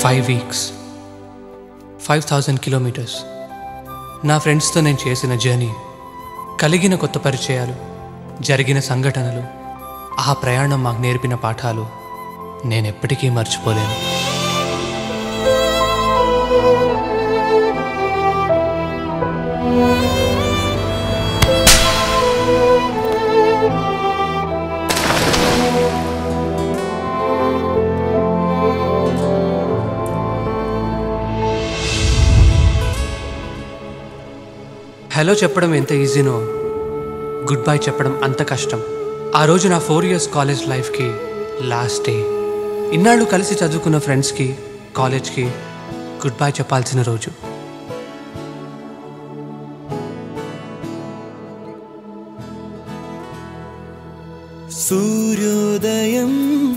Five weeks five thousand kilometers నా ఫ్రెండ్స్తో నేను చేసిన జర్నీ కలిగిన కొత్త పరిచయాలు జరిగిన సంఘటనలు ఆ ప్రయాణం మాకు నేర్పిన పాఠాలు నేను ఎప్పటికీ మర్చిపోలేను హలో చెప్పడం ఎంత ఈజీనో గుడ్ బై చెప్పడం అంత కష్టం ఆ రోజు నా ఫోర్ ఇయర్స్ కాలేజ్ లైఫ్కి లాస్ట్ డే ఇన్నాళ్ళు కలిసి చదువుకున్న ఫ్రెండ్స్కి కాలేజ్కి గుడ్ బై చెప్పాల్సిన రోజు సూర్యోదయం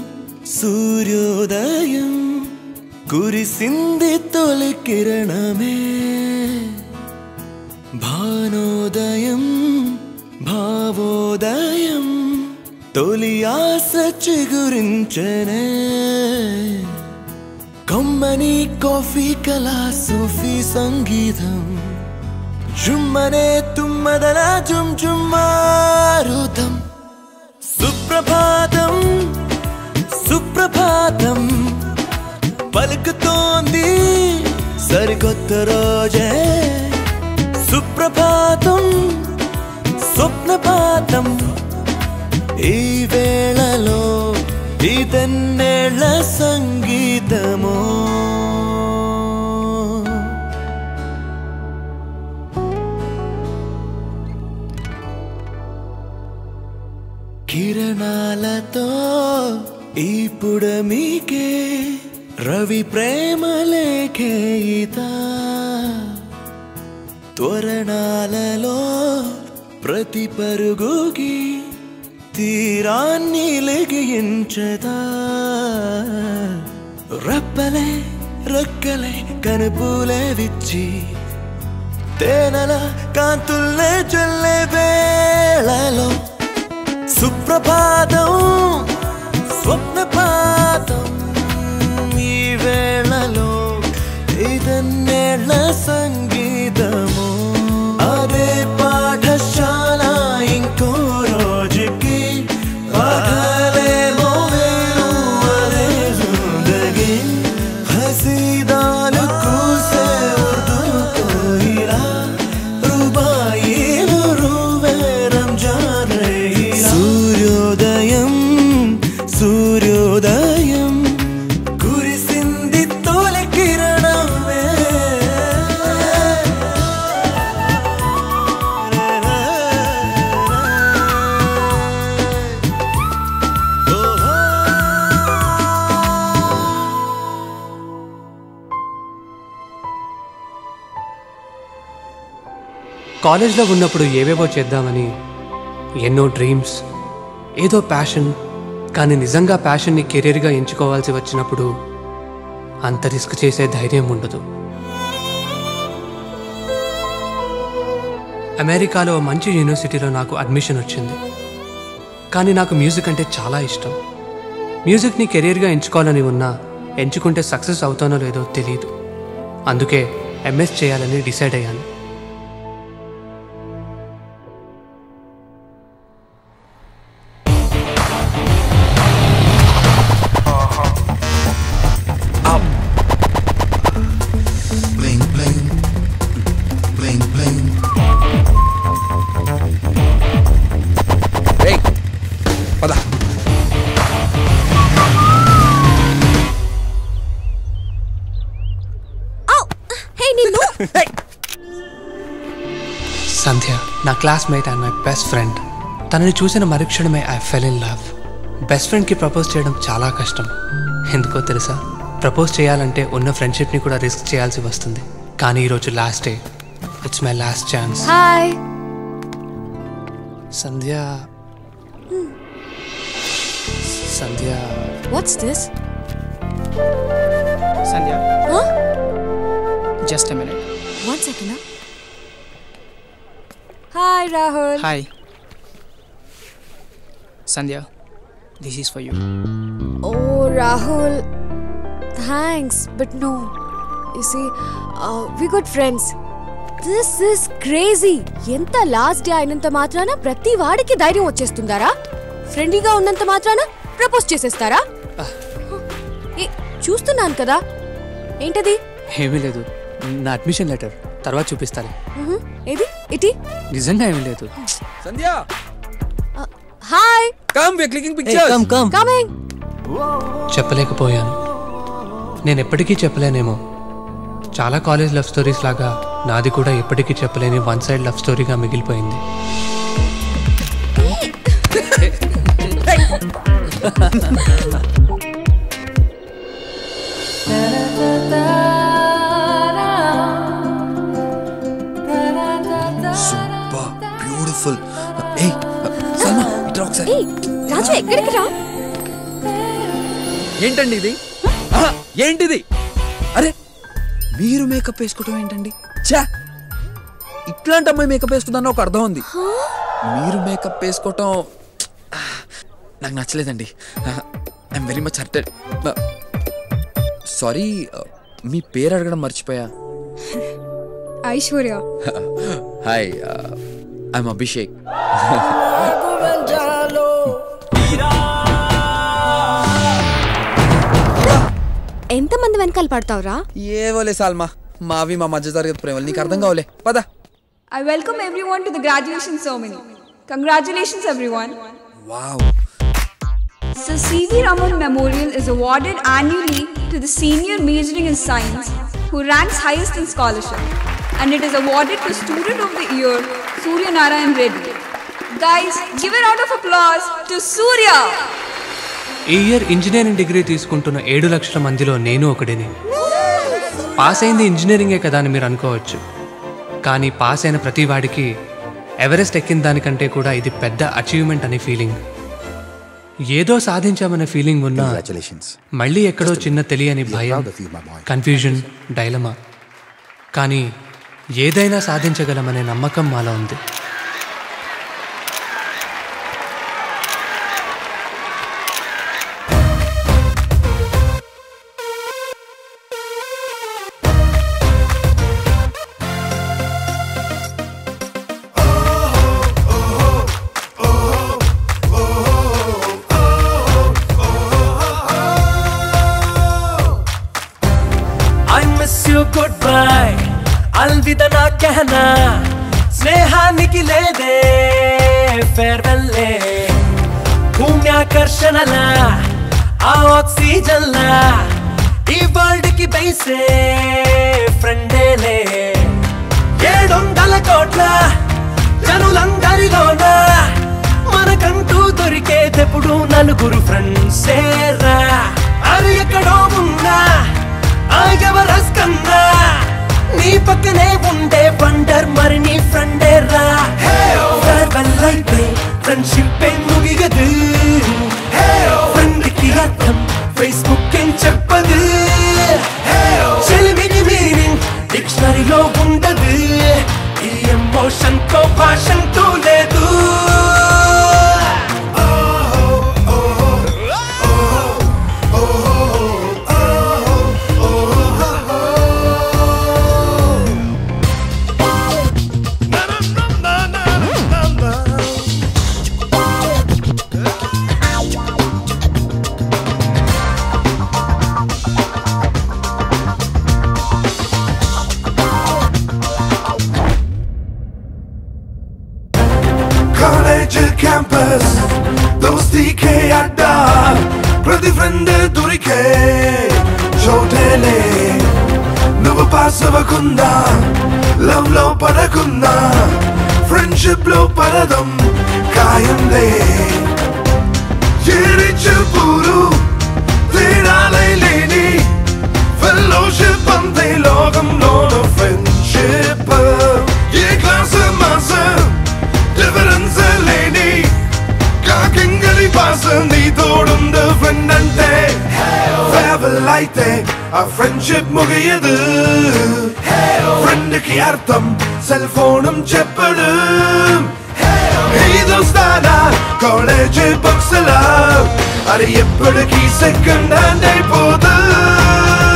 సూర్యోదయం కురిసింది తొలి కిరణమే భానోదయం భావోదయం తొలి ఆశ చిగురించనే కమ్మని కాఫీ కళా సూఫీ సంగీతం జుమ్మనే తుమ్మదల జుమ్ జుమ్మారుతం సుప్రభాతం సుప్రభాతం పలుకుతోంది సరికొత్త రోజే సుప్రభాతం స్వప్నపాతం ఈ వేళలో ఇదన్నేళ్ల సంగీతమో కిరణాలతో ఈ పుడమికే రవి ప్రేమ లేఖేయిత త్వరణాలలో ప్రతి పరుగుకి తీరాన్ని లెగించదా రప్పలే రక్కలే కనుపులే విచ్చి తేనెల కాంతుల్లే చల్లే వేళలో సుప్రభాతం స్వప్నపాతం ఈ వేళలో ఇదన్నేళ్ల సంగీతము అదే పాఠశాల ఇంకో రోజుకి పాఠాలేమో వేరు అదే జిందగీ హసీదాలు కూసే ఉర్దూ కోయిలా రుబాయిలు రువే రంజాన్ రేయిలా సూర్యోదయం సూర్యోదయం కురిసింది తొలి కిరణమే కాలేజ్లో ఉన్నప్పుడు ఏవేవో చేద్దామని ఎన్నో డ్రీమ్స్ ఏదో ప్యాషన్ కానీ నిజంగా ప్యాషన్ని కెరీర్గా ఎంచుకోవాల్సి వచ్చినప్పుడు అంత రిస్క్ చేసే ధైర్యం ఉండదు అమెరికాలో ఓ మంచి యూనివర్సిటీలో నాకు అడ్మిషన్ వచ్చింది కానీ నాకు మ్యూజిక్ అంటే చాలా ఇష్టం మ్యూజిక్ని కెరీర్గా ఎంచుకోవాలని ఉన్నా ఎంచుకుంటే సక్సెస్ అవుతానో లేదో తెలియదు అందుకే ఎంఎస్ చేయాలని డిసైడ్ అయ్యాను bling bling bling bling ఏయ్ పద హే నిన్ను సంధ్య నా classmate and my best friend తనని చూసిన మరుక్షణమే I fell in love best ఫ్రెండ్కి ప్రపోజ్ చేయడం చాలా కష్టం ఎందుకో తెలుసా ప్రపోజ్ చేయాలంటే ఉన్న ఫ్రెండ్షిప్ని కూడా రిస్క్ చేయాల్సి వస్తుంది కానీ ఈరోజు last day it's my last chance hi Sandhya Sandhya what's this Sandhya Huh? Just minute one second hi Rahul hi Sandhya this is for you oh Rahul thanks but no you see we good friends this is crazy ఎంత last day అయినంత మాత్రాన ప్రతి వాడికి ధైర్యం వచ్చేస్తుందారా ఫ్రెండ్లీగా ఉన్నంత మాత్రాన propose చేసేస్తారా ఏ, చూస్తున్నాను కదా ఏంటది ఏమీ లేదు నా అడ్మిషన్ లెటర్ తర్వాత చూపిస్తాను మ్హూ, ఏది ఇటీ నిజంగా ఏమీ లేదు Sandhya hi come we clicking pictures come come coming చెప్పలేకపోయాను నేను ఎప్పటికీ చెప్పలేనేమో చాలా కాలేజ్ లవ్ స్టోరీస్ లాగా నాది కూడా ఎప్పటికీ చెప్పలేని వన్ సైడ్ లవ్ స్టోరీగా మిగిలిపోయింది సూపర్ బ్యూటిఫుల్ ఏయ్ సల్మా ఇట్రా ఒకసారి ఏయ్ రాజు ఎక్కడికి రా ఏంటండి ఇది ఆహా, ఏంటిది అరే మీరు మేకప్ వేసుకోవటం ఏంటండి చా ఇట్లాంటి అమ్మాయి మేకప్ వేసుకుందన్న ఒక అర్థం ఉంది మీరు మేకప్ వేసుకోవటం ఆ, నాకు నచ్చలేదండి I'm very much hurted sorry మీ పేరు అడగడం మర్చిపోయా ఐశ్వర్య హాయ్ ఐఎమ్ అభిషేక్ ఎంతమంది వెనకాల పడతావురా ఏవోలే సాల్మా మావి మా మధ్య తరగతి ప్రేమలు నీకు అర్థం కావలే పద I welcome everyone to the graduation ceremony. Congratulations, everyone. Wow So, CV Raman Memorial is awarded annually to the senior majoring in science who ranks highest in scholarship, and it is awarded to Student of the Year Surya Narayan Reddy. Guys, give a round of applause to Surya! ఈ year engineering degree తీసుకుంటున్న ఏడు లక్షల మందిలో నేను ఒకడిని pass అయింది ఇంజనీరింగే కదా అని మీరు అనుకోవచ్చు కానీ పాస్ అయిన ప్రతి వాడికి ఎవరెస్ట్ ఎక్కిన దానికంటే కూడా ఇది పెద్ద అచీవ్మెంట్ అనే ఫీలింగ్ ఏదో సాధించామనే ఫీలింగ్ ఉన్నా Congratulations. మళ్ళీ ఎక్కడో చిన్న తెలియని భయం proud of you, my boy. Confusion dilemma కానీ ఏదైనా సాధించగలమనే నమ్మకం మాలో ఉంది I miss you goodbye అల్విద నా कहना స్నేహానికి లేదే ఫేర్వెల్లే భూమ్యాకర్షణలా ఆ ఆక్సిజన్లా ఈ వరల్డ్ కి బైసే ఫ్రెండేలే ఏడొందల కోట్ల జనులందరిలోన మనకంటూ దొరికేదెప్పుడు నలుగురు ఫ్రెండ్సేరా అది ఎక్కడో ఉన్నా ఆగవరస్ కన్నా నీ పక్కనే ఉండే వండర్ మరి నీ ఫ్రెండే రా ఫేర్వెల్ అయితే ఫ్రెండ్షిప్ ముగియదు ఫ్రెండ్ కి అర్థం ఫేస్బుక్ ఏం చెప్పదు చెలిమికి మీనింగ్ డిక్షనరీలో ఉండదు ఈ ఎమోషన్ తో భాషంతో లేదు కాలేజ్ క్యాంపస్ దోస్తీకే అడ్డా ప్రతి ఫ్రెండ్ దొరికే చోటేలే నువ్వు పాస్ అవ్వకుండా లవ్ లో పడకుండా ఫ్రెండ్షిప్ లో పడదం ఖాయంలే ఏరి చెప్పులు తేడాలై లేని ఫెలోషిప్ అంతే లోకంలోన ఫ్రెండ్షిప్ ఏ క్లాస్ మాస డిఫరెన్స్ లేని కాకింగలి పాస నీ తోడుంద ఫ్రెండ్ అంటే ఫేవల్ అయితే ఆ ఫ్రెండ్షిప్ ముగియదు ఫ్రెండ్ కి అర్థం సెల్ ఫోనం చెప్పడు ఈ దోస్తానా కాలేజ్ బుక్స్ అది ఎప్పటికీ సెకండ్ హ్యాండ్ అయిపోదు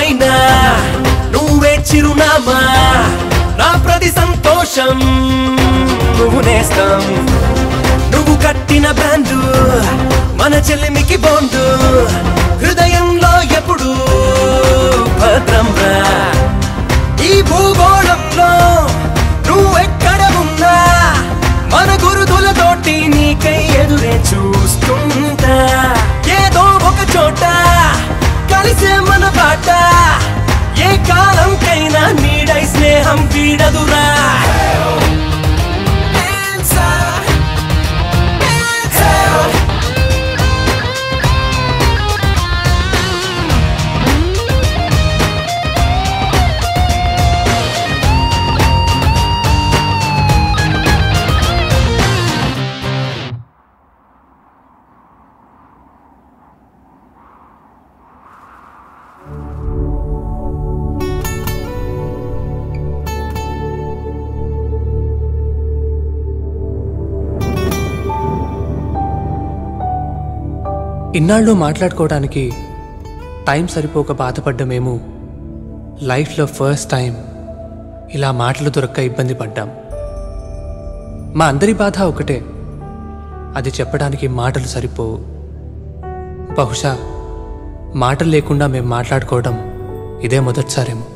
పైన నువ్వే చిరునామా నా ప్రతి సంతోషం నువ్వు నేస్తాం నువ్వు కట్టిన బ్రాండు మన చెల్లిమికి బోండు హృదయంలో ఎప్పుడు భద్రం రా ఈ భూగోళంలో నువ్వెక్కడ ఉన్నా మన గురుతులతోటి నీకై ఎదురే చూస్తుంటా ఏదో ఒక చోట కలిసే మన బాట ఏ కాలంకైనా నీడై స్నేహం వీడదురా ఇన్నాళ్ళు మాట్లాడుకోవడానికి టైం సరిపోక బాధపడ్డమేమో లైఫ్లో ఫస్ట్ టైం ఇలా మాటలు దొరక్క ఇబ్బంది పడ్డాం మా అందరి బాధ ఒకటే అది చెప్పడానికి మాటలు సరిపోవు బహుశా మాటలు లేకుండా మేము మాట్లాడుకోవడం ఇదే మొదటిసారేమో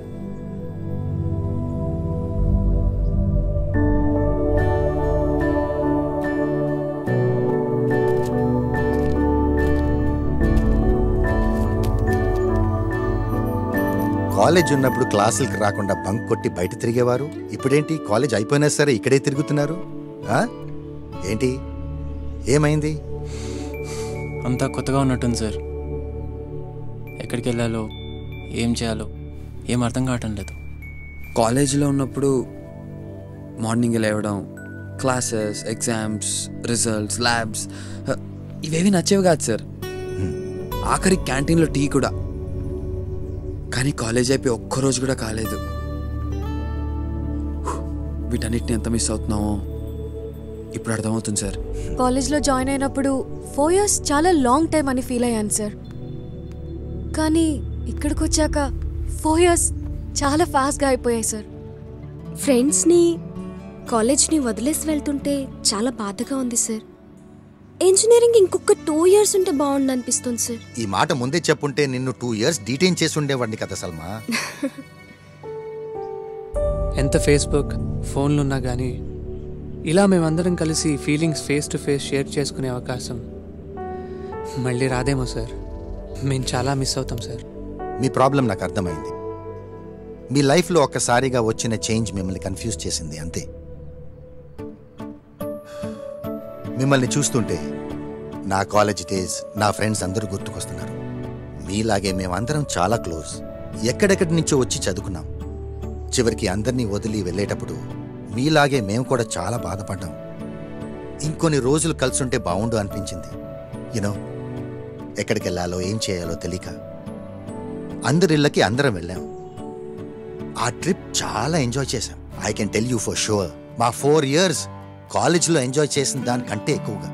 కాలేజ్ ఉన్నప్పుడు క్లాసులకి రాకుండా బంక్ కొట్టి బయట తిరిగేవారు ఇప్పుడేంటి కాలేజ్ అయిపోయినా సరే ఇక్కడే తిరుగుతున్నారు ఆ? ఏంటి ఏమైంది అంతా కొత్తగా ఉన్నట్టుంది సార్ ఎక్కడికి వెళ్ళాలో ఏం చేయాలో ఏం అర్థం కావటం లేదు కాలేజీలో ఉన్నప్పుడు మార్నింగ్ లేవడం క్లాసెస్ ఎగ్జామ్స్ రిజల్ట్స్ ల్యాబ్స్ ఇవేవి నచ్చేవి కాదు సార్ ఆఖరి క్యాంటీన్లో టీ కూడా కానీ కాలేజ్ అయిపోయి ఒక్కరోజు కూడా కాలేదు వీటన్నిటిని ఎంత మిస్ అవుతున్నామో ఇప్పుడు అర్థమవుతుంది సార్ కాలేజ్లో జాయిన్ అయినప్పుడు ఫోర్ ఇయర్స్ చాలా లాంగ్ టైం అని ఫీల్ అయ్యాను సార్ కానీ ఇక్కడికి వచ్చాక ఫోర్ ఇయర్స్ చాలా ఫాస్ట్గా అయిపోయాయి సార్ ఫ్రెండ్స్ని కాలేజ్ని వదిలేసి వెళ్తుంటే చాలా బాధగా ఉంది సార్ ఇంజనీరింగ్ ఇంకొక టూ ఇయర్స్ ఉంటే బాగుండు అనిపిస్తుంది సార్ ఈ మాట ముందే చెప్పుంటే నిన్ను టూ ఇయర్స్ డీటైన్ చేసి ఉండేవాడిని కదా సల్మా ఎంత ఫేస్బుక్ ఫోన్లు ఉన్నా కానీ ఇలా మేమందరం కలిసి feelings face to face share చేసుకునే అవకాశం మళ్ళీ రాదేమో సార్ మేము చాలా మిస్ అవుతాం సార్ మీ ప్రాబ్లం నాకు అర్థమైంది మీ లైఫ్లో ఒక్కసారిగా వచ్చిన చేంజ్ మిమ్మల్ని కన్ఫ్యూజ్ చేసింది అంతే మిమ్మల్ని చూస్తుంటే నా కాలేజ్ డేస్ నా ఫ్రెండ్స్ అందరూ గుర్తుకొస్తున్నారు మీలాగే మేమందరం చాలా క్లోజ్ ఎక్కడెక్కడి నుంచో వచ్చి చదువుకున్నాం చివరికి అందరినీ వదిలి వెళ్ళేటప్పుడు మీలాగే మేము కూడా చాలా బాధపడ్డాం ఇంకొన్ని రోజులు కలిసుంటే బాగుండు అనిపించింది యునో ఎక్కడికి వెళ్ళాలో ఏం చేయాలో తెలియక అందరిళ్ళకి అందరం వెళ్ళాం ఆ ట్రిప్ చాలా ఎంజాయ్ చేశాం I can tell you for sure మా ఫోర్ ఇయర్స్ కాలేజ్లో ఎంజాయ్ చేసిన దానికంటే ఎక్కువగా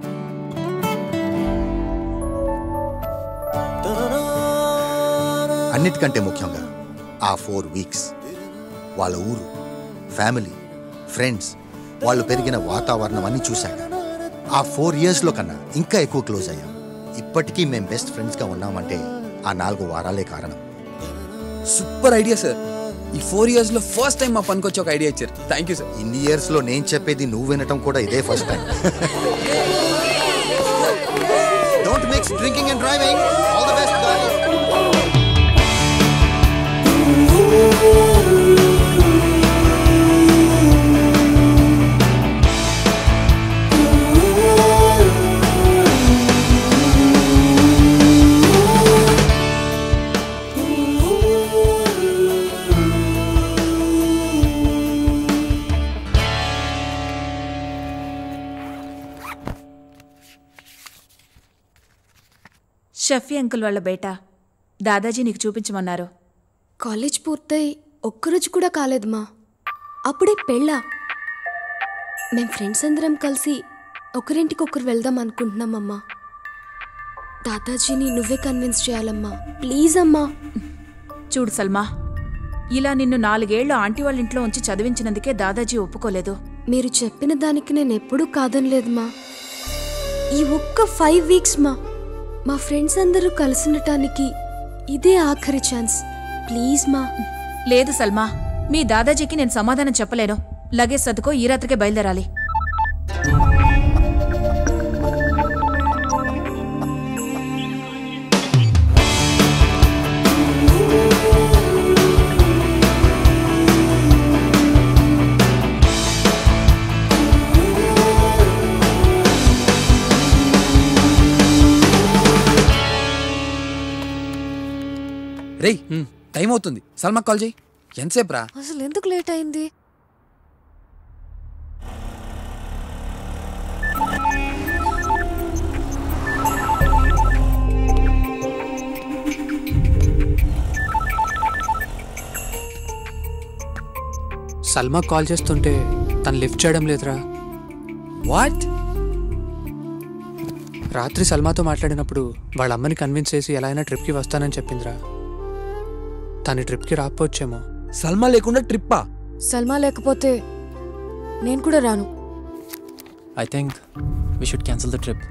అన్నిటికంటే ముఖ్యంగా ఆ ఫోర్ వీక్స్ వాళ్ళ ఊరు ఫ్యామిలీ ఫ్రెండ్స్ వాళ్ళు పెరిగిన వాతావరణం అన్ని చూశాక ఆ ఫోర్ ఇయర్స్లో కన్నా ఇంకా ఎక్కువ క్లోజ్ అయ్యాం ఇప్పటికీ మేం బెస్ట్ ఫ్రెండ్స్గా ఉన్నామంటే ఆ నాలుగు వారాలే కారణం సూపర్ ఐడియా సార్ ఈ ఫోర్ ఇయర్స్ లో ఫస్ట్ టైం మా పనికి వచ్చి ఒక ఐడియా ఇచ్చారు థ్యాంక్ యూ సార్ ఇన్ని ఇయర్స్ లో నేను చెప్పేది నువ్వు వినటం కూడా ఇదే first time don't mix drinking and driving all the best Shafi uncle వాళ్ళ బేట దాదాజీ నీకు చూపించమన్నారు కాలేజ్ పూర్తయి ఒక్కరోజు కూడా కాలేదు మా అప్పుడే పెళ్ళా మేం ఫ్రెండ్స్ అందరం కలిసి ఒకరింటికి ఒకరు వెళ్దాం అనుకుంటున్నామమ్మా దాదాజీని నువ్వే కన్విన్స్ చేయాలమ్మా ప్లీజ్ అమ్మా చూడు సల్మా ఇలా నిన్ను నాలుగేళ్లు ఆంటీ వాళ్ళ ఇంట్లో ఉంచి చదివించినందుకే దాదాజీ ఒప్పుకోలేదు మీరు చెప్పిన దానికి నేను ఎప్పుడూ కాదనలేదు మా ఈ ఒక్క ఫైవ్ వీక్స్ మా మా ఫ్రెండ్స్ అందరూ కలిసి ఇదే ఆఖరి ఛాన్స్ ప్లీజ్ మా లేదు సల్మా మీ దాదాజీకి నేను సమాధానం చెప్పలేను లగేజ్ సర్దుకో ఈ రాత్రికే బయలుదేరాలి రేయ్ టైం అవుతుంది సల్మా కాల్ చేయి ఎంతసేపు రా అసలు ఎందుకు లేట్ అయింది సల్మా కాల్ చేస్తుంటే తను లిఫ్ట్ చేయడం లేదురా వాట్ రాత్రి సల్మాతో మాట్లాడినప్పుడు వాళ్ళ అమ్మని కన్విన్స్ చేసి ఎలా అయినా ట్రిప్కి వస్తానని చెప్పిందిరా తను ఈ ట్రిప్కి రాకపోవచ్చేమో సల్మా లేకుండా ట్రిప్పా సల్మా లేకపోతే నేను కూడా రాను I think we should cancel the trip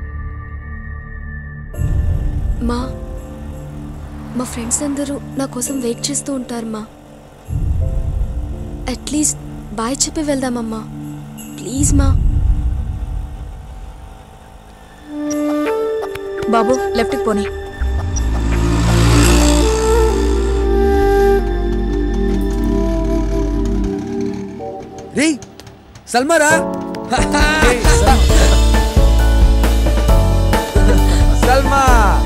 మా మా ఫ్రెండ్స్ అందరూ నా కోసం వెయిట్ చేస్తూ ఉంటారు మా అట్లీస్ట్ బాయ్ చెప్పి వెళ్దామమ్మా ప్లీజ్ మా బాబు లెఫ్ట్కి పోనీ రేయ్ సల్మా రా సల్మా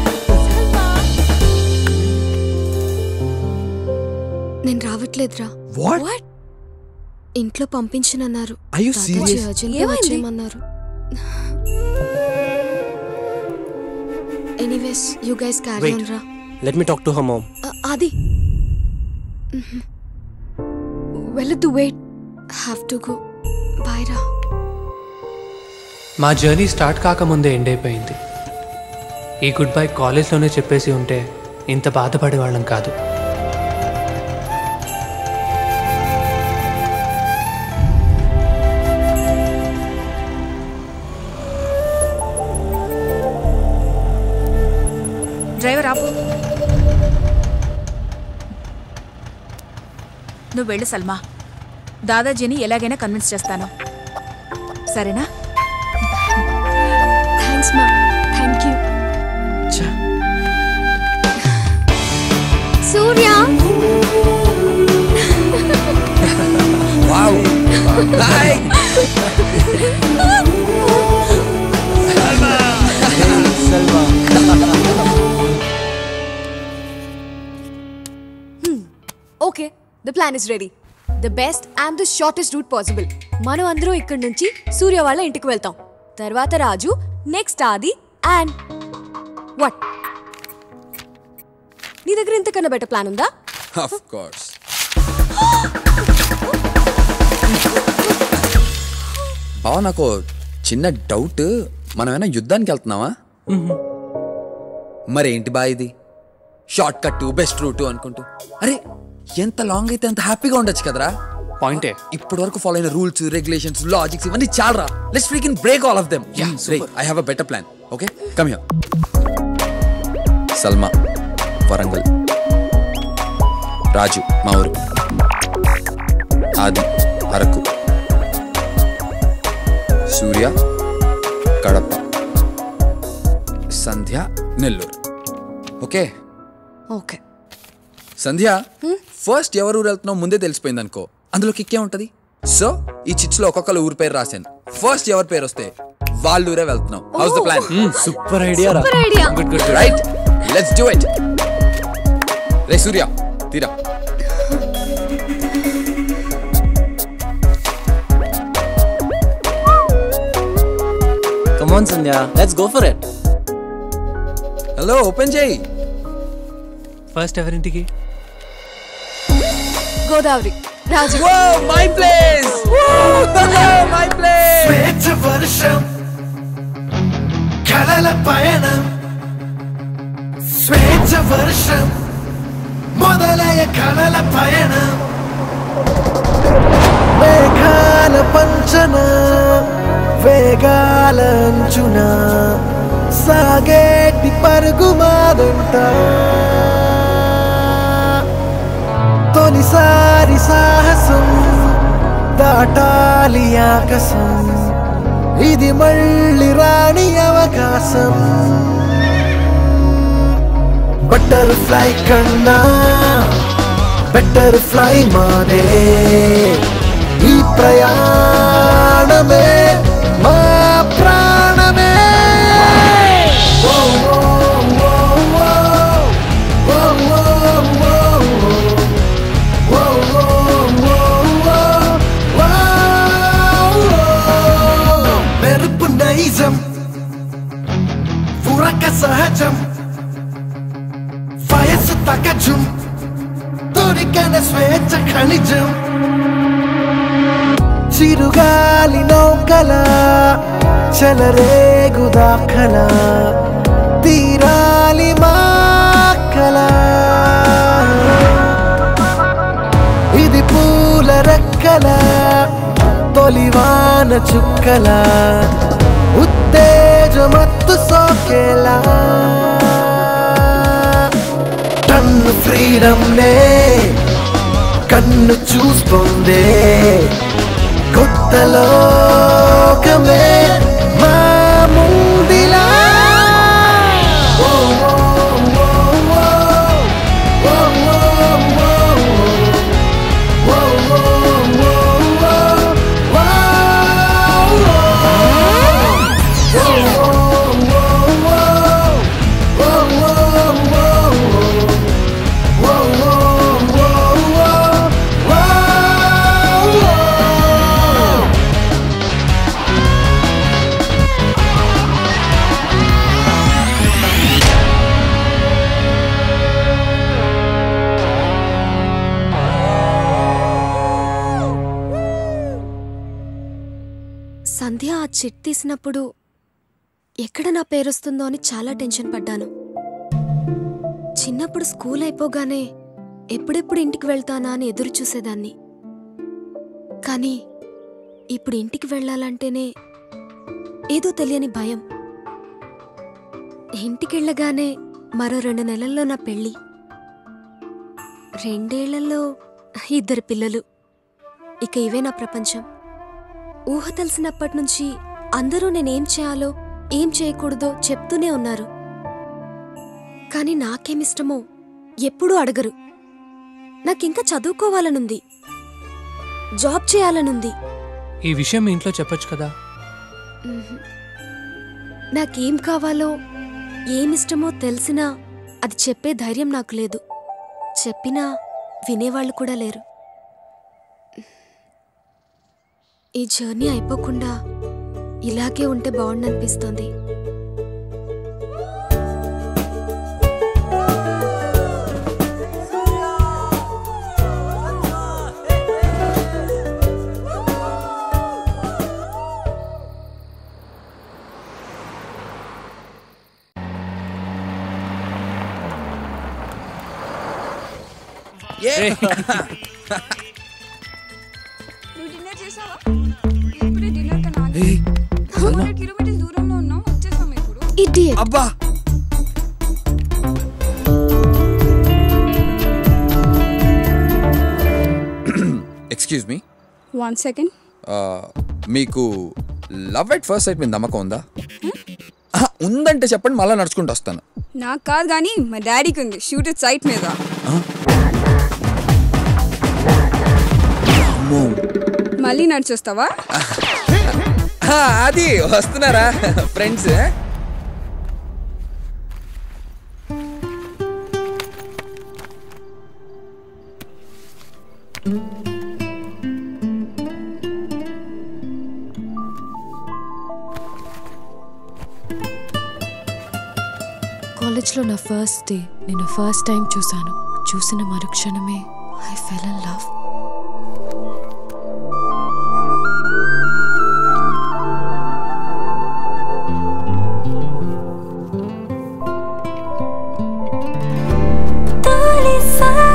నేను రావట్లేదురా వాట్ ఇంట్లో పంపించనన్నారు Are you దాదాజీ serious? urgent గా ఏమైంది? వచ్చేయమన్నారు anyways you guys carry Wait. On రా Let me talk to her mom. అ- అది వెళ్ళొద్దు wait have to go bye రా మా జర్నీ స్టార్ట్ కాకముందే ఎండ్ అయిపోయింది ఈ గుడ్ బై కాలేజ్లోనే చెప్పేసి ఉంటే ఇంత బాధపడేవాళ్ళం కాదు డ్రైవర్ ఆపు నువ్వు వెళ్ళు సల్మా దాదాజీని ఎలాగైనా కన్విన్స్ చేస్తాను సరేనా థ్యాంక్స్ మా thank you Surya wow hi okay the plan is ready the best and the shortest route possible మనం అందరం ఇక్కడి నుంచి సూర్య వాళ్ళ ఇంటికి వెళ్తాం తర్వాత Raju next Adi and what నీ దగ్గర ఇంతకన్నా బెటర్ ప్లాన్ ఉందా ఆఫ్ కోర్స్ బావ నాకు చిన్న డౌట్ మనం ఏమైనా యుద్ధానికి వెళ్తున్నావా మరి ఏంటి బా ఇది షార్ట్ కట్ బెస్ట్ రూట్ అనుకుంటూ అరే ఎంత లాంగ్ అయితే అంత హ్యాపీగా ఉండొచ్చు కదరా పాయింటే ఇప్పటి వరకు ఫాలో అయిన రూల్స్ రెగ్యులేషన్స్ లాజిక్స్ ఇవన్నీ చాలరా let's free can break all of them I have a better plan okay come here Salma Warangal Raju మా ఊరు Adi Araku Surya Kadapa Sandhya Nellore okay okay Sandhya first ఎవరు ఊరు వెళ్తున్నావు ముందే తెలిసిపోయింది అనుకో అందులో కిక్కే ఉంటది సో ఈ చిట్స్ లో ఒక్కొక్కరు ఊరి పేరు రాశాను ఫస్ట్ ఎవరి పేరు వస్తే వాళ్ళ ఊరే వెళ్తున్నాం how's the plan super idea రా super idea good good right let's do it రే సూర్య తీరా Come on, Sandhya. Let's go for it. Hello open చేయి ఫస్ట్ ఎవరింటికి Godavari Raju my place my place స్వేచ్ఛ వర్షం కలల పయనం స్వేచ్ఛ వర్షం మొదలయ్య కళల పయనం మేఘాల పంచన వేగాల అంచున సాగేటి పరుగు మాదంట తొలిసారి సాహసం దాటాలి ఆకాశం ఇది మళ్ళీ రాని అవకాశం బటర్ఫ్లై కన్నా బటర్ఫ్లై మాదే ఈ ప్రయాణమే మా ప్రాణమే ఓ, ఓ, ఓ, ఓ, ఓ, ఓ, ఓ, ఓ, మెరుపు నైజం ఉరక సహజం వయస్సు తగజం దొరికన స్వేచ్ఛ ఖనిజం చిరుగాలి నౌకల చెలరేగు దాఖల తీరాలి మా కల ఇది పూల రెక్కల తొలివాన చుక్కల ఉత్తేజమత్తు సోకేలా టన్ను ఫ్రీడమ్ నే కన్ను చూస్తుందే కొత్త లోకమే మా ముందిలా ఓ, ఓ, ఓ, ఓ, ఓ, ఓ, ఓ, ఓ. సంధ్య ఆ చిట్ తీసినప్పుడు ఎక్కడ నా పేరొస్తుందో అని చాలా టెన్షన్ పడ్డాను చిన్నప్పుడు స్కూల్ అయిపోగానే ఎప్పుడెప్పుడు ఇంటికి వెళ్తానా అని ఎదురు చూసేదాన్ని కానీ ఇప్పుడు ఇంటికి వెళ్ళాలంటేనే ఏదో తెలియని భయం ఇంటికెళ్ళగానే మరో రెండు నెలల్లో నా పెళ్ళి రెండేళ్లలో ఇద్దరు పిల్లలు ఇక ఇవే నా ప్రపంచం ఊహ తెలిసినప్పటి నుంచి అందరూ నేనేం చేయాలో ఏం చేయకూడదో చెప్తూనే ఉన్నారు కానీ నాకేమిష్టమో ఎప్పుడూ అడగరు నాకింకా చదువుకోవాలనుంది జాబ్ చేయాలనుంది ఈ విషయం మీ ఇంట్లో చెప్పొచ్చు కదా మ్మ్. నాకేం కావాలో ఏమిష్టమో తెలిసినా అది చెప్పే ధైర్యం నాకు లేదు చెప్పినా వినేవాళ్ళు కూడా లేరు ఈ జర్నీ అయిపోకుండా ఇలాగే ఉంటే బాగుండనిపిస్తోంది నువ్వు డిన్నర్ చేసావా ఇప్పుడే డిన్నర్ కన్నా హండ్రెడ్ కిలోమీటర్స్ దూరంలో ఉన్నాం వచ్చేసాం ఇప్పుడు ఇడియట్ అబ్బా ఎక్స్క్యూజ్ మీ వన్ సెకండ్ మీకు లవ్ ఎట్ ఫస్ట్ సైట్ మీద నమ్మకం ఉందా ఆహా, ఉందంటే చెప్పండి మళ్ళీ నడుచుకుంటూ వస్తాను నాకు కాదు కానీ మా డాడీకి ఉంది షూట్ ఇట్ సైట్ మీద మళ్ళీ నడిచొస్తావా ఆ, అది వస్తున్నారా ఫ్రెండ్స్ కాలేజ్లో నా ఫస్ట్ డే నేను ఫస్ట్ టైం చూశాను చూసిన మరుక్షణమే ఐ ఫెల్ ఇన్ లవ్ తొలిసారి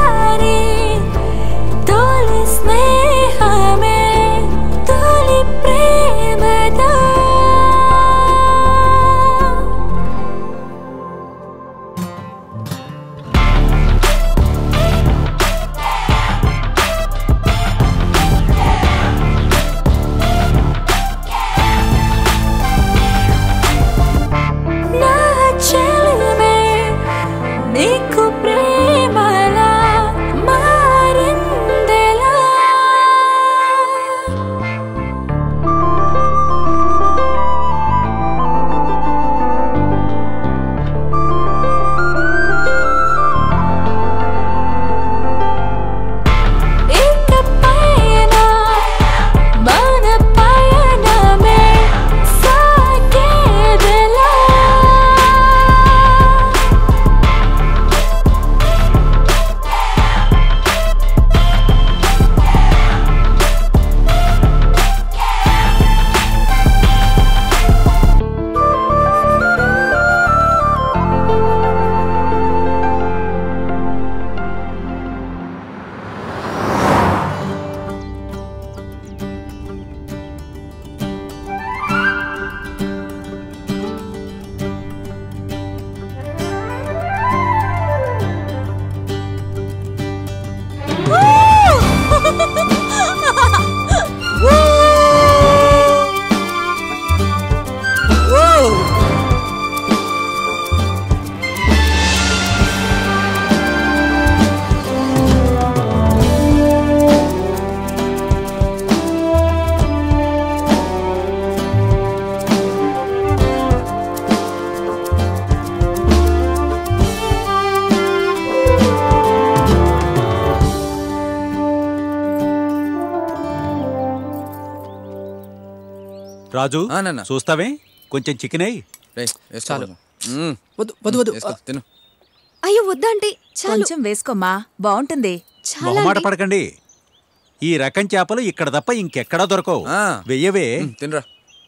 రాజు చూస్తావే కొంచెం చికెన్ అయ్యి చాలు వద్దు వద్దు వద్దు తిను అయ్యో వద్దా అంటే చాలు కొంచెం వేసుకోమ్మా బాగుంటుంది మొహమాట పడకండి ఈ రకం చేపలు ఇక్కడ తప్ప ఇంకెక్కడా దొరకవు వెయ్యవే తినరా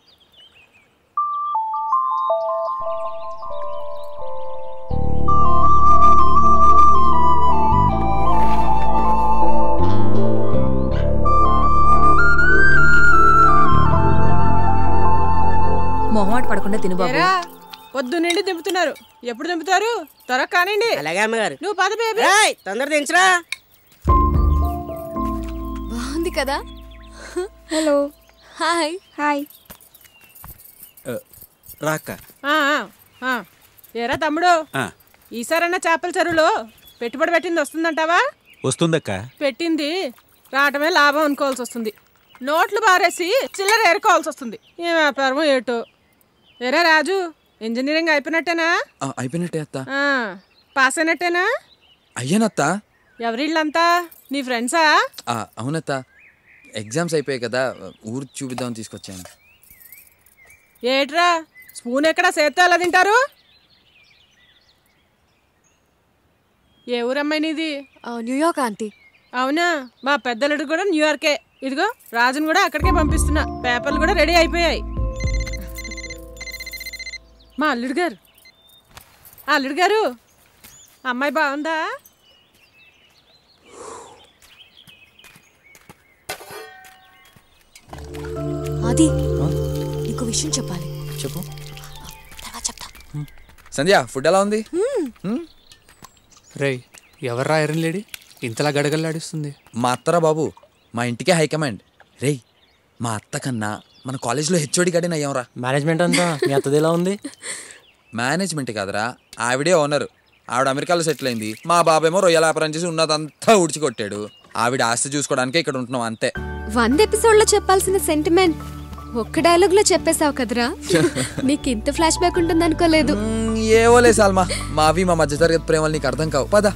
మొహమాట పడకుండా తిను బాబు ఏరా, పొద్దు నుండి దింపుతున్నారు ఎప్పుడు దింపుతారు త్వరగా కానివ్వండి అలాగే అమ్మగారు నువ్వు పద బేబీ ఏయ్, తొందర దించరా బాగుంది కదా హలో హాయ్ హాయ్ రాక ఆ, ఆ, ఆ. ఏరా తమ్ముడు ఆ, ఈసారన్నా చేపల చెరువులో పెట్టుబడి పెట్టింది వస్తుందంటావా వస్తుందక్క పెట్టింది రావటమే లాభం అనుకోవాల్సి వస్తుంది నోట్లు బారేసి చిల్లర ఏరుకోవాల్సి వస్తుంది ఏ వ్యాపారం ఏటో ఏరా రాజు ఇంజనీరింగ్ అయిపోయినట్టేనా ఆ, అయిపోయినట్టే అత్త ఆ, పాస్ అయినట్టేనా అయ్యానత్త ఎవరిళ్ళంతా నీ ఫ్రెండ్సా ఆ, అవునత్త ఎగ్జామ్స్ అయిపోయాయి కదా ఊరు చూపిద్దామని తీసుకొచ్చాను ఏట్రా స్పూన్ ఎక్కడ సేత్తో ఎలా తింటారు ఏ ఊరమ్మాయి నీది న్యూయార్క్ ఆంటీ అవునా మా పెద్దలుడు కూడా న్యూయార్కే ఇదిగో రాజును కూడా అక్కడికే పంపిస్తున్నా పేపర్లు కూడా రెడీ అయిపోయాయి మా అల్లుడు గారు ఆ అల్లుడు గారు అమ్మాయి బాగుందా అది నీకు విషయం చెప్పాలి చెప్పు తర్వాత చెప్తా సంధ్య ఫుడ్ ఎలా ఉంది రే ఎవర్రా ఐరన్ లేడీ ఇంతలా గడగల్లాడిస్తుంది మా అత్తరా బాబు మా ఇంటికే హైకమాండ్ రేయ్ మా అత్త కన్నా మన కాలేజీలో హెచ్ఓడి గడి నయ్యంరా మేనేజ్మెంట్ అంతా మీ అత్తది ఎలా ఉంది మేనేజ్మెంట్ కాదురా ఆవిడే ఓనర్ ఆవిడ అమెరికాలో సెటిల్ అయింది మా బాబేమో రొయ్యల వ్యాపారం చేసి ఉన్నదంతా ఉడిచి కొట్టాడు ఆవిడ ఆస్తి చూసుకోవడానికే ఇక్కడ ఉంటున్నాం అంతే వంద ఎపిసోడ్ లో చెప్పాల్సిన సెంటిమెంట్ ఒక్క డైలాగ్ లో చెప్పేశావు కదరా నీకు ఇంత ఫ్లాష్ బ్యాక్ ఉంటుంది అనుకోలేదు ఏవోలే సాల్మా మావి మా మధ్య తరగతి ప్రేమలు నీకు అర్థం కావు పద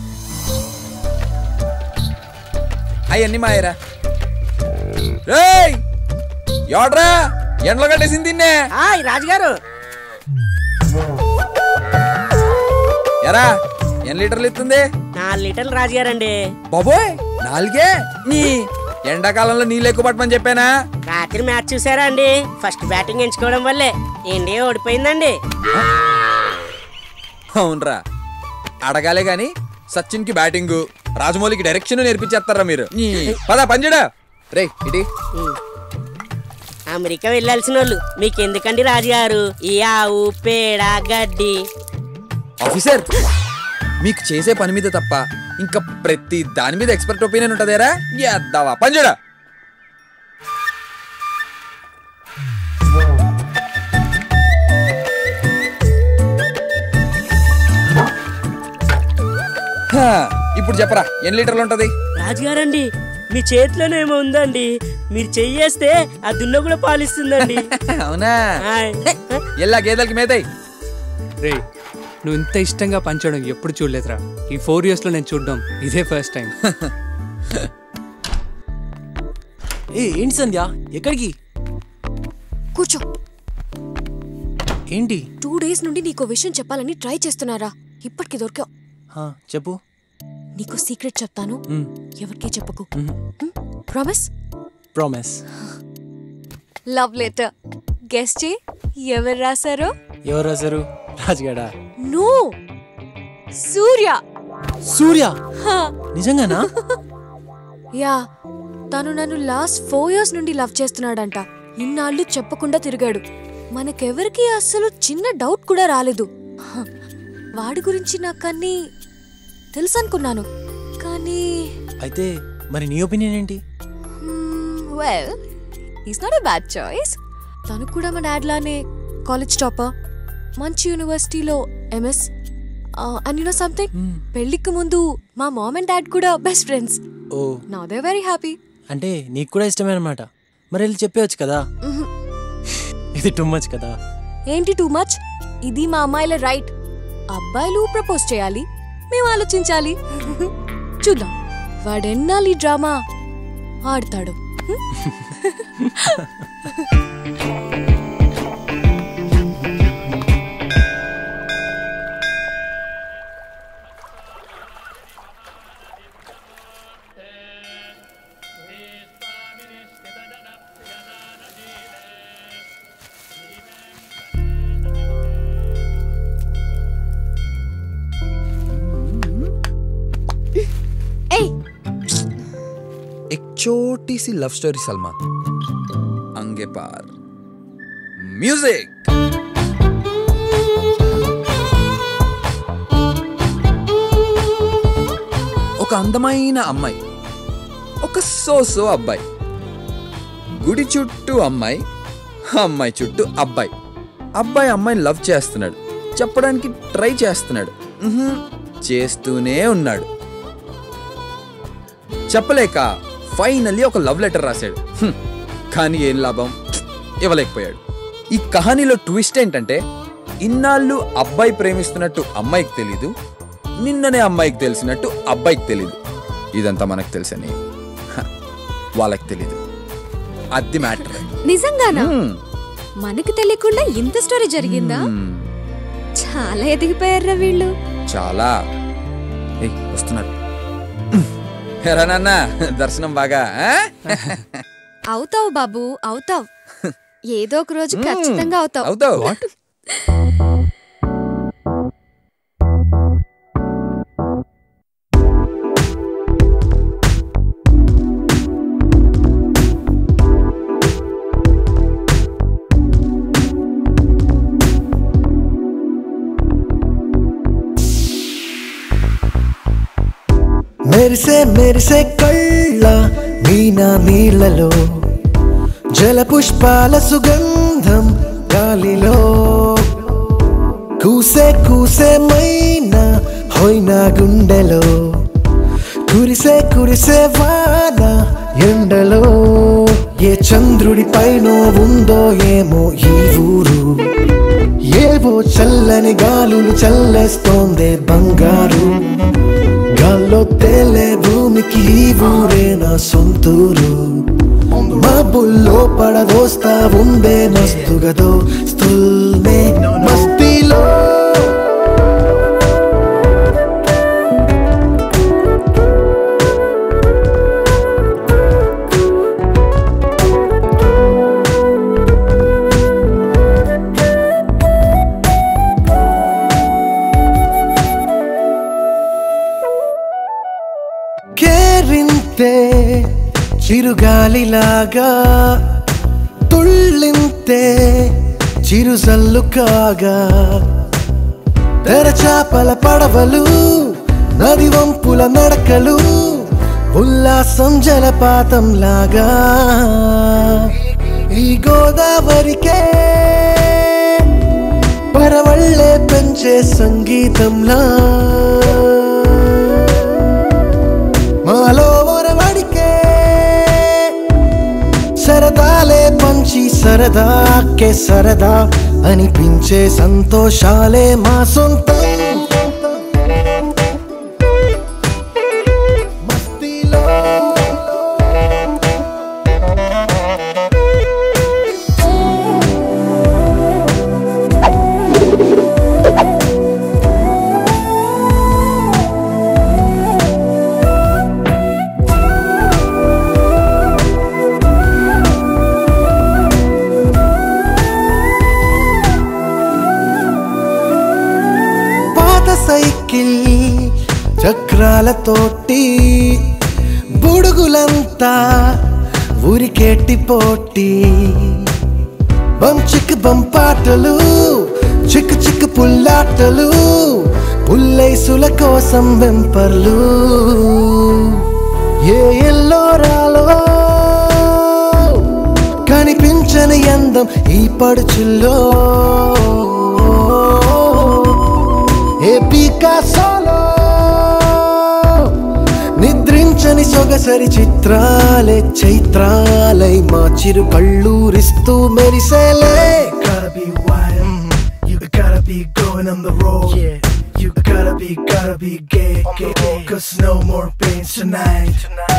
అవన్నీ మాయరా రేయ్ ఎవడ్రా ఎండలో కట్టేసింది తిన్నే హాయ్ రాజుగారు ఎరా ఎన్ని లీటర్లు ఇస్తుంది నాలుగు లీటర్లు రాజుగారండి బాబోయ్ నాలుగే నీ ఎండాకాలంలో నీళ్ళు ఎక్కువ పట్టమని చెప్పానా రాత్రి మ్యాచ్ చూసారా అండి ఫస్ట్ బ్యాటింగ్ ఎంచుకోవడం వల్లే ఇండియా ఓడిపోయిందండి అవునరా అడగాలే గాని సచిన్ కి బ్యాటింగ్ రాజమౌళికి డైరెక్షన్ నేర్పించేస్తారా మీరు నీ పద పంజడా రే ఇటీ అమెరికా వెళ్ళాల్సిన వాళ్ళు మీకు ఎందుకండి రాజుగారు ఈ ఆవు పేడ గడ్డి ఆఫీసర్ మీకు చేసే పని మీద తప్ప ఇంకా ప్రతి దాని మీద ఎక్స్పర్ట్ ఒపీనియన్ ఉంటదేరా ఎద్దావా పంజడా హా, ఇప్పుడు చెప్పరా ఎన్ని లీటర్లు ఉంటది రాజుగారండి మీ చేతిలోనేమో ఉందండి మీరు చెయ్యేస్తే ఆ దున్న కూడా పాలిస్తుందండి అవునా ఎల్లా గేదెలకి మేతాయి రే నువ్వు ఇంత ఇష్టంగా పంచడం ఎప్పుడు చూడలేదురా ఈ ఫోర్ ఇయర్స్లో నేను చూడడం ఇదే ఫస్ట్ టైం ఏ ఏంటి సంధ్య ఎక్కడికి కూర్చో ఏంటి టూ డేస్ నుండి నీకు విషయం చెప్పాలని ట్రై చేస్తున్నారా ఇప్పటికి దొరికావు హా, చెప్పు నీకు సీక్రెట్ చెప్తాను మ్. ఎవరికీ చెప్పకు promise promise love letter guess చే ఎవరు రాశారో ఎవరు రాశారు రాజుగాడా నో సూర్య సూర్య హా. నిజంగానా యా తను నన్ను లాస్ట్ ఫోర్ ఇయర్స్ నుండి లవ్ చేస్తున్నాడంట ఇన్నాళ్ళు చెప్పకుండా తిరిగాడు మనకెవరికి అస్సలు చిన్న డౌట్ కూడా రాలేదు హ, వాడి గురించి నాకన్నీ తెలుసు అనుకున్నాను కానీ అయితే మరి నీ ఒపీనియన్ ఏంటి well is not a bad choice తను కూడా మా డాడ్ లానే కాలేజ్ టాపర్ మంచి యూనివర్సిటీలో MS and you know something పెళ్లికి ముందు మా మామ్ అండ్ డాడ్ కూడా best friends oh now they very happy అంటే నీకు కూడా ఇష్టమే అనమాట మరి వెళ్ళి చెప్పేవచ్చు కదా ఇది టూ మచ్ కదా ఏంటి టూ మచ్ ఇది మా అమ్మాయిల రైట్ అబ్బాయిలు ప్రపోజ్ చేయాలి మేము ఆలోచించాలి చూద్దాం వాడెన్నాళ్ళు ఈ డ్రామా ఆడతాడు छोटी सी लव स्टोरी सलमा अंगे पार म्यूजिक ఒక అందమైన అమ్మాయి ఒక సోసో అబ్బాయి గుడి చుట్టూ అమ్మాయి అమ్మాయి చుట్టూ అబ్బాయి అబ్బాయి అమ్మాయిని లవ్ చేస్తున్నాడు చెప్పడానికి ట్రై చేస్తున్నాడు ఉహుం, చేస్తూనే ఉన్నాడు చెప్పలేక ఫైనల్లీ ఒక లవ్ లెటర్ రాశాడు హ్మ్, కానీ ఏం లాభం ఇవ్వలేకపోయాడు ఈ కహానీలో ట్విస్ట్ ఏంటంటే ఇన్నాళ్ళు అబ్బాయి ప్రేమిస్తున్నట్టు అమ్మాయికి తెలీదు నిన్ననే అమ్మాయికి తెలిసినట్టు అబ్బాయికి తెలీదు ఇదంతా మనకు తెలుసని హ, వాళ్ళకి తెలీదు అది మ్యాటర్ నిజంగానా మనకు తెలియకుండా ఇంత స్టోరీ జరిగిందా చాలా ఎదిగిపోయారా వీళ్ళు చాలా ఏయ్ వస్తున్నారు ఎరా నాన్న దర్శనం బాగా ఆ? అవుతావు బాబు అవుతావు ఏదో ఒక రోజు ఖచ్చితంగా అవుతావు అవుతావు మెరిసే మెరిసే కళ్ళ మీనా నీళ్ళలో జల పుష్పాల సుగంధం గాలిలో కూసే కూసే మైనా హోయినా గుండెలో కురిసే కురిసే వాన ఎండలో ఏ చంద్రుడి పైన ఉందో ఏమో ఈ ఊరు ఏవో చల్లని గాలులు చల్లేస్తోందే బంగారు గాల్లో తేలే భూమికి ఈ ఊరే నా సొంతూరు మబ్బుల్లో పడదోస్తా ఉందే మస్తుగదో స్తుల్నే మస్తీలో కేరింతే చిరుగాలిలాగా తుళ్ళింతే చిరుజల్లు కాగా తెరచాపల పడవలు నది వంపుల నడకలు ఉల్లాసం జలపాతం లాగా ఈ గోదావరికే పరవళ్ళే పెంచే సంగీతంలా మాలో ఒరవడికే సరదాలే పంచి సరదాకే సరదా అనిపించే సంతోషాలే మా సొంతం పాత సైకిల్ చక్రాలతోటి బుడుగులంతా ఊరికేటి పోటీ బం చిక్ బం పాటలు చిక్ చిక్ పుల్లాటలు పుల్లైసుల కోసం వెంపర్లు ఏ ఎల్లోరాలో కనిపించని అందం ఈ పడుచుల్లో ఏ పికాసోలో నిద్రించని సొగసరి చిత్రాలే చైత్రాలై మా చిరు కళ్ళూరిస్తూ మెరిసేలే Gotta be wild. You gotta be going on the road. Yeah. You gotta be, gotta be gay, gay, gay. Cause no more pains tonight.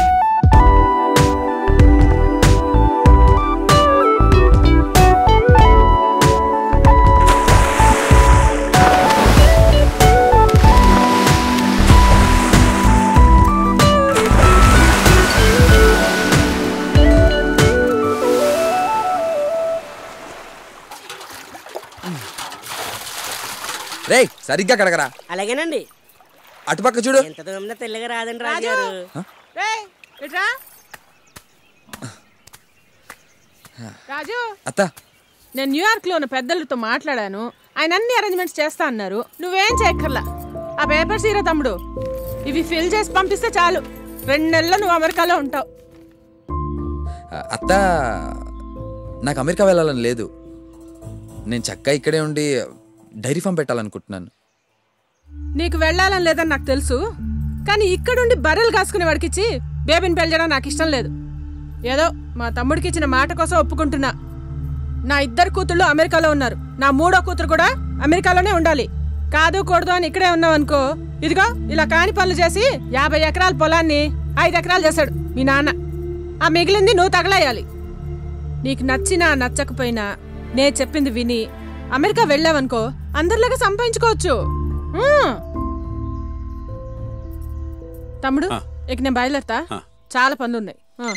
రే సరిగ్గా కడగరా అలాగేనండి అటుపక్క చూడు ఎంత దూరం తెల్లగా రాదండి రాజుగారు రేయ్, ఇట్రా రాజు అత్త నేను న్యూయార్క్ లో ఉన్న పెద్దలతో మాట్లాడాను ఆయన అన్ని అరేంజ్మెంట్స్ చేస్తా అన్నారు నువ్వేం చేయక్కర్లా ఆ పేపర్స్ ఇరా తమ్ముడు ఇవి ఫిల్ చేసి పంపిస్తే చాలు రెండు నెలలు నువ్వు అమెరికాలో ఉంటావు అత్త నాకు అమెరికా వెళ్ళాలని లేదు నేను చక్కగా ఇక్కడే ఉండి డైరీ ఫామ్ పెట్టాలనుకుంటున్నాను నీకు వెళ్ళాలని లేదని నాకు తెలుసు కానీ ఇక్కడుండి బర్రెలు కాసుకునే వాడికిచ్చి బేబీని పెంచడం నాకు ఇష్టం లేదు ఏదో మా తమ్ముడికి ఇచ్చిన మాట కోసం ఒప్పుకుంటున్నా నా ఇద్దరు కూతుళ్ళు అమెరికాలో ఉన్నారు నా మూడో కూతురు కూడా అమెరికాలోనే ఉండాలి కాదు కూడదు అని ఇక్కడే ఉన్నావనుకో ఇదిగో ఇలా కాని పనులు చేసి యాభై ఎకరాల పొలాన్ని ఐదు ఎకరాలు చేశాడు మీ నాన్న ఆ మిగిలింది నువ్వు తగలేయాలి నీకు నచ్చినా నచ్చకపోయినా నే చెప్పింది విని అమెరికా వెళ్ళావనుకో అందరిలాగా సంపాదించుకోవచ్చు ఉమ్. తమ్ముడు ఇక నేను బయలుదేరతా చాలా పనులు ఉన్నాయి ఆ.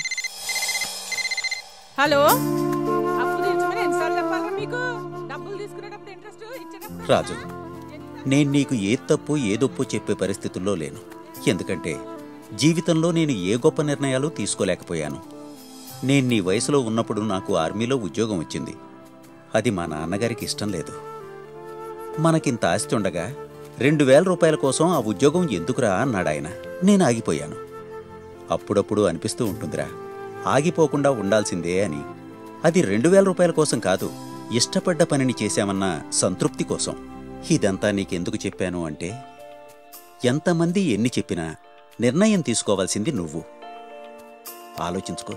హలో అప్పు తీర్చమని ఎన్నిసార్లు చెప్పాలరా మీకు డబ్బులు తీసుకునేటప్పుడు ఇంట్రెస్ట్ ఇచ్చేటప్పుడు రాజు నేను నీకు ఏ తప్పు ఏదొప్పు చెప్పే పరిస్థితుల్లో లేను ఎందుకంటే జీవితంలో నేను ఏ గొప్ప నిర్ణయాలు తీసుకోలేకపోయాను నేను నీ వయసులో ఉన్నప్పుడు నాకు ఆర్మీలో ఉద్యోగం వచ్చింది అది మా నాన్నగారికి ఇష్టం లేదు మనకింత ఆస్తి ఉండగా రెండు వేల రూపాయల కోసం ఆ ఉద్యోగం ఎందుకురా అన్నాడు ఆయన నేను ఆగిపోయాను అప్పుడప్పుడు అనిపిస్తూ ఉంటుందిరా ఆగిపోకుండా ఉండాల్సిందే అని అది రెండు వేల రూపాయల కోసం కాదు ఇష్టపడ్డ పనిని చేశామన్న సంతృప్తి కోసం ఇదంతా నీకెందుకు చెప్పాను అంటే ఎంతమంది ఎన్ని చెప్పినా నిర్ణయం తీసుకోవాల్సింది నువ్వు ఆలోచించుకో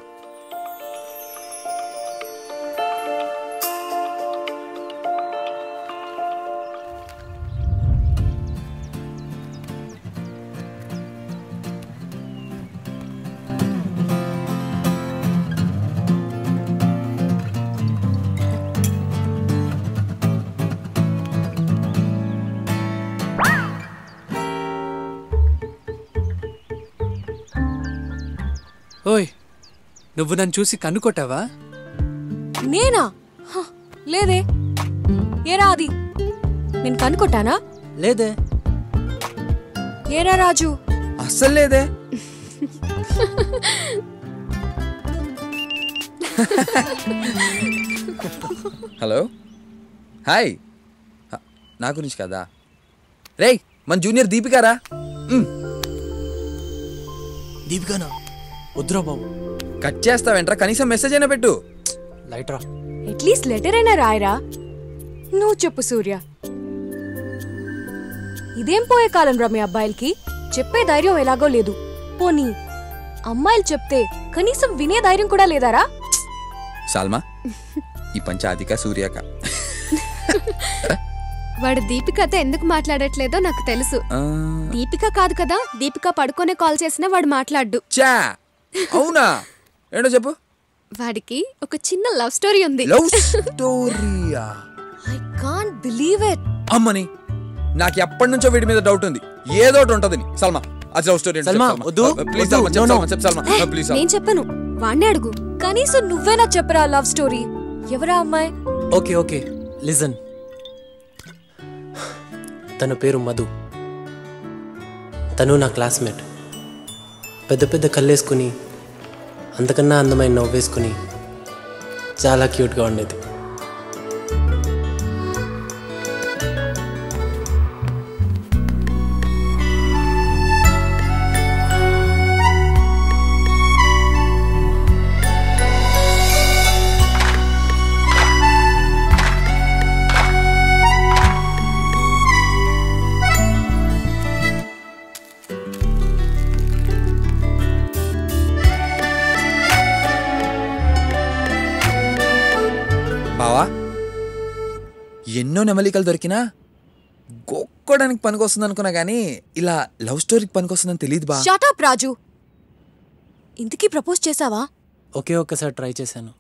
ఓయ్ నువ్వు నన్ను చూసి కన్నుకొట్టావా నేనా హ, లేదే ఏరా అది నేను కనుక్కొట్టానా లేదే ఏరా రాజు అస్సలు లేదే హలో హాయ్ హ, నా గురించి కదా రేయ్ మన జూనియర్ దీపికారా దీపికానా వద్దురా బాబు కట్ చేస్తావేంట్రా కనీసం మెసేజ్ అయినా పెట్టు లైట్ రా అట్లీస్ట్ లెటర్ అయినా రాయరా నువ్వు చెప్పు సూర్య ఇదేం పోయే కాలం రా మీ అబ్బాయిలకి చెప్పే ధైర్యం ఎలాగో లేదు పోనీ అమ్మాయిలు చెప్తే కనీసం వినే ధైర్యం కూడా లేదారా సాల్మా ఈ పంచాధిక సూర్యాక వాడు దీపికతో ఎందుకు మాట్లాడట్లేదో నాకు తెలుసు ఆ, దీపిక కాదు కదా దీపిక పడుకోనే కాల్ చేసినా వాడు మాట్లాడు చా అవునా ఏంటో చెప్పు వాడికి ఒక చిన్న లవ్ స్టోరీ ఉంది లవ్ స్టోరీయా ఐ కాంట్ బిలీవ్ ఇట్ అమ్మని నాకు ఎప్పటి నుంచో వీడి మీద డౌట్ ఉంది ఏదో ఒకటి ఉంటది సల్మా అది లవ్ స్టోరీ సల్మా, వద్దు, ప్లీజ్ వద్దు, సల్మా no, చెప్పు no. సల్మా చెప్పు సల్మా ప్లీజ్ నేను చెప్పను వాణ్ణి అడుగు కనీసం నువ్వేనా చెప్పరా లవ్ స్టోరీ ఎవరా అమ్మాయి ఓకే ఓకే లిజన్ తన పేరు మధు తను నా క్లాస్మేట్ పెద్ద పెద్ద కళ్ళేసుకుని అంతకన్నా అందమైన నవ్వేసుకుని చాలా క్యూట్గా ఉండేది బావా ఎన్నో నెమలికలు దొరికినా గొక్కోడానికి పనికొస్తుంది అనుకున్నా కానీ ఇలా లవ్ స్టోరీకి పనికొస్తుందని తెలియదు బా షట్ అప్ రాజు ఇంతకీ ప్రపోజ్ చేసావా ఒకే ఒక్కసారి ట్రై చేశాను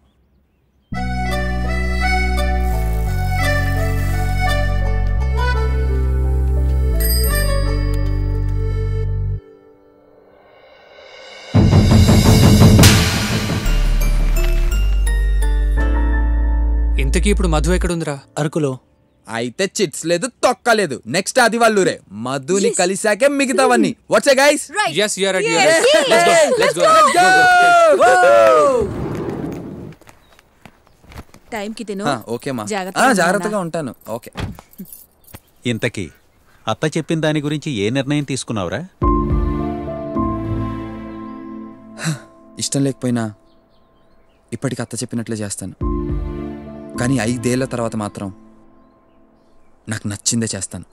ఇంతకీ ఇప్పుడు మధు ఎక్కడుందిరా అరకులో అయితే చిట్స్ లేదు తొక్క లేదు నెక్స్ట్ అది వాళ్ళురే మధుని కలిసాకే మిగతావన్నీ వచ్చే guys Yes, you're right, you're Yes, right. Let's go, yes, let's go, let's go, go, go. go. టైంకి తిను ఆ, ఓకేమా జాగ్రత్తగా ఆ, ఉండు జాగ్రత్తగా నాన్న. ఉంటాను ఓకే ఇంతకీ అత్త చెప్పిన దాని గురించి ఏ నిర్ణయం తీసుకున్నావురా ఇష్టం లేకపోయినా ఇప్పటికి అత్త చెప్పినట్లే చేస్తాను కానీ ఐదేళ్ల తర్వాత మాత్రం నాకు నచ్చిందే చేస్తాను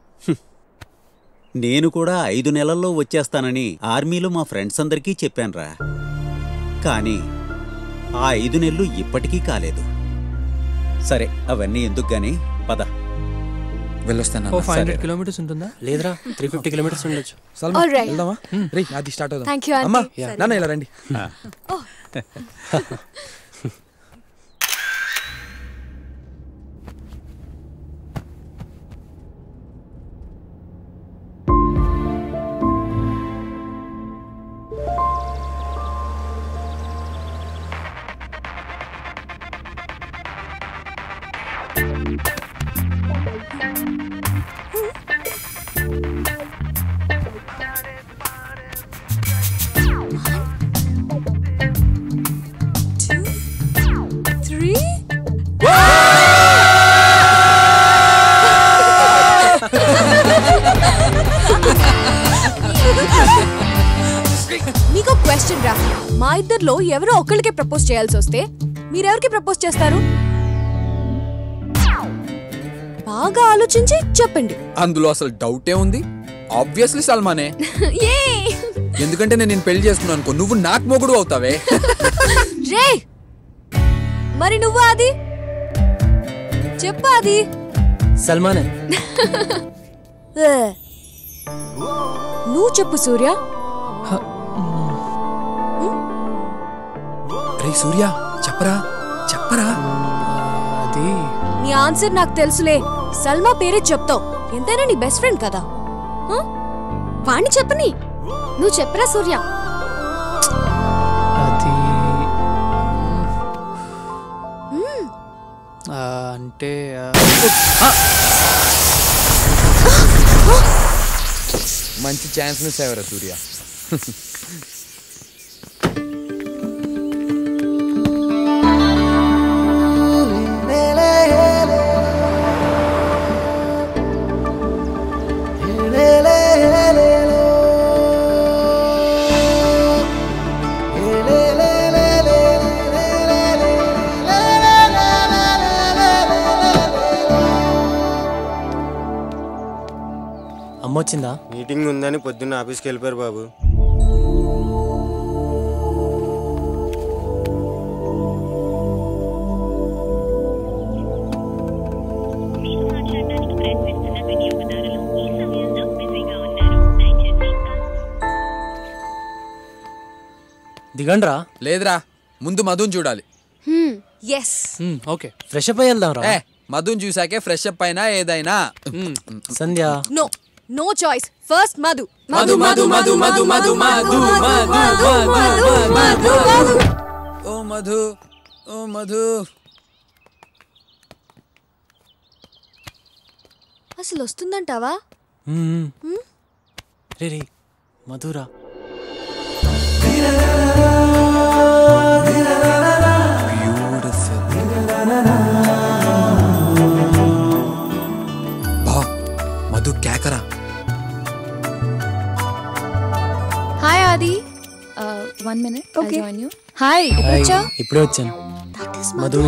నేను కూడా ఐదు నెలల్లో వచ్చేస్తానని ఆర్మీలో మా ఫ్రెండ్స్ అందరికీ చెప్పానురా కానీ ఆ ఐదు నెలలు ఇప్పటికీ కాలేదు సరే అవన్నీ ఎందుకు గాని పద వెళ్ళొస్తాను ఓ ఫైవ్ హండ్రెడ్ కిలోమీటర్స్ ఉంటుందా లేదురా త్రీ ఫిఫ్టీ కిలోమీటర్స్ ఉండొచ్చు సల్మా All right. వెళ్దామా రే అది స్టార్ట్ అవుదాం Thank you, aunty. అమ్మా సరే. నాన్న ఇలా రండి త్రీ మీకు క్వశ్చన్ రా మా ఇద్దర్లో ఎవరో ఒకళ్ళకే ప్రపోజ్ చేయాల్సి వస్తే మీరెవరికి ప్రపోజ్ చేస్తారు బాగా ఆలోచించి చెప్పండి అందులో అసలు డౌటే ఉంది ఆబ్వియస్లీ సల్మానే ఏ ఎందుకంటే నేను నేను పెళ్లి చేసుకున్నాను అనుకో నువ్వు నాకు మొగుడు అవుతావే రే మరి నువ్వు అది చెప్పు అది సల్మానే ఏ. నువ్వు చెప్పు సూర్య రే సూర్య చెప్పరా చెప్పరా అది నీ ఆన్సర్ నాకు తెలుసులే సల్మా పేరే చెప్తావు ఎంతైనా నీ బెస్ట్ ఫ్రెండ్ కదా ఆ? వాణ్ణి చెప్పని నువ్వు చెప్పరా సూర్య అది మ్మ్. ఆ, అంటే ఆ, మంచి ఛాన్స్ మిస్ అయ్యారా సూర్య అమ్మ వచ్చిందా మీటింగ్ ఉందని పొద్దున్న ఆఫీస్కి వెళ్ళిపోయారు బాబు దిగండ్రా లేదురా ముందు మధుని చూడాలి ఎస్ ఓకే ఫ్రెష్ అప్ అయ్యి వెళ్దాం రా ఏ మధుని చూసాకే ఫ్రెష్ అప్ అయినా ఏదైనా Sandhya no no choice first Madhu Madhu, Madhu, Madhu, Madhu, Madhu, Madhu, Madhu, Madhu, Madhu, Madhu. Oh Madhu oh Madhu అసలు వస్తుందంటావా మ్మ్. మ్మ్? రే రే మధురా బా మధు కేకరా hi Adi one minute Okay. Join you hi hi, వచ్చా ఇప్పుడే వచ్చాను Madhu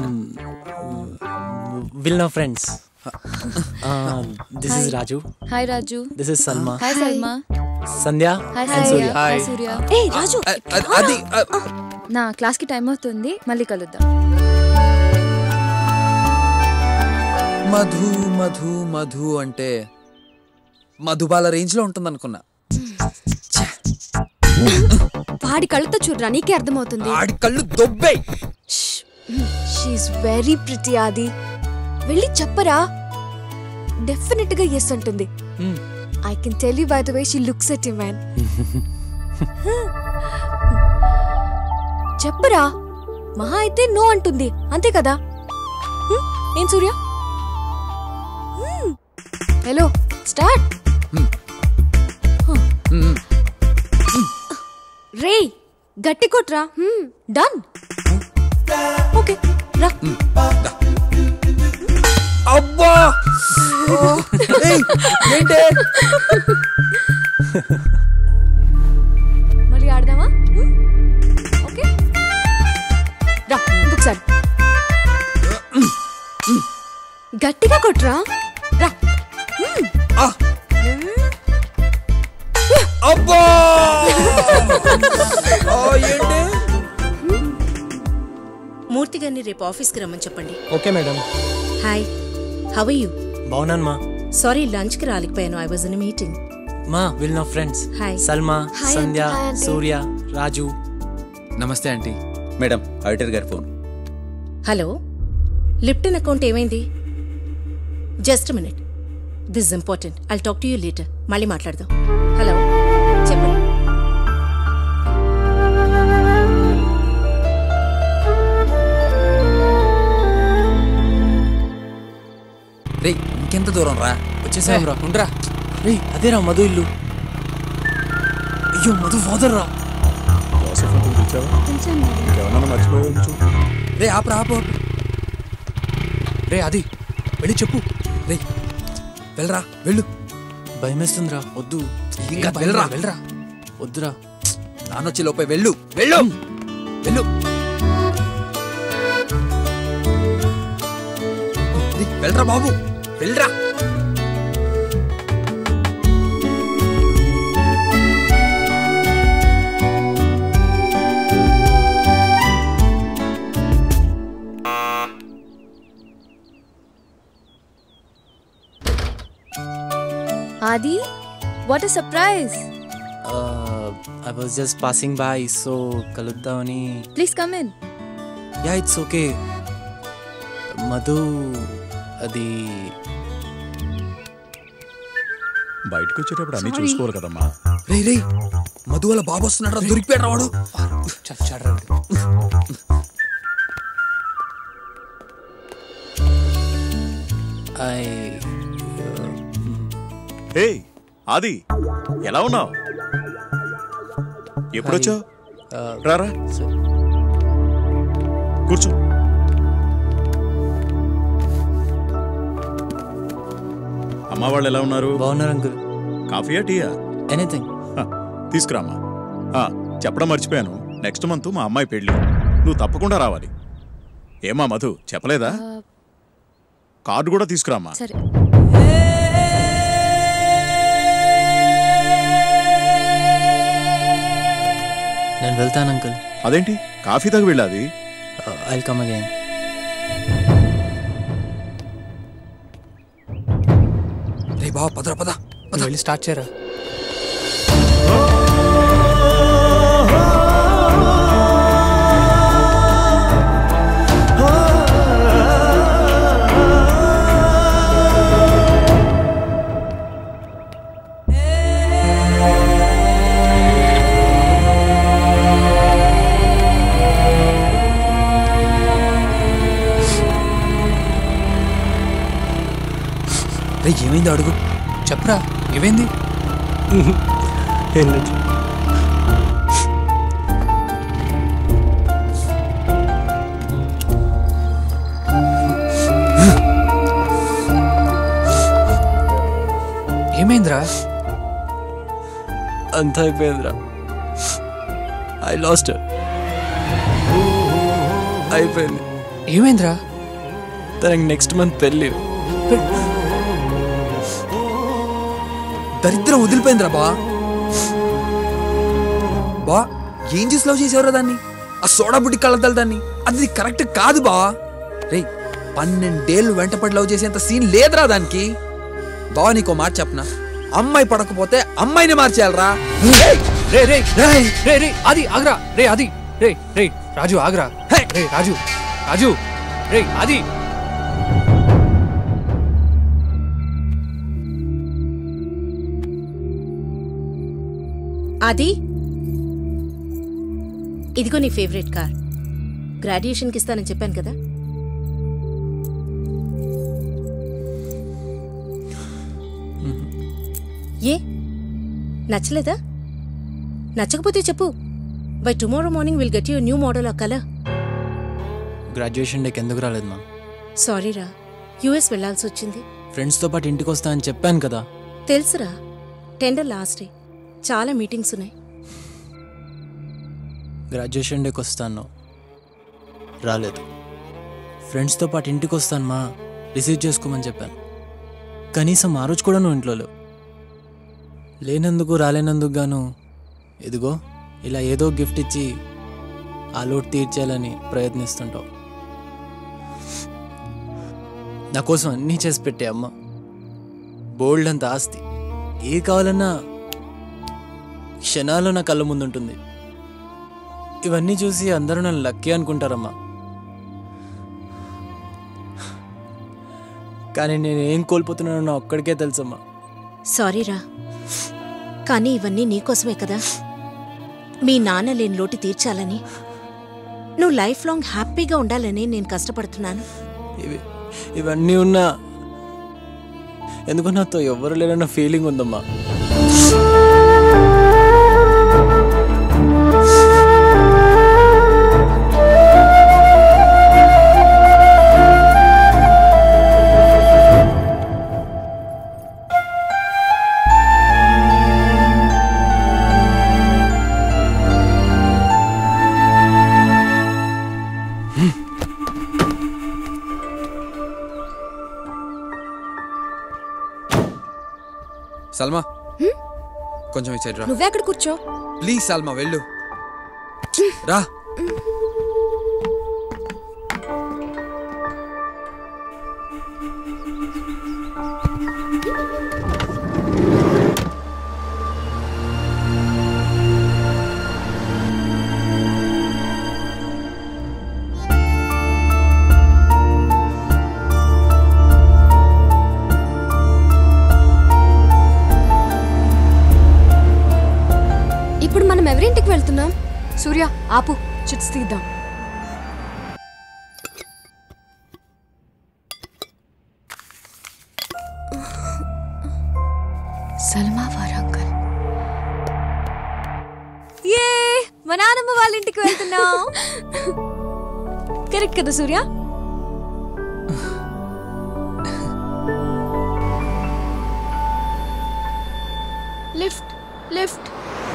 will know friends this is Hi. Raju hi Raju this is Salma hi Salma Sandhya hi and Surya hi Surya ఏ రాజు అది నా క్లాస్ కి టైం అవుతుంది మళ్ళీ కలుద్దాం మధు మధు మధు అంటే మధుబాల రేంజ్ లో ఉంటుంది అనుకున్నా వాడి కళ్ళతో చూడరా నీకే అర్థమవుతుంది ఆడి కళ్ళు దొబ్బే షీఈ్ వెరీ ప్రిటీ ఆది వెళ్ళి చెప్పరా డెఫినెట్ గా ఎస్ అంటుంది I can tell you by the way she looks at you man చెప్పరా మహా అయితే నో అంటుంది అంతే కదా హ్మ్? ఏం సూర్య హలో స్టార్ట్ రే గట్టి కొట్రా డన్ ఓకే రా అబ్బా ఏయ్, ఏంటి మళ్ళీ ఆడదామా హ్మ్? ఓకే రా ఇంకొకసారి గట్టిగా కొట్రా రా హ్మ్. అబ్బా ఆ, ఏంటి మూర్తి గారిని రేపు ఆఫీస్కి రమ్మని చెప్పండి okay madam hi how you బాగున్నాను మా సారీ లంచ్కి రాలేకపోయాను ఐ వాజ్ ఇన్ మీటింగ్ మా విల్ నా friends hi Salma hi Sandhya aunty, hi aunty. Surya Raju నమస్తే ఆంటీ మేడం ఆడిటర్ గారి ఫోన్ హలో లిప్టన్ అకౌంట్ ఏమైంది just minute this important I talk to you later మళ్ళీ మాట్లాడదాం హలో చెప్పండి రే ఇంకెంత దూరం రా వచ్చేసాం రా ఉండరా రే అదేరా మధు ఇల్లు అయ్యో మధు ఫాదర్ రా రే ఆపు ఆపు ఆపు. రే అది వెళ్ళి చెప్పు రే వెళ్ళరా వెళ్ళు భయమేస్తుందిరా వద్దు ఇంకా వెళ్ళరా వెళ్ళరా వద్దురా నానొచ్చి లోపే వెళ్ళు వెళ్ళు వెళ్ళు రే, వెళ్ళరా బాబు వెళ్ళరా Aadi what a surprise I was just passing by so కలుద్దామని please come in ya it's okay Madhu అది బయటకు వచ్చేటప్పుడు అన్ని Sorry. చూసుకోవాలి కదమ్మా రే రే మధు వాళ్ళ బాబు వస్తున్నాడు రా దొరికిపోయాడు వాడు ఐ హే ఆది ఎలా ఉన్నావు ఎప్పుడొచ్చావు రారా కూర్చో అమ్మ వాళ్ళు ఎలా ఉన్నారు బాగున్నారు అంకుల్ కాఫీయా టీయా ఎనీథింగ్ తీసుకురామ్మా ఆ, చెప్పడం మర్చిపోయాను నెక్స్ట్ మంత్ మా అమ్మాయి పెళ్లి నువ్వు తప్పకుండా రావాలి ఏమా మధు చెప్పలేదా కార్డు కూడా తీసుకురామ్మా సరే నేను వెళ్తాను అంకుల్ అదేంటి కాఫీ తాగి వెళ్ళాది ఐ కమ్ అగైన్ రే బాబా పదరా పద నువ్వు వెళ్ళి స్టార్ట్ చేయరా రే ఏమైంది అడుగు చెప్పరా ఏమైంది ఏమైందిరా అంతా అయిపోయిందిరా ఐ లాస్ట్ అయిపోయింది ఏమైందిరా తనకి నెక్స్ట్ మంత్ పెళ్ళి దరిద్రం వదిలిపోయిందిరా బా బా ఏం చేసి లవ్ చేసేవరా దాన్ని ఆ సోడా బుడ్డి కళ్ళద్దాలి దాన్ని అది కరెక్ట్ కాదు బా రే పన్నెండేళ్ళు వెంటపడి లవ్ చేసేంత సీన్ లేదురా దానికి బా నీకో మాట చెప్పనా అమ్మాయి పడకపోతే అమ్మాయిని మార్చేయాలరా రే రే రే రే అది ఆగ్రా రే అది రే రే రాజు ఆగ్రా రే రాజు రాజు రే అది అది ఇదిగో నీ ఫేవరెట్ కార్ గ్రాడ్యుయేషన్కి ఇస్తానని చెప్పాను కదా ఏ నచ్చలేదా నచ్చకపోతే చెప్పు bye tomorrow morning will get you new model ఆ కలర్ గ్రాడ్యుయేషన్ డేకి ఎందుకు రాలేదు మా సారీరా యుఎస్ వెళ్ళాల్సి వచ్చింది ఫ్రెండ్స్తో పాటు ఇంటికి వస్తా అని చెప్పాను కదా తెలుసురా టెండర్ లాస్ట్ డే చాలా మీటింగ్స్ ఉన్నాయి గ్రాడ్యుయేషన్ డేకి వస్తాను రాలేదు ఫ్రెండ్స్తో పాటు ఇంటికి వస్తాను మా రిసీవ్ చేసుకోమని చెప్పాను కనీసం ఆ రోజు కూడా నువ్వు ఇంట్లో లేవు లేనందుకు రాలేనందుకు గాను ఇదిగో ఇలా ఏదో గిఫ్ట్ ఇచ్చి ఆ లోటు తీర్చేయాలని ప్రయత్నిస్తుంటావు నా కోసం అన్నీ చేసి పెట్టే అమ్మ బోల్డ్ అంత ఆస్తి ఏ కావాలన్నా క్షణాల్లో నా కళ్ళ ముందుంటుంది ఇవన్నీ చూసి అందరూ నన్ను లక్కీ అనుకుంటారమ్మా కానీ నేను ఏం కోల్పోతున్నానో నా ఒక్కడికే తెలుసమ్మా సారీరా కానీ ఇవన్నీ నీకోసమే కదా మీ నాన్న లేని లోటు తీర్చాలని నువ్వు లైఫ్ లాంగ్ హ్యాపీగా ఉండాలని నేను కష్టపడుతున్నాను ఇవి ఇవన్నీ ఉన్నా ఎందుకో నాతో ఎవరు లేరన్న ఫీలింగ్ ఉందమ్మా సల్మా కొంచెం ఇచ్చేది రా నువ్వే అక్కడ కూర్చో ప్లీజ్ సల్మా వెళ్ళు రా ఇప్పుడు మనం ఎవరింటికి వెళ్తున్నాం సూర్య ఆపు చిట్స్ తీద్దాం సల్మా వారంగల్ ఏ మా నాన్నమ్మ వాళ్ళ ఇంటికి వెళ్తున్నాం కరెక్ట్ కదా సూర్య లిఫ్ట్ లిఫ్ట్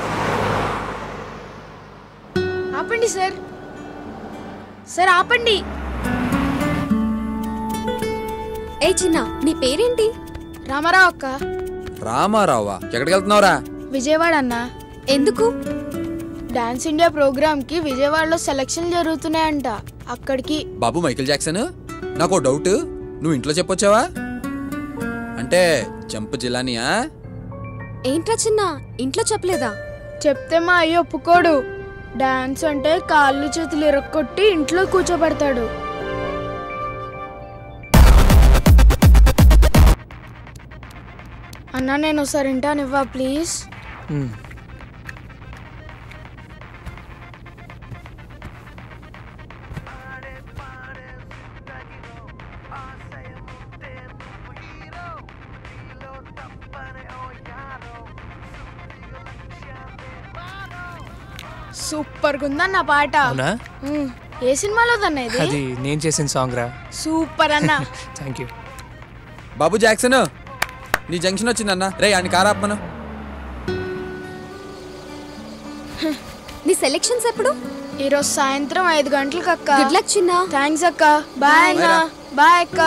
ఆపండి సార్ సార్ ఆపండి ఏ చిన్న నీ పేరేంటి రామారావు అక్క రామారావా ఎక్కడికి వెళ్తున్నావురా విజయవాడ అన్న ఎందుకు డాన్స్ ఇండియా ప్రోగ్రామ్ కి విజయవాడలో సెలక్షన్ జరుగుతున్నాయంట అక్కడికి బాబు మైకిల్ జాక్సన్ నాకు ఓ డౌట్ నువ్వు ఇంట్లో చెప్పొచ్చావా అంటే జంప్ జిలానియా ఏంట్రా చిన్న ఇంట్లో చెప్పలేదా చెప్తే మా అయ్య ఒప్పుకోడు డాన్స్ అంటే కాళ్ళు చేతులు ఇరక్కొట్టి ఇంట్లో కూర్చోబెడతాడు అన్నా నేను ఒకసారి వింటానివ్వా ప్లీజ్ సూపర్ ఉందన్న పాట అవునా ఉమ్, ఏ సినిమాలోదన్న ఇది అది నేను చేసిన సాంగ్ రా సూపర్ అన్న థ్యాంక్ యూ బాబు జాక్సన్ నీ జంక్షన్ వచ్చిందన్న రే అని కారాపమను నీ సెలెక్షన్స్ ఎప్పుడు ఈరోజు సాయంత్రం ఐదు గంటలకు అక్క గుడ్ లక్ చిన్న థ్యాంక్స్ అక్క బాయ్ అన్న బాయ్ అక్క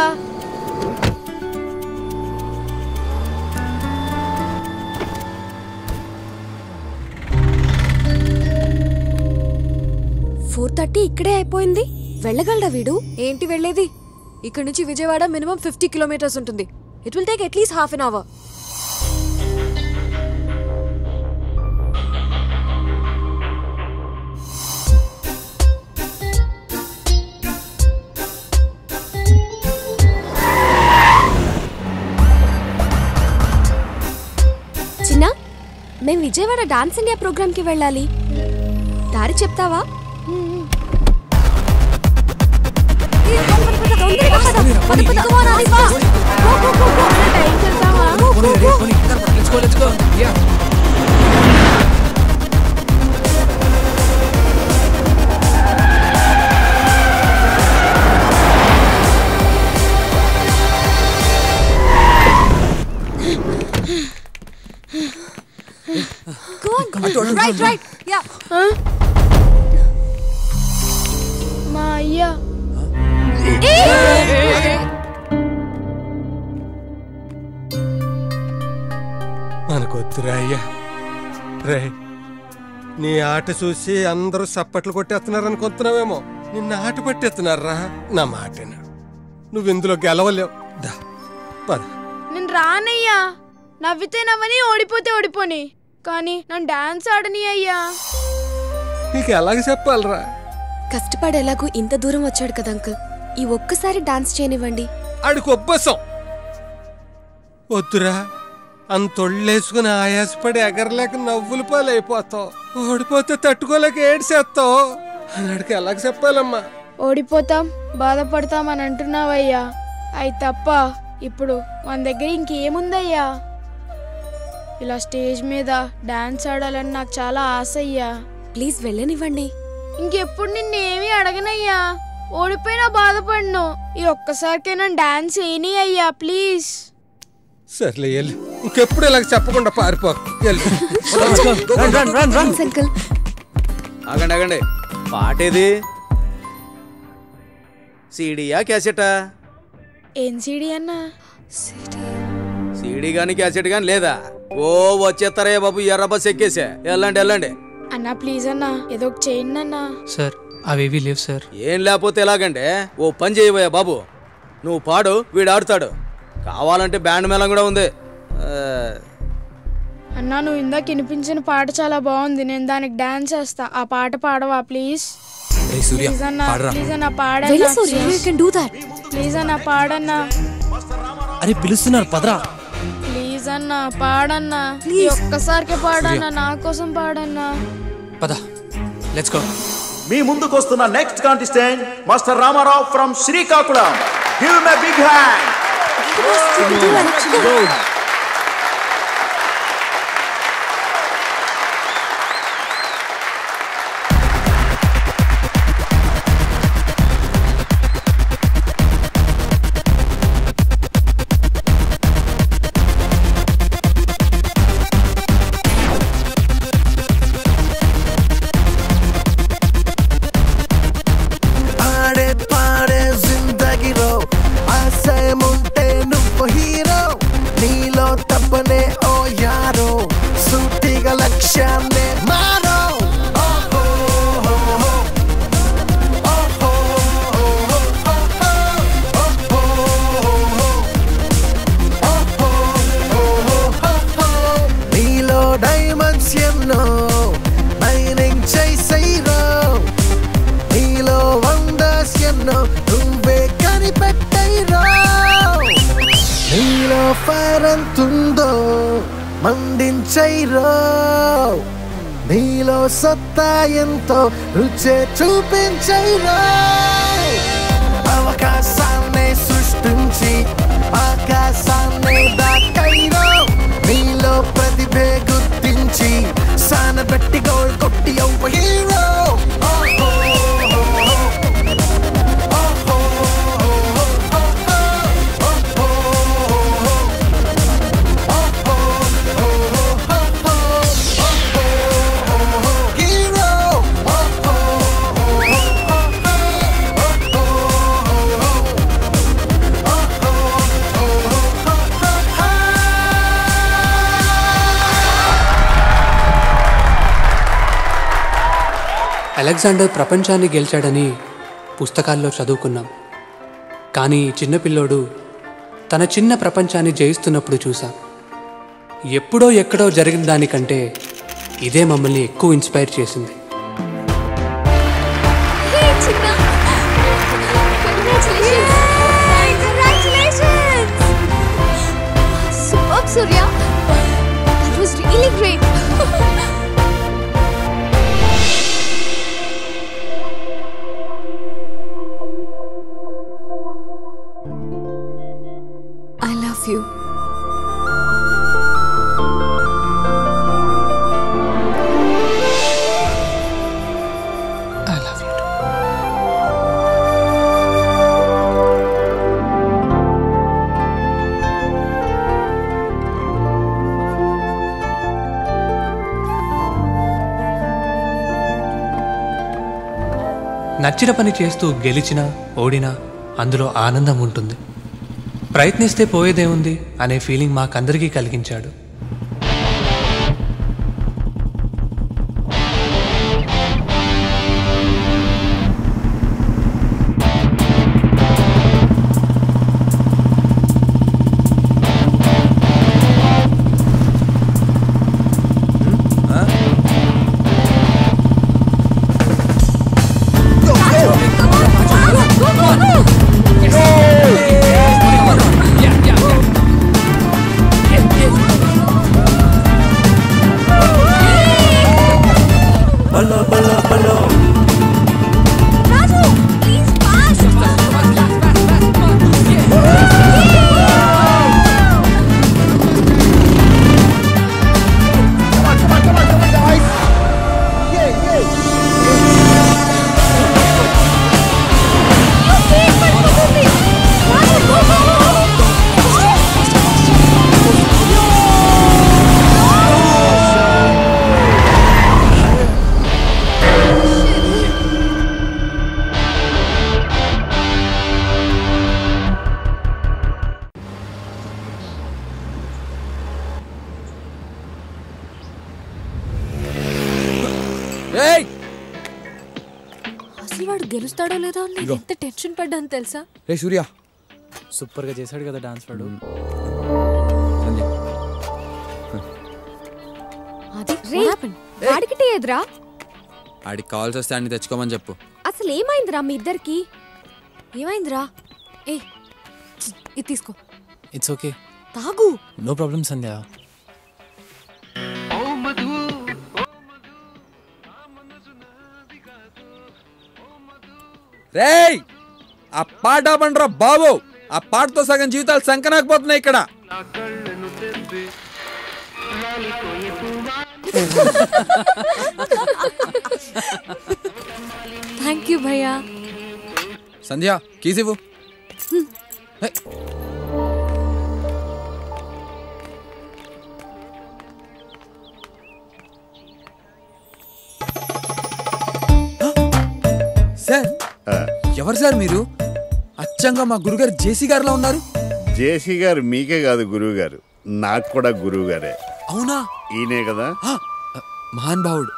ఫోర్ థర్టీ ఇక్కడే అయిపోయింది వెళ్ళగలడా వీడు ఏంటి వెళ్ళేది ఇక్కడ నుంచి విజయవాడ మినిమం ఫిఫ్టీ కిలోమీటర్స్ ఉంటుంది it will take at least half an hour చిన్న మేము విజయవాడ డాన్స్ ఇండియా ప్రోగ్రామ్ కి వెళ్ళాలి దారి చెప్తావా Go on. Right, right. Yeah. మా అయ్యా మనకొద్దురా అయ్యా రే నీ ఆట చూసి అందరూ సప్పట్లు కొట్టేస్తున్నారు అనుకుంటున్నావేమో నిన్న ఆట పట్టేస్తున్నారా నా మాట విను. నువ్వు ఇందులో గెలవలేవు దా పద నేను రానయ్యా నవ్వితే నవ్వని ఓడిపోతే ఓడిపోని కానీ నన్ను డాన్స్ ఆడని అయ్యా నీకు ఎలాగ చెప్పాలరా కష్టపడి ఎలాగో ఇంత దూరం వచ్చాడు కదా అంకుల్ ఈ ఒక్కసారి డాన్స్ చేయనివ్వండి ఆడికి ఒబ్బసం వద్దురా అంతొళ్ళేసుకుని ఆయాసపడి ఎగరలేక నవ్వులు పాలైపోతావు ఓడిపోతే తట్టుకోలేక ఏడ్చేస్తావు అన్నాడికి ఎలాగ చెప్పాలమ్మా ఓడిపోతాం బాధపడతాం అని అంటున్నావయ్యా అయి తప్ప ఇప్పుడు మన దగ్గర ఇంకేముందయ్యా ఇలా స్టేజ్ మీద డాన్స్ ఆడాలని నాకు చాలా ఆశ అయ్యా ప్లీజ్ వెళ్ళనివ్వండి ఇంకెప్పుడు నిన్నేమీ అడగనయ్యా ఓడిపోయినా బాధపడను ఈ ఒక్కసారికైనా డాన్స్ వేయని అయ్యా ప్లీజ్ సర్లే వెళ్ళు ఇంకెప్పుడు ఇలాగ చెప్పకుండా పారిపో వెళ్ళు. అంకుల్ ఆగండి ఆగండి పాటేది సీడీయా క్యాసెటా ఏం సీడీ అన్నా సీడీ గాని క్యాసెట్ గాని లేదా ఓ వచ్చేస్తారే బాబు ఎర్ర బస్ ఎక్కేసా వెళ్ళండి వెళ్ళండి అన్నా ప్లీజ్ అన్నా ఏదో ఒక చేయండి అన్నా సార్ అవేవి లేవు సార్ ఏం లేకపోతే ఎలాగంటే ఓ పని చేయబోయా బాబు నువ్వు పాడు వీడు ఆడుతాడు కావాలంటే బ్యాండ్ మేళం కూడా ఉంది ఆ, అన్నా నువ్వు ఇందాక వినిపించిన పాట చాలా బాగుంది నేను దానికి డాన్స్ చేస్తా ఆ పాట పాడవా ప్లీజ్ రే సూర్య ప్లీజ్ అన్నా పాడరా ప్లీజ్ అన్నా వెళ్ళు పాడన్నా Surya you can do that please అన్నా పాడన్నా అరే పిలుస్తున్నారు పదరా ప్లీజ్ అన్నా పాడన్నా ఈ ఒక్కసారికే పాడన్నా నా కోసం పాడన్నా పద లెట్స్ గో మీ ముందుకు వస్తున్న next contestant master Ramarao from Srikakulam give me big hand ఆడే పాడే జిందగీలో ఆశయముంటే నువ్వు హీరో నీలో తప్పనే ఓ యారో సూటిగా లక్ష్యాన్నే మారో ఓహో, ఓహో, ఓహో, ఓహో, ఓహో, నీలో డైమండ్స్ ఎన్నో మైనింగ్ చేసైరో నీలో వండర్స్ ఎన్నో నువ్వే కనిపెట్టైరో నీలో ఫైర్ ఎంతుందో మండించైరో నీలో సత్తా ఎంతో రుచే చూపించైరో అవకాశాన్ని సృష్టించి ఆకాశాన్ని దాకైరో నీలో ప్రతిభే గుర్తించి సానబెట్టి గోల్ కొట్టి అవ్వ హీరో అలెగ్జాండర్ ప్రపంచాన్ని గెలిచాడని పుస్తకాల్లో చదువుకున్నాం కానీ ఈ చిన్న పిల్లోడు తన చిన్న ప్రపంచాన్ని జయిస్తున్నప్పుడు చూసాం ఎప్పుడో ఎక్కడో జరిగిన దానికంటే ఇదే మమ్మల్ని ఎక్కువ ఇన్స్పైర్ చేసింది Superb, Surya. That was really great. I love you. I love you. నచ్చిన పని చేస్తూ గెలిచినా ఓడినా అందులో ఆనందం ఉంటుంది ప్రయత్నిస్తే పోయేదేముంది అనే ఫీలింగ్ మాకందరికీ కలిగించాడు ఏయ్ అసలు వాడు గెలుస్తాడో లేదో అని నేను ఇదిగో. ఎంత టెన్షన్ పడ్డాను తెలుసా రే సూర్య సూపర్గా చేశాడు కదా డాన్స్ వాడు అది వాడికి టీ ఎదురా ఆడికి కావాల్సి వస్తే అన్ని తెచ్చుకోమని చెప్పు అసలు ఏమైందిరా మీ ఇద్దరికి ఏమైందిరా ఏ ఛ్, ఇది తీసుకో ఇట్స్ ఓకే తాగు నో ప్రాబ్లం సంధ్య రేయ్ ఆ పాట పండ్రా బాబు ఆ పాటతో సగం జీవితాలు సంకనాకపోతున్నాయి ఇక్కడ థ్యాంక్ యూ భయ్యా సంధ్య కీస్ ఇవ్వు ఏయ్. సార్ ఎవరు సార్ మీరు అచ్చంగా మా గురుగారు జేసీ గారిలో ఉన్నారు జేసీ గారు మీకే కాదు గురువు గారు నాకు కూడా గురువు గారే అవునా ఈయనే కదా మహాన్ భావుడు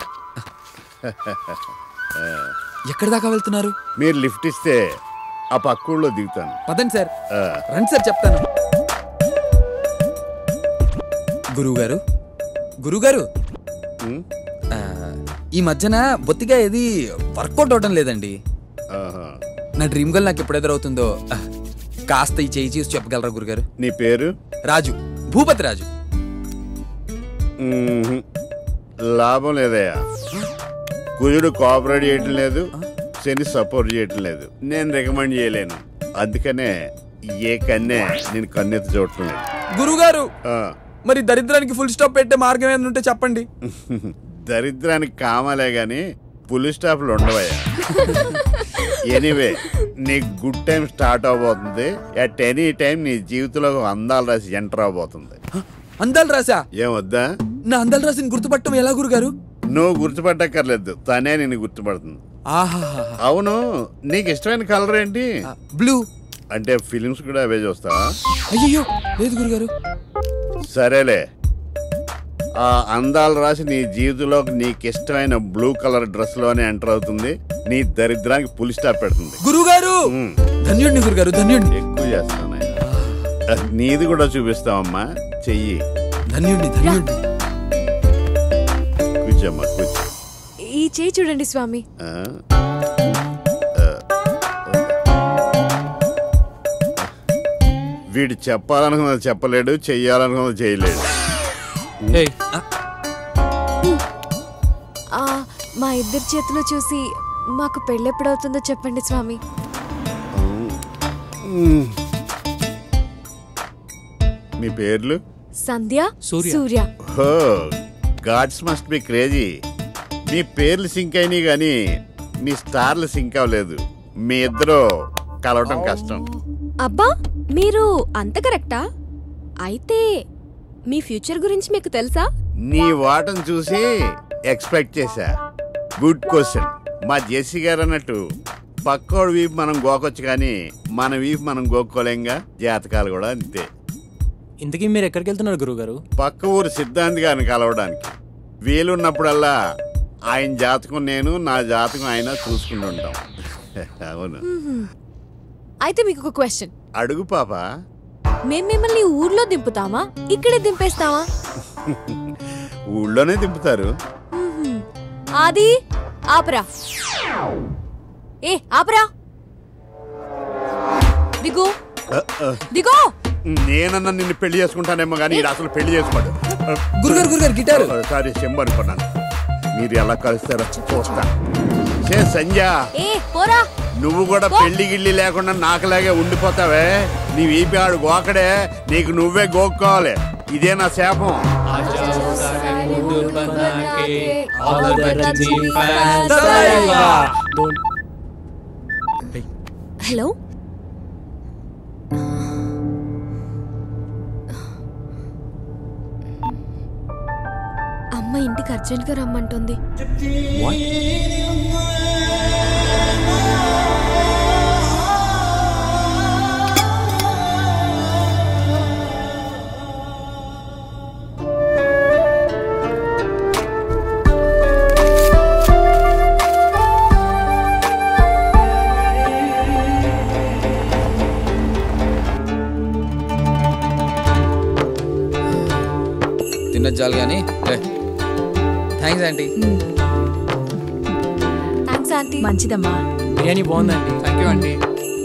ఎక్కడి దాకా వెళ్తున్నారు మీరు లిఫ్ట్ ఇస్తే ఆ పక్కూళ్ళో దిగుతాను పదండి సార్ ఆ. రండి సార్ చెప్తాను గురువు గారు గురువు గారు ఈ మధ్యన బొత్తిగా ఏది వర్కౌట్ అవడం లేదండి నా డ్రీమ్ గర్ల్ నాకు ఎప్పుడు ఎదురవుతుందో ఆ, కాస్త ఈ చేయి చూసి చెప్పగలరా గురుగారు నీ పేరు రాజు భూపతి రాజు మ్మ్హ్. లాభం లేదయ్యా కుజుడు కోఆపరేట్ చేయటం లేదు శని సపోర్ట్ చేయటం లేదు నేను రికమెండ్ చేయలేను అందుకనే ఏ కన్నే నేను కన్నెత్తి చూడటం లేదు గురుగారు ఆ. మరి దరిద్రానికి ఫుల్ స్టాప్ పెట్టే మార్గం ఏమైనా ఉంటే చెప్పండి దరిద్రానికి కామాలే గాని పులి స్టాప్లు ఉండవయ్యా ఎనీవే నీ గుడ్ టైం స్టార్ట్ అవబోతుంది అట్ ఎనీ టైం నీ జీవితంలో ఒక అందాలు రాసి ఎంటర్ అవబోతుంది అందాలు రాసా ఏమొద్దా నా అందాలు రాసిన గుర్తుపట్టడం ఎలా గురుగారు నువ్వు గుర్తుపట్టక్కర్లేదు తనే నేను గుర్తుపడుతుంది ఆహాహా అవును నీకు ఇష్టమైన కలర్ ఏంటి బ్లూ అంటే ఫిలిమ్స్ కూడా అవే చూస్తావా అయ్యో లేదు గురుగారు సరేలే ఆ అందాలు రాసి నీ జీవితంలో నీకు ఇష్టమైన బ్లూ కలర్ డ్రెస్ లోనే ఎంటర్ అవుతుంది నీ దరిద్రానికి పులి స్టాప్ పెడుతుంది గురుగారు ధన్యుడిని గురుగారు ధన్యుడిని ఎక్కువ చేస్తాను నీది కూడా చూపిస్తావమ్మా చెయ్యి ధన్యుడిని ధన్యుడిని కూర్చోమ్మా కూర్చో ఈ చేయి చూడండి స్వామి ఆ? ఆ. వీడు చెప్పాలనుకున్నది చెప్పలేడు చెయ్యాలనుకున్నది చేయలేడు ఆ, మా ఇద్దరి చేతిలో చూసి మాకు పెళ్ళెప్పుడవుతుందో చెప్పండి స్వామి మ్మ్. మీ పేర్లు సంధ్య Surya. Surya oh gods must be crazy మీ పేర్లు సింక్ అయినాయి కానీ మీ స్టార్లు సింక్ అవ్వలేదు మీ ఇద్దరు కలవటం కష్టం అబ్బా మీరు అంత కరెక్టా అయితే మీ ఫ్యూచర్ గురించి మీకు తెలుసా నీ వాటం చూసి ఎక్స్పెక్ట్ చేశా గుడ్ క్వశ్చన్ మా జెస్సీ గారు అన్నట్టు పక్కోడు వీపు మనం గోకొచ్చు కానీ మన వీపు మనం గోక్కోలేంగా జాతకాలు కూడా అంతే ఇంతకీ మీరు ఎక్కడికి వెళ్తున్నారు గురుగారు పక్క ఊరు సిద్ధాంతి గారిని కలవడానికి వీలున్నప్పుడల్లా ఆయన జాతకం నేను నా జాతకం ఆయన చూసుకుంటుంటాం అవును అయితే మీకు ఒక క్వశ్చన్ అడుగు పాప మేం మిమ్మల్ని ఊర్లో దింపుతామా ఇక్కడే దింపేస్తామా ఊళ్ళోనే దింపుతారు మ్మ్హ్మ్. ఆది ఆపరా ఏ ఆపరా దిగు అ, అ. దిగో నేనన్నా నిన్ను పెళ్లి చేసుకుంటానేమో కానీ ఈడు అసలు పెళ్లి చేసుకోడు గురుగారు గురుగారు గిటారు సారీ చెంబు అనుకున్నాను మీరు ఎలా కలుస్తారో చూస్తా సే సంజ ఏ పోరా నువ్వు కూడా పెళ్లి గిళ్ళి లేకుండా నాకులాగే ఉండిపోతావే నీ వీపి ఆడు గోకడే నీకు నువ్వే గోక్కోవాలి ఇదే నా శాపం హలో అమ్మ ఇంటికి అర్జెంట్గా రమ్మంటుంది తిన్నది చాలు కానీ థ్యాంక్స్ ఆంటీ థ్యాంక్స్ ఆంటీ మంచిదమ్మా బిర్యానీ బాగుందండి థ్యాంక్ యూ అండి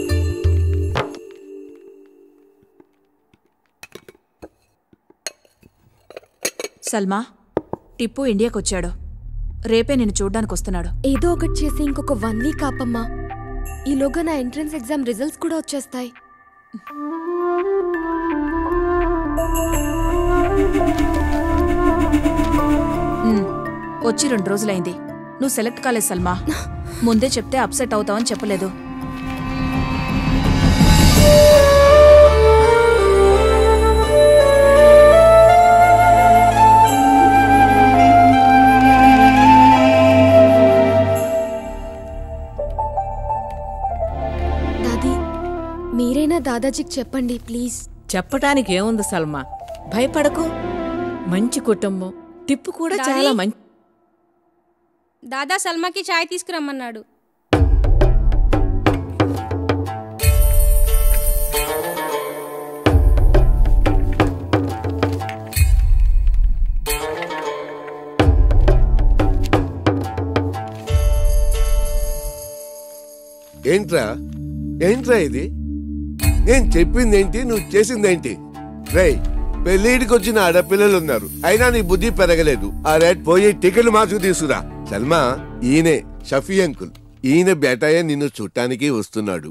సల్మా టిప్పు ఇండియాకి వచ్చాడు రేపే నేను చూడ్డానికి వస్తున్నాడు ఏదో ఒకటి చేసి ఇంకొక వన్ వీక్ ఆపమ్మా ఈలోగా నా ఎంట్రన్స్ ఎగ్జామ్ రిజల్ట్స్ కూడా వచ్చేస్తాయి ఉమ్, వచ్చి రెండు రోజులైంది నువ్వు సెలెక్ట్ కాలేదు సల్మా ముందే చెప్తే అప్సెట్ అవుతావని చెప్పలేదు దాదీ మీరైనా దాదాజీకి చెప్పండి ప్లీజ్ చెప్పటానికి ఏముంది సల్మా భయపడకు మంచి కుటుంబం టిప్పు కూడా దాదీ? చాలా మంచి దాదా సల్మాకి చాయ్ తీసుకురమ్మన్నాడు ఏంట్రా ఏంట్రా ఇది నేను చెప్పిందేంటి నువ్వు చేసిందేంటి రేయ్ పెళ్ళిడికి వచ్చిన ఆడపిల్లలు ఉన్నారు అయినా నీ బుద్ధి పెరగలేదు ఆ రేట్ పోయి టికెట్లు మార్చుకు తీసుకురా సల్మా ఈయనే షఫీ అంకుల్ ఈయన బేటాయే నిన్ను చుట్టానికి వస్తున్నాడు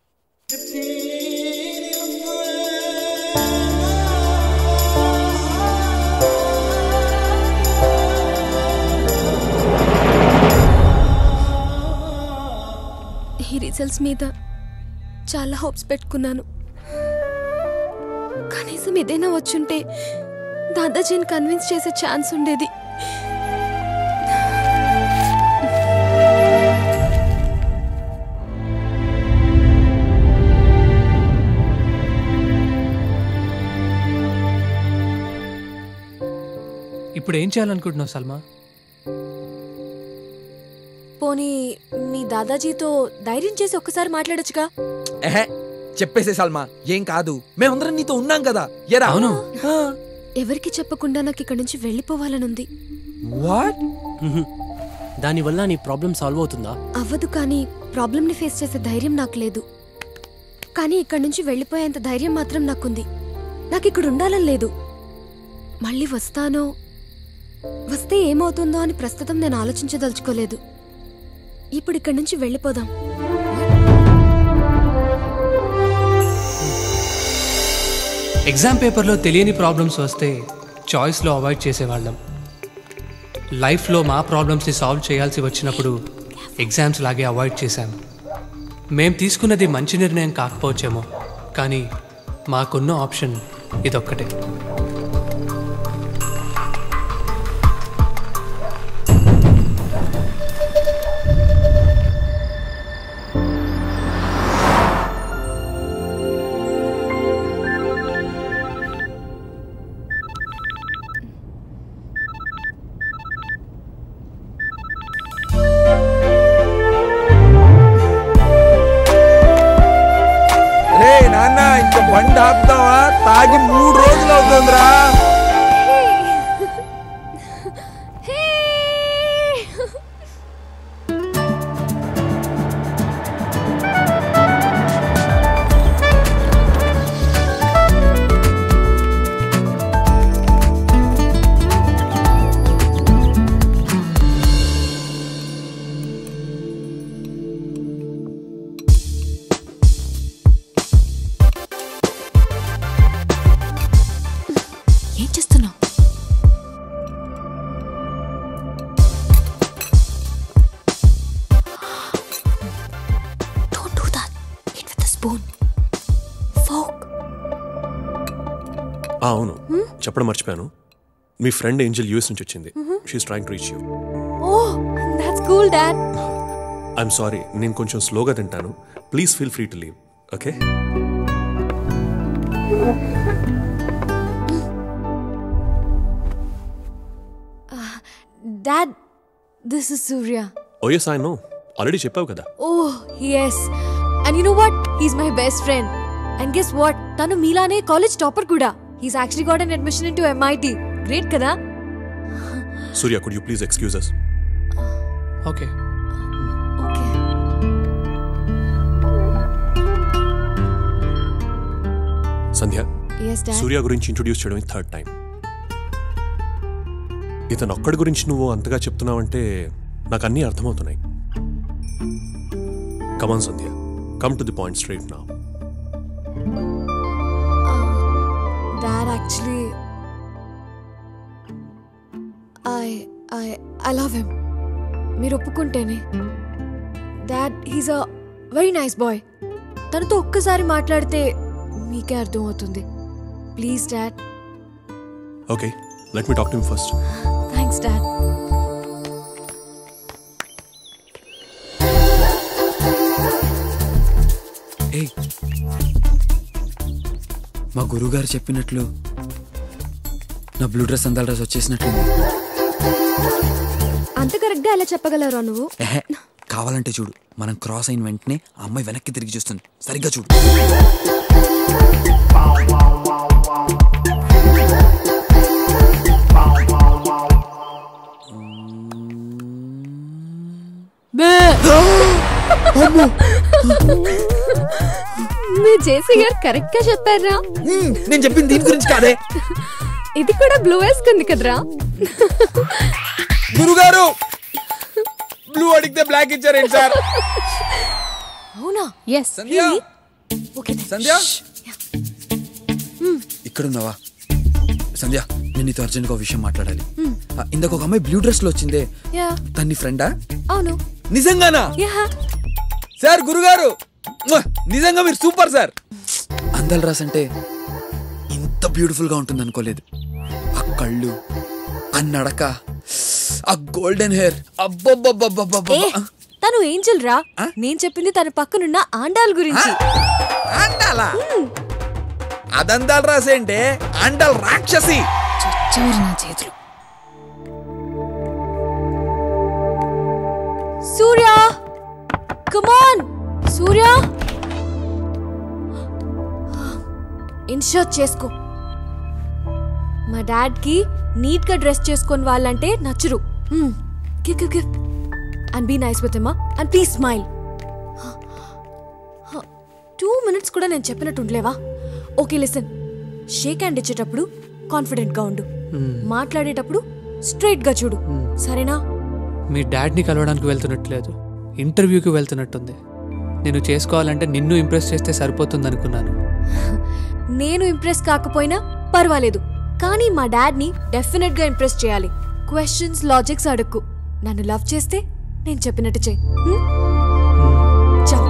ఈ రిజల్ట్స్ మీద చాలా హోప్స్ పెట్టుకున్నాను కనీసం ఏదైనా వచ్చుంటే దాదాజీని కన్విన్స్ చేసే ఛాన్స్ ఉండేది ఇప్పుడు ఏం చేయాలనుకుంటున్నావు సల్మా పోనీ మీ దాదాజీతో ధైర్యం చేసి ఒక్కసారి మాట్లాడొచ్చుగా ఎహే చెప్పేసే సల్మా ఏం కాదు మేమందరం నీతో ఉన్నాం కదా ఎరా అవును ఎవరికి చెప్పకుండా నాకు ఇక్కడి నుంచి వెళ్ళిపోవాలనుంది వాట్ దానివల్ల నీ ప్రాబ్లం సాల్వ్ అవుతుందా అవ్వదు కానీ ప్రాబ్లమ్ని ఫేస్ చేసే ధైర్యం నాకు లేదు కానీ ఇక్కడి నుంచి వెళ్ళిపోయేంత ధైర్యం మాత్రం నాకుంది నాకు ఇక్కడ ఉండాలని లేదు మళ్ళీ వస్తానో వస్తే ఏమవుతుందో అని ప్రస్తుతం నేను ఆలోచించదలుచుకోలేదు ఇప్పుడు ఇక్కడి నుంచి వెళ్ళిపోదాం ఎగ్జామ్ పేపర్లో తెలియని ప్రాబ్లమ్స్ వస్తే చాయిస్లో అవాయిడ్ చేసేవాళ్ళం లైఫ్లో మా ప్రాబ్లమ్స్ని సాల్వ్ చేయాల్సి వచ్చినప్పుడు ఎగ్జామ్స్ లాగే అవాయిడ్ చేశాం మేం తీసుకున్నది మంచి నిర్ణయం కాకపోవచ్చేమో కానీ మాకున్న ఆప్షన్ ఇదొక్కటే తాగుతుంటే ఆపుతావా తాగి మూడు రోజులు అవుతుందిరా ఏం చేస్తున్నావు Don't do that. Eat with a spoon. Fork. ఆ, అవును చెప్పడం మర్చిపోయాను మీ ఫ్రెండ్ ఏంజల్ యూఎస్ నుంచి వచ్చింది Mhm. She's trying to reach you Oh, that's cool, Dad. I'm sorry నేను కొంచెం స్లోగా తింటాను please feel free to leave okay Dad, this is Surya. Oh yes I know already చెప్పావు కదా Oh, yes. And you know what? He's my best friend. And guess what? తను మీలానే college topper కూడా he's actually got an admission in to MIT great కదా Surya could you please excuse us okay Sandhya Yes, Dad. Surya గురించి introduce చేయడం third time ఇతను ఒక్కడి గురించి నువ్వు అంతగా చెప్తున్నావంటే నాకు అన్నీ అర్థమవుతున్నాయి come on Sandhya come to the point straight నా Dad, actually, I, I, I love him. మీరు ఒప్పుకుంటేనే dad he's a very nice boy తనతో ఒక్కసారి మాట్లాడితే మీకే అర్థమవుతుంది please dad okay let me talk to first thanks dad ఏయ్ మా గురువుగారు చెప్పినట్లు నా బ్లూ డ్రెస్ అందాల డ్రెస్ వచ్చేసినట్లుంది అంత కరెక్ట్గా ఎలా చెప్పగలరా నువ్వు ఎహె కావాలంటే చూడు మనం క్రాస్ అయిన వెంటనే ఆ అమ్మాయి వెనక్కి తిరిగి చూస్తుంది సరిగ్గా చూడు మీ జేసీ గారు కరెక్ట్ గా చెప్పారా నేను చెప్పింది దీని గురించి కాదే ఇది కూడా బ్లూ వేసుకుంది కదరా గురుగారు బ్లూ అడిగితే బ్లాక్ ఇచ్చారేంటి సార్ అవునా ఎస్ సంధ్య ఓకే సంధ్య ఇక్కడ ఉన్నావా సంధ్య నేను నీతో అర్జెంట్గా ఒక విషయం మాట్లాడాలి Hmm. ఆ, ఇందాక ఒక అమ్మాయి బ్లూ డ్రెస్ లో వచ్చిందే యా తన్ని ఫ్రెండా అవును నిజంగానా యా సార్ గురుగారు మ్వా! నిజంగా మీరు సూపర్ సార్ అందాల రాస్ అంటే ఇంత బ్యూటిఫుల్ గా ఉంటుంది అనుకోలేదు ఆ కళ్ళు ఆ నడక ఆ గోల్డెన్ హెయిర్ అబ్బబ్బబ్బబ్బబ్బబ్బ ఏ తను ఏంజల్ రా నేను చెప్పింది తన పక్కనున్న ఆండాల్ గురించి ఆండాలా అదందాల రాసేంటే అండాల్ రాక్షసి చూడు నా చేతులు సూర్య కమాన్ సూర్య ఇన్షర్ట్ చేసుకో మా డాడ్ కి నీట్ గా డ్రెస్ చేసుకొని వాళ్ళంటే నచ్చరు give give give and be nice with Emma and please smile two minutes కూడా నేను చెప్పినట్టు ఉండలేవా ఓకే లిసన్ షేక్ హ్యాండ్ ఇచ్చేటప్పుడు కాన్ఫిడెంట్ గా ఉండు మాట్లాడేటప్పుడు స్ట్రైట్ గా చూడు సరేనా మీ డాడ్ని కలవడానికి వెళ్తున్నట్లేదు ఇంటర్వ్యూకి వెళ్తున్నట్టుంది నేను చేసుకోవాలంటే నిన్ను ఇంప్రెస్ చేస్తే సరిపోతుంది అనుకున్నాను నేను ఇంప్రెస్ కాకపోయినా పర్వాలేదు కానీ మా డాడ్ని డెఫినెట్ గా ఇంప్రెస్ చేయాలి క్వశ్చన్స్ లాజిక్స్ అడుక్కు నన్ను లవ్ చేస్తే నేను చెప్పినట్టు చెయ్యి హ్మ్? చల్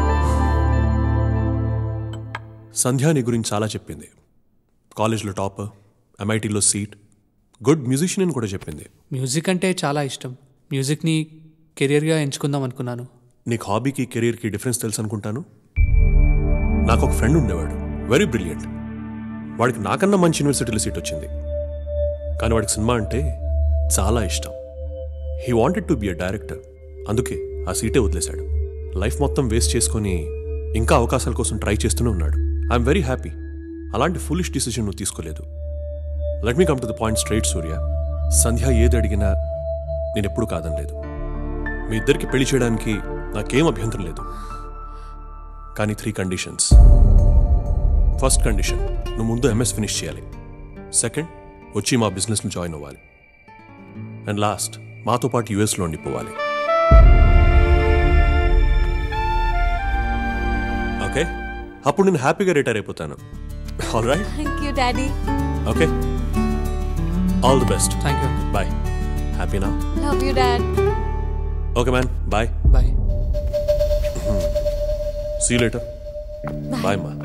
సంధ్య నీ గురించి చాలా చెప్పింది కాలేజ్లో టాపర్ ఎంఐటీలో సీట్ గుడ్ మ్యూజిషియన్ అని కూడా చెప్పింది మ్యూజిక్ అంటే చాలా ఇష్టం మ్యూజిక్ని కెరియర్గా ఎంచుకుందాం అనుకున్నాను నీకు హాబీకి కెరీర్కి డిఫరెన్స్ తెలుసు అనుకుంటాను నాకు ఒక ఫ్రెండ్ ఉండేవాడు వెరీ బ్రిలియంట్ వాడికి నాకన్నా మంచి యూనివర్సిటీలో సీట్ వచ్చింది కానీ వాడికి సినిమా అంటే చాలా ఇష్టం he wanted to be a director అందుకే ఆ సీటే వదిలేశాడు లైఫ్ మొత్తం వేస్ట్ చేసుకొని ఇంకా అవకాశాల కోసం ట్రై చేస్తూనే ఉన్నాడు ఐఎమ్ వెరీ హ్యాపీ అలాంటి ఫులిష్ డిసిషన్ నువ్వు తీసుకోలేదు let me come to the point straight Surya Sandhya ఏది అడిగినా నేను ఎప్పుడూ కాదనలేదు మీ ఇద్దరికి పెళ్లి చేయడానికి నాకేం అభ్యంతరం లేదు కానీ త్రీ కండిషన్స్ ఫస్ట్ కండిషన్ నువ్వు ముందు ఎంఎస్ ఫినిష్ చేయాలి సెకండ్ వచ్చి మా బిజినెస్లో జాయిన్ అవ్వాలి అండ్ లాస్ట్ మాతో పాటు యుఎస్లో ఉండిపోవాలి ఓకే అప్పుడు నేను హ్యాపీగా రిటైర్ అయిపోతాను all right thank you daddy okay all the best thank you bye హ్యాపీనా love you dad okay man bye bye see later bye మా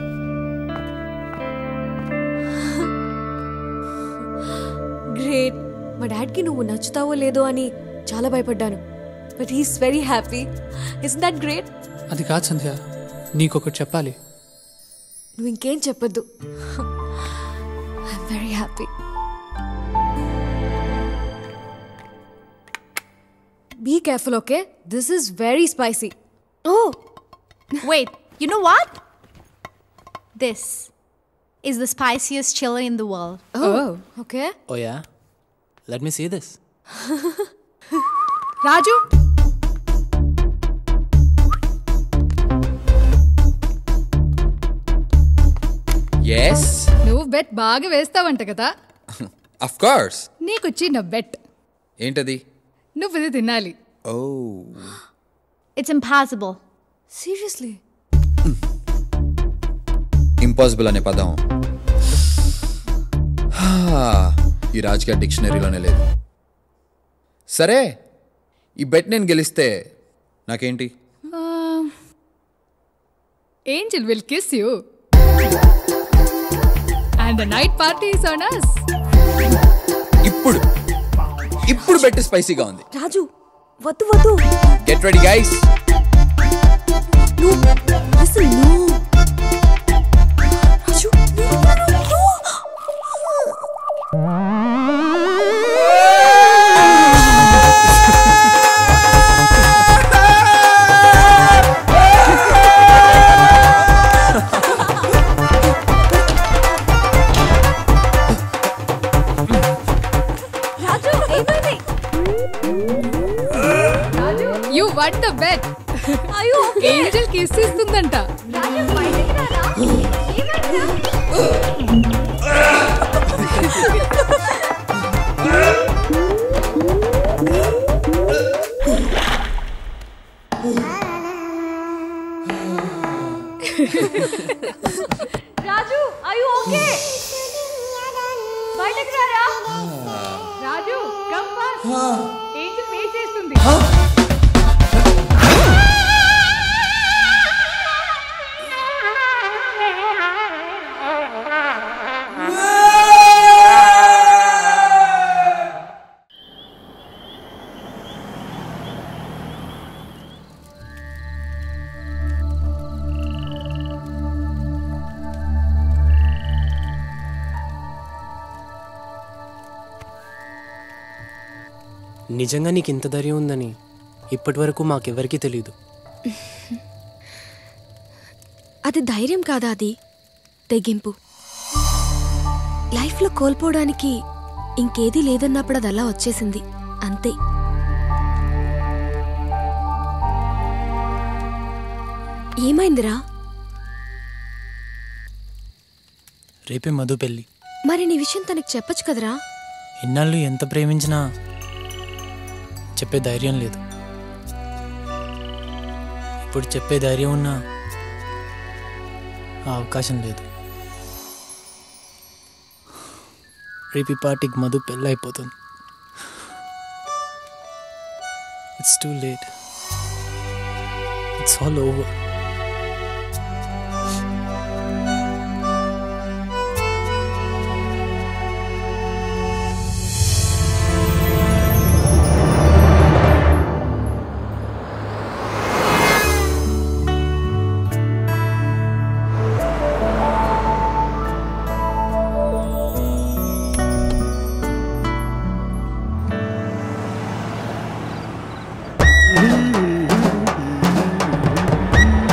గ్రేట్ మా డాడ్కి నువ్వు నచ్చుతావో లేదో అని చాలా భయపడ్డాను but he's very happy is that great అది కాదు సంధ్య నీకొకటి చెప్పాలి నువ్వు ఇంకేం చెప్పొద్దు I'm very happy be careful okay this is very spicy oh Wait, you know what? This is the spiciest chili in the world. Oh, okay. Oh ya let me see this Raju yes నువ్వు bet బాగా వేస్తావంట కదా of course నీకు చిన్న bet ఏంటది నువ్వు ఇది తినాలి ఓ It's impossible. Seriously? ఇంపాసిబుల్ అనే పదం హా, ఈ రాజకీయ డిక్షనరీలోనే లేదు సరే ఈ బెట్ నేను గెలిస్తే నాకేంటి angel will kiss you and the night party is on us ఇప్పుడు ఇప్పుడు బెట్ స్పైసీగా ఉంది రాజు వద్దు వద్దు గెట్ రెడీ గైస్ అసలు no. Raju no, no, no, no. Raju ఏమైంది యు వన్ ద బెట్ అయ్యో ఏంజల్ కిస్ ఇస్తుందంట రాజు బయటికి రారా ఏమైందిరా? రాజు అయ్యో ఓకే బయటకు రారా Raju come fast angel wait చేస్తుంది నిజంగా నీకు ఇంత ధైర్యం ఉందని ఇప్పటి వరకు మాకెవ్వరికీ తెలియదు అది ధైర్యం కాదా అది తెగింపు లైఫ్లో కోల్పోవడానికి ఇంకేదీ లేదన్నప్పుడు అది అలా వచ్చేసింది అంతే ఏమైందిరా రేపే మధు పెళ్ళి మరి నీ విషయం తనకి చెప్పొచ్చు కదరా ఇన్నాళ్ళు ఎంత ప్రేమించినా చెప్పే ధైర్యం లేదు ఇప్పుడు చెప్పే ధైర్యం ఉన్నా ఆ అవకాశం లేదు రేపు ఈ పార్టీకి మధు పెళ్ళి అయిపోతుంది it's too late it's all over Mm-hmm.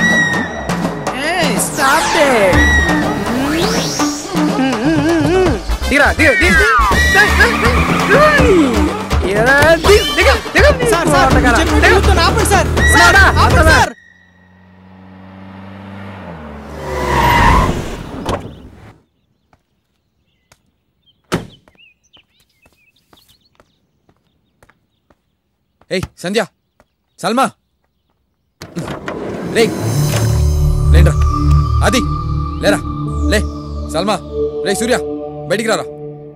దిగ దిగ ఏరా, దిగ దిగ దిగ సార్ సార్ చెప్పిన తిరుగుతున్నా, ఆపండి సార్ సార్ ఆపండి సార్ ఏయ్ సంధ్య సల్మా రే లేండ్రా అది లేరా లే సల్మా రే సూర్య బయటికి రారా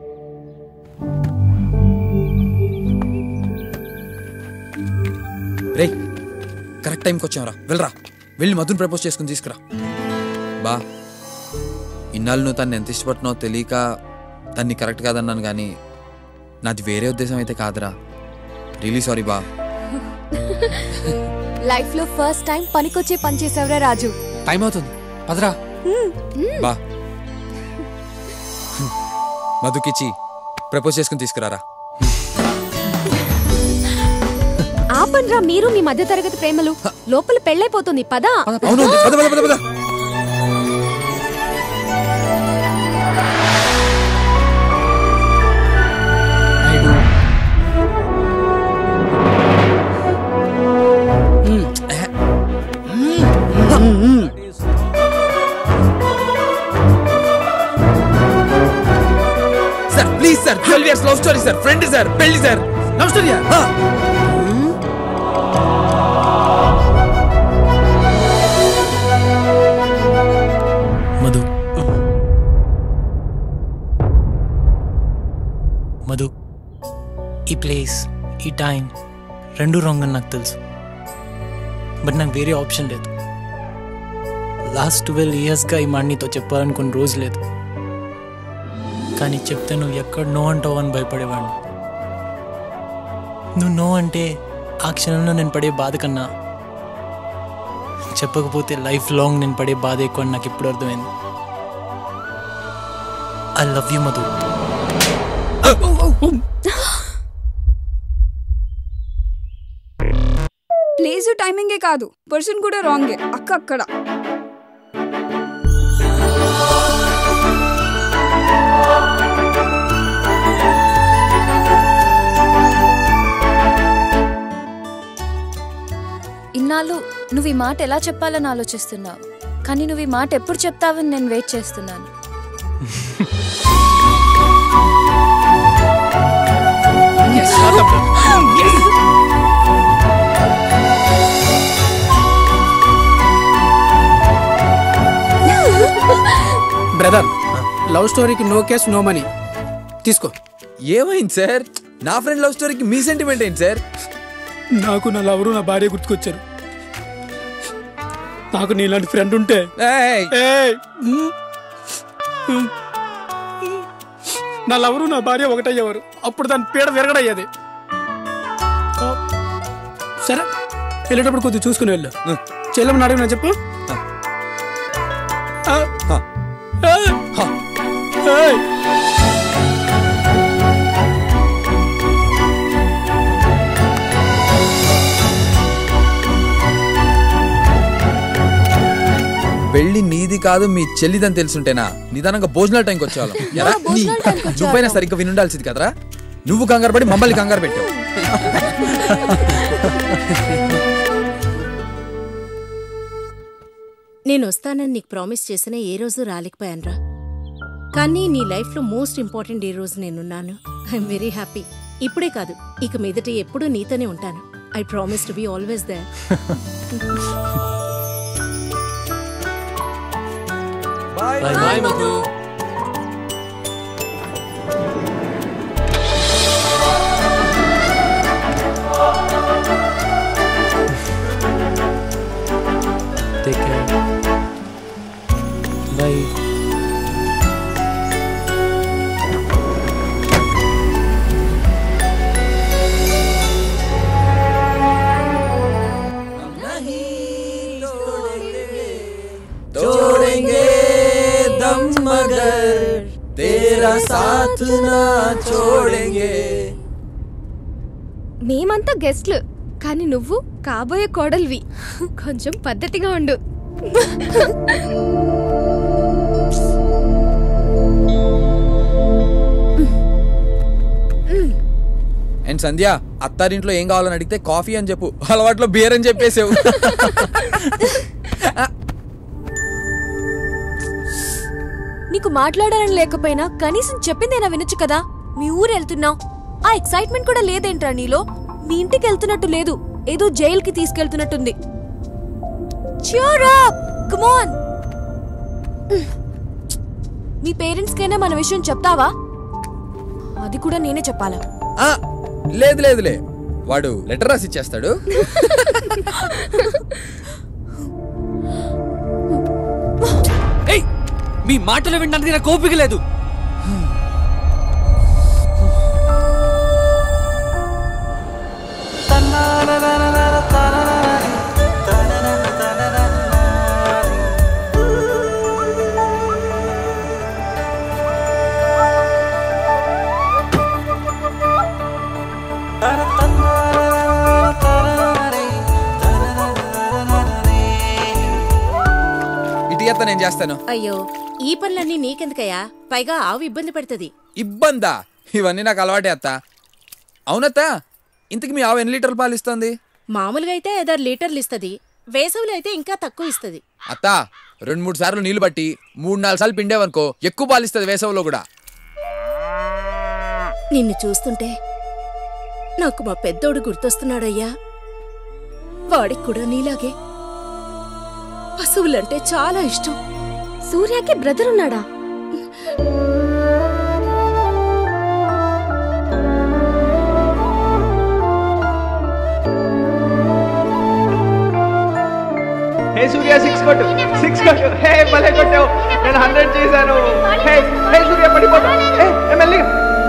రే కరెక్ట్ టైంకి వచ్చావురా వెళ్ళరా వెళ్ళి మధుని ప్రపోజ్ చేసుకుని తీసుకురా బా ఇన్నాళ్ళు నువ్వు తను ఎంత ఇష్టపడుతున్నావు తెలియక తన్ని కరెక్ట్ కాదన్నాను కానీ నాది వేరే ఉద్దేశం అయితే కాదురా రియలీ సారీ బా లైఫ్ లో ఫస్ట్ టైం పనికొచ్చే పని చేసావురా రాజు టైం అవుతుంది పదరా బా మధుకిచ్చి ప్రపోజ్ చేసుకుని తీసుకురారా ఆపండ్రా మీరు మీ మధ్య తరగతి ప్రేమలు లోపల పెళ్ళైపోతుంది పదా అవును పద పద పద పద sir please sir twelve years love story sir friend sir పెళ్లి sir love story Madhu Madhu ఈ ప్లేస్ ఈ టైం రెండు రాంగ్ అని నాకు తెలుసు బట్ నాకు వేరే ఆప్షన్ లేదు లాస్ట్ ట్వెల్వ్ ఇయర్స్గా ఈ మాట నీతో చెప్పాలనుకున్న రోజు లేదు కానీ చెప్తే నువ్వు ఎక్కడ నో అంటావు అని భయపడేవాడిని నువ్వు నో అంటే ఆ క్షణంలో నేను పడే బాధ కన్నా చెప్పకపోతే లైఫ్ లాంగ్ నేను పడే బాధ ఎక్కువ అని నాకు ఇప్పుడు అర్థమైంది I love you Madhu place టైమింగే కాదు పర్సన్ కూడా రాంగే అక్క అక్కడ ఇన్నాళ్ళు నువ్వు ఈ మాట ఎలా చెప్పాలని ఆలోచిస్తున్నావు కానీ నువ్వు ఈ మాట ఎప్పుడు చెప్తావని నేను వెయిట్ చేస్తున్నాను బ్రదర్ లవ్ స్టోరీకి నో కేస్ నో మనీ తీసుకో ఏమైంది సార్ నా ఫ్రెండ్ లవ్ స్టోరీకి మీ సెంటిమెంట్ ఏంటి సార్ నాకు నా లవరు నా భార్య గుర్తుకొచ్చారు నాకు నీలాంటి ఫ్రెండ్ ఉంటే ఏయ్! మ్. మ్. నా లవరు నా భార్య ఒకటయ్యేవారు అప్పుడు దాని పీడ విరగడయ్యేది ఆ, సరే వెళ్ళేటప్పుడు కొద్దిగా చూసుకుని వెళ్ళు చెల్లెమని అడిగినా చెప్పు ఆ. ఏయ్! ఏయ్! పెళ్లి నీది కాదు మీ చెల్లిదని తెలుసుంటేనా నిదానంగా భోజనాల టైంకి వచ్చేవాళ్ళం ఎరా? నీ- నువ్వైనా సరిగ్గా వినుండాల్సింది కదరా నువ్వు కంగారు పడి మమ్మల్ని కంగారు పెట్టావు నేను వస్తానని నీకు ప్రామిస్ చేసిన ఏ రోజు రాలేకపోయానురా కానీ నీ లైఫ్లో మోస్ట్ ఇంపార్టెంట్ ఏ రోజు నేనున్నాను ఐఎమ్ వెరీ హ్యాపీ ఇప్పుడే కాదు ఇక మీదట ఎప్పుడూ నీతోనే ఉంటాను I promise to be always there bye bye Madhu Take care. Bye. छोड़ेंगे दम मगर तेरा साथ ना छोड़ेंगे మేమంతా గెస్ట్లు కానీ నువ్వు కాబోయే కోడల్వి కొంచెం పద్ధతిగా ఉండు అండ్ సంధ్య అత్తారింట్లో ఏం కావాలని అడిగితే కాఫీ అని చెప్పు అలవాట్లో బియర్ అని చెప్పేసావు నీకు మాట్లాడాలని లేకపోయినా కనీసం చెప్పిందేనా వినొచ్చు కదా మీ ఊరు వెళ్తున్నావు ఆ ఎక్సైట్మెంట్ కూడా లేదేంట్రా నీలో మీ ఇంటికి వెళ్తున్నట్టు లేదు ఏదో జైలుకి తీసుకెళ్తున్నట్టుంది Cheer up! Come on! మీ పేరెంట్స్ కైనా మన విషయం చెప్తావా అది కూడా నేనే చెప్పాలా ఆ, లేదు లేదులే వాడు లెటర్ రాసి ఇచ్చేస్తాడు ఏయ్ మీ మాటలు వినడానికి నాకు ఓపిక లేదు ఇటు ఎత్త నేను చేస్తాను అయ్యో ఈ పనులన్నీ నీకెందుకయ్యా పైగా ఆవు ఇబ్బంది పడుతుంది ఇబ్బందా ఇవన్నీ నాకు అలవాటే అత్త అవునత్త ఇంతకు మీ ఆవు ఎన్ని లీటర్లు పాలు ఇస్తుంది మామూలుగా అయితే ఐదారు లీటర్లు ఇస్తుంది వేసవిలో అయితే ఇంకా తక్కువ ఇస్తుంది అత్త రెండు మూడు సార్లు నీళ్లు పట్టి మూడు నాలుగు సార్లు పిండేవనుకో ఎక్కువ పాలు ఇస్తుంది వేసవిలో కూడా నిన్ను చూస్తుంటే నాకు మా పెద్దోడు గుర్తొస్తున్నాడయ్యా వాడికి కూడా నీలాగే పశువులంటే చాలా ఇష్టం సూర్యకి బ్రదర్ ఉన్నాడా హే సూర్య సిక్స్ కొట్టు సిక్స్ కొట్టు హే భలే కొట్టావు నేను హండ్రెడ్ చేశాను హే హే సూర్య పడిపోతా హే హే, మెల్లిగా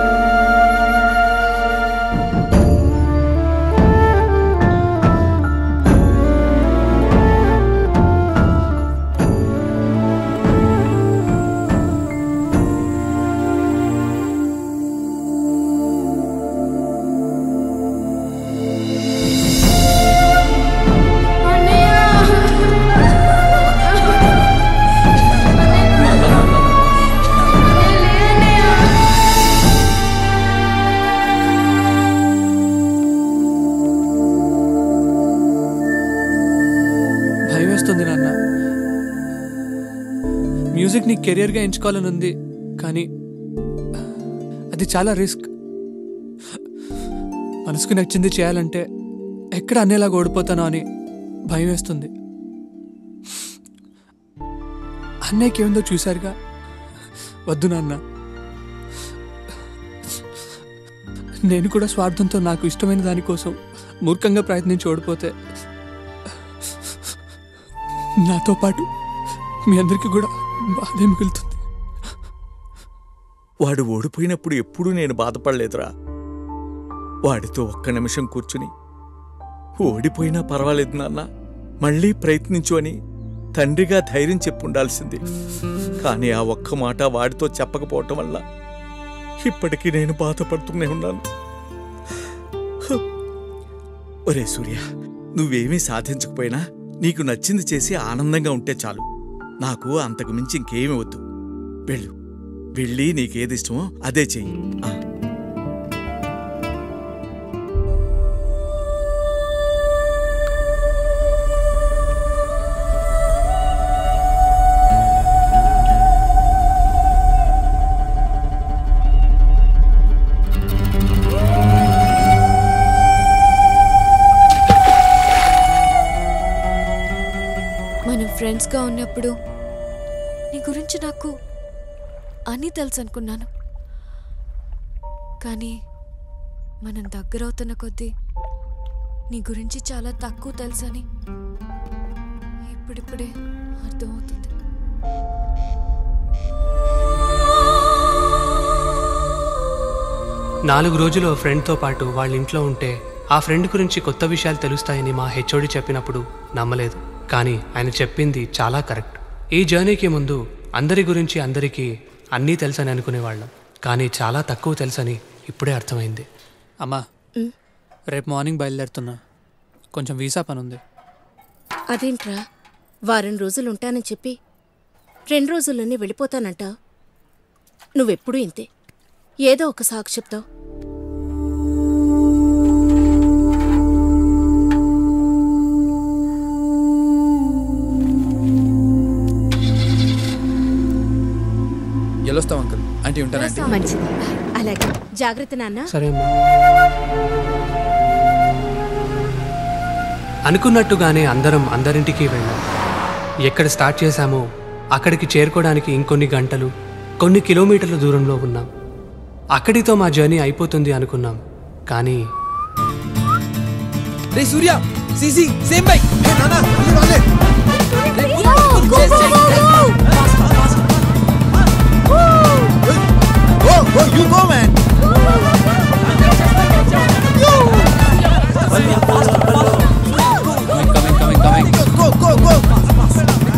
భయం వేస్తుంది నాన్న మ్యూజిక్ నీ కెరియర్గా ఎంచుకోవాలని ఉంది కానీ అది చాలా రిస్క్ మనసుకు నచ్చింది చేయాలంటే ఎక్కడ అన్నేలాగా ఓడిపోతానో అని భయం వేస్తుంది అన్నయ్యకి ఏముందో చూశారుగా వద్దు నాన్న నేను కూడా స్వార్థంతో నాకు ఇష్టమైన దానికోసం మూర్ఖంగా ప్రయత్నించి ఓడిపోతే నాతో పాటు మీ అందరికీ కూడా బాధే మిగులుతుంది వాడు ఓడిపోయినప్పుడు ఎప్పుడూ నేను బాధపడలేదురా వాడితో ఒక్క నిమిషం కూర్చుని ఓడిపోయినా పర్వాలేదు నాన్న మళ్ళీ ప్రయత్నించు అని తండ్రిగా ధైర్యం చెప్పుండాల్సింది కానీ ఆ ఒక్క మాట వాడితో చెప్పకపోవటం వల్ల ఇప్పటికీ నేను బాధపడుతూనే ఉన్నాను ఒరే సూర్య నువ్వేమీ సాధించకపోయినా నీకు నచ్చింది చేసి ఆనందంగా ఉంటే చాలు నాకు అంతకు మించి ఇంకేమీ వద్దు వెళ్ళు వెళ్ళి నీకేది ఇష్టమో అదే చెయ్యి ఆ. మనం ఫ్రెండ్స్గా ఉన్నప్పుడు నీ గురించి నాకు అన్నీ తెలుసు అనుకున్నాను కానీ మనం దగ్గరవుతున్న కొద్దీ నీ గురించి చాలా తక్కువ తెలుసని ఇప్పుడిప్పుడే అర్థమవుతుంది నాలుగు రోజులు ఓ ఫ్రెండ్తో పాటు వాళ్ళ ఇంట్లో ఉంటే ఆ ఫ్రెండ్ గురించి కొత్త విషయాలు తెలుస్తాయని మా హెచ్ఓడి చెప్పినప్పుడు నమ్మలేదు కానీ ఆయన చెప్పింది చాలా కరెక్ట్ ఈ జర్నీకి ముందు అందరి గురించి అందరికీ అన్నీ తెలుసని అనుకునేవాళ్ళం కానీ చాలా తక్కువ తెలుసని ఇప్పుడే అర్థమైంది అమ్మా ఉమ్. రేపు మార్నింగ్ బయలుదేరుతున్నా కొంచెం వీసా పని ఉంది అదేంట్రా వారం రోజులు ఉంటానని చెప్పి రెండు రోజుల్లోనే వెళ్ళిపోతానంట నువ్వెప్పుడూ ఇంతే ఏదో ఒక సాకు చెప్తావు ఆంటీ ఉంటానండి మంచిది అలాగే జాగ్రత్త నాన్న సరే అమ్మా అనుకున్నట్టుగానే అందరం అందరింటికి వెళ్ళాం ఎక్కడ స్టార్ట్ చేశామో అక్కడికి చేరుకోవడానికి ఇంకొన్ని గంటలు కొన్ని కిలోమీటర్ల దూరంలో ఉన్నాం అక్కడితో మా జర్నీ అయిపోతుంది అనుకున్నాం కానీ రే Surya CC same bike you go, man. coming, coming, coming. Go, go, go.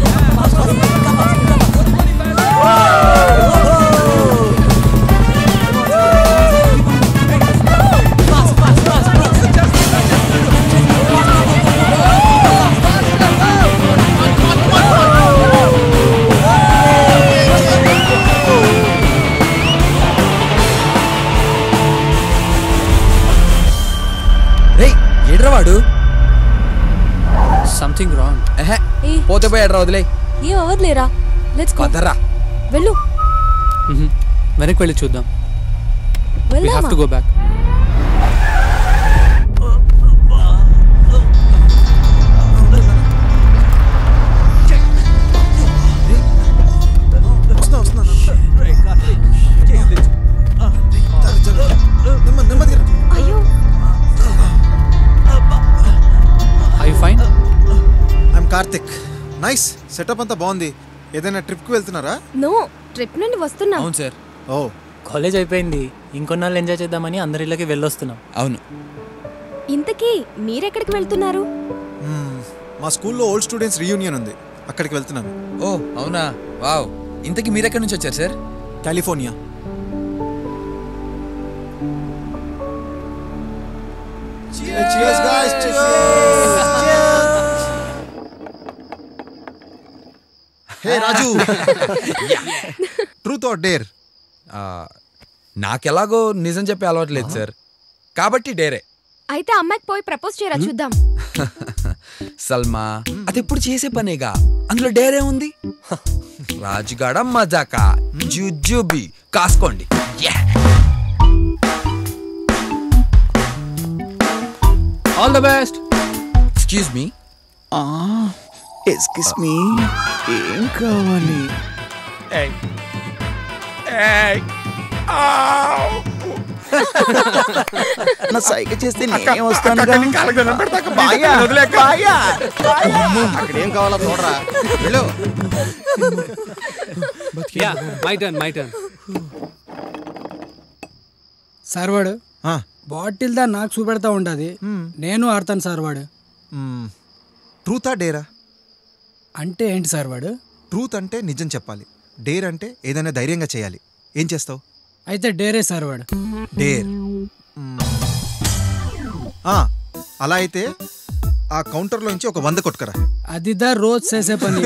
రే ఏడ్రా వాడు సంథింగ్ రాంగ్ ఎహె పోతే పోయాడ్రా వదిలే ఏం అవ్వదులేరా లెట్స్ గో పదరా వెళ్ళు వెనక్కి వెళ్ళి చూద్దాం వీ హ్యావ్ వెళ్దామా టు గో బ్యాక్ వస్తున్నా వస్తున్నా నెమ్మది నెమ్మదిగా అయ్యో I fine I'm Karthik nice setup అంతా బాగుంది ఏదైనా ట్రిప్కి వెళ్తున్నారా నో ట్రిప్ నుండి వస్తున్నా అవును సార్ ఓ కాలేజ్ అయిపోయింది ఇంకొన్నాళ్ళు ఎంజాయ్ చేద్దామని అందరి ఇళ్ళకి వెళ్ళొస్తున్నాం అవును ఇంతకీ మీరెక్కడికి వెళ్తున్నారు మ్మ్. మా స్కూల్లో ఓల్డ్ స్టూడెంట్స్ రీయూనియన్ ఉంది అక్కడికి వెళ్తున్నాను ఓ అవునా వావ్ ఇంతకీ మీరెక్కడి నుంచి వచ్చారు sir California Cheers, guys. Hey Raju truth or dare ఆ, నాకెలాగో నిజం చెప్పే అలవాటు లేదు సార్ కాబట్టి డేరే అయితే అమ్మాయికి పోయి ప్రపోజ్ చేయరా చూద్దాం సల్మా అది ఎప్పుడు చేసే పనేగా అందులో డేరే ఉంది రాజుగాడ మజాకా జుజుబి కాసుకోండి all the best excuse me excuse me ఏం కావాలి నా సైగ చేస్తే నేనే వస్తానుగా బాయా బాయా అక్కడేం కావాలో చూడరా వెళ్ళు ya my turn my turn sir వాడు బాటిల్ దా నాకు చూపెడతా ఉంటది నేను ఆడతాను సార్ వాడు ట్రూతా డేరా అంటే ఏంటి సార్ వాడు ట్రూత్ అంటే నిజం చెప్పాలి డేర్ అంటే ఏదైనా ధైర్యంగా చేయాలి ఏం చేస్తావు అయితే డేరే సార్ వాడు డేర్ ఆ, అలా అయితే ఆ కౌంటర్లోంచి ఒక వంద కొట్టుకరా అదిదా రోజు చేసే పని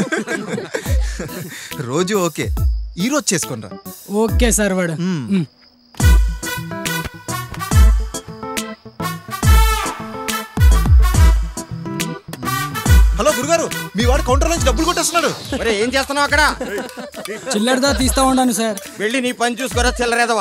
రోజు ఓకే ఈ రోజు చేసుకోనరా ఓకే సార్ వాడు మ్. హలో గురుగారు మీ వాడు కౌంటర్ నుంచి డబ్బులు కొట్టేస్తున్నాడు మరి ఏం చేస్తున్నావు అక్కడ చిల్లరదా తీస్తా ఉన్నాను సార్ వెళ్ళి నీ పని చూసుకోరా చిల్లరేదవా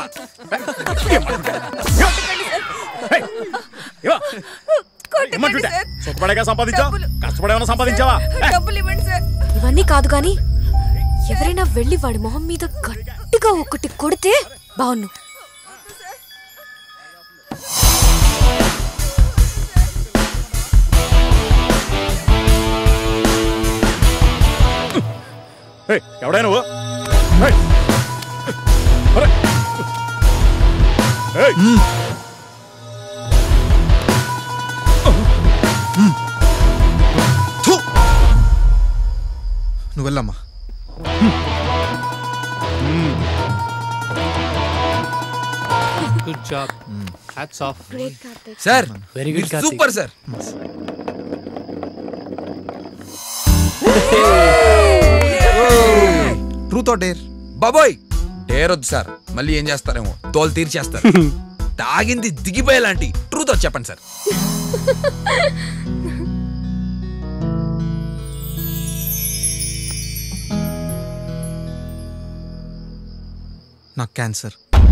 సుఖపడేగా సంపాదించావా కష్టపడేమన్నా సంపాదించావా డబ్బులు ఇవ్వండి సార్ ఇవన్నీ కాదు కానీ ఎవరైనా వెళ్ళి వాడి మొహం మీద గట్టిగా ఒకటి కొడితే బాగున్ను ఏయ్, ఎవడా నువ్వు ఏయ్. అరే. ఏయ్. నువ్వు వెళ్ళమ్మా good job hats off sir very good super sir truth or dare బాబోయ్ డేరొద్దు సార్ మళ్ళీ ఏం చేస్తారేమో తోలు తీర్చేస్తారు తాగింది దిగిపోయేలాంటి ట్రూత్ వచ్చి చెప్పండి సార్ నాకు క్యాన్సర్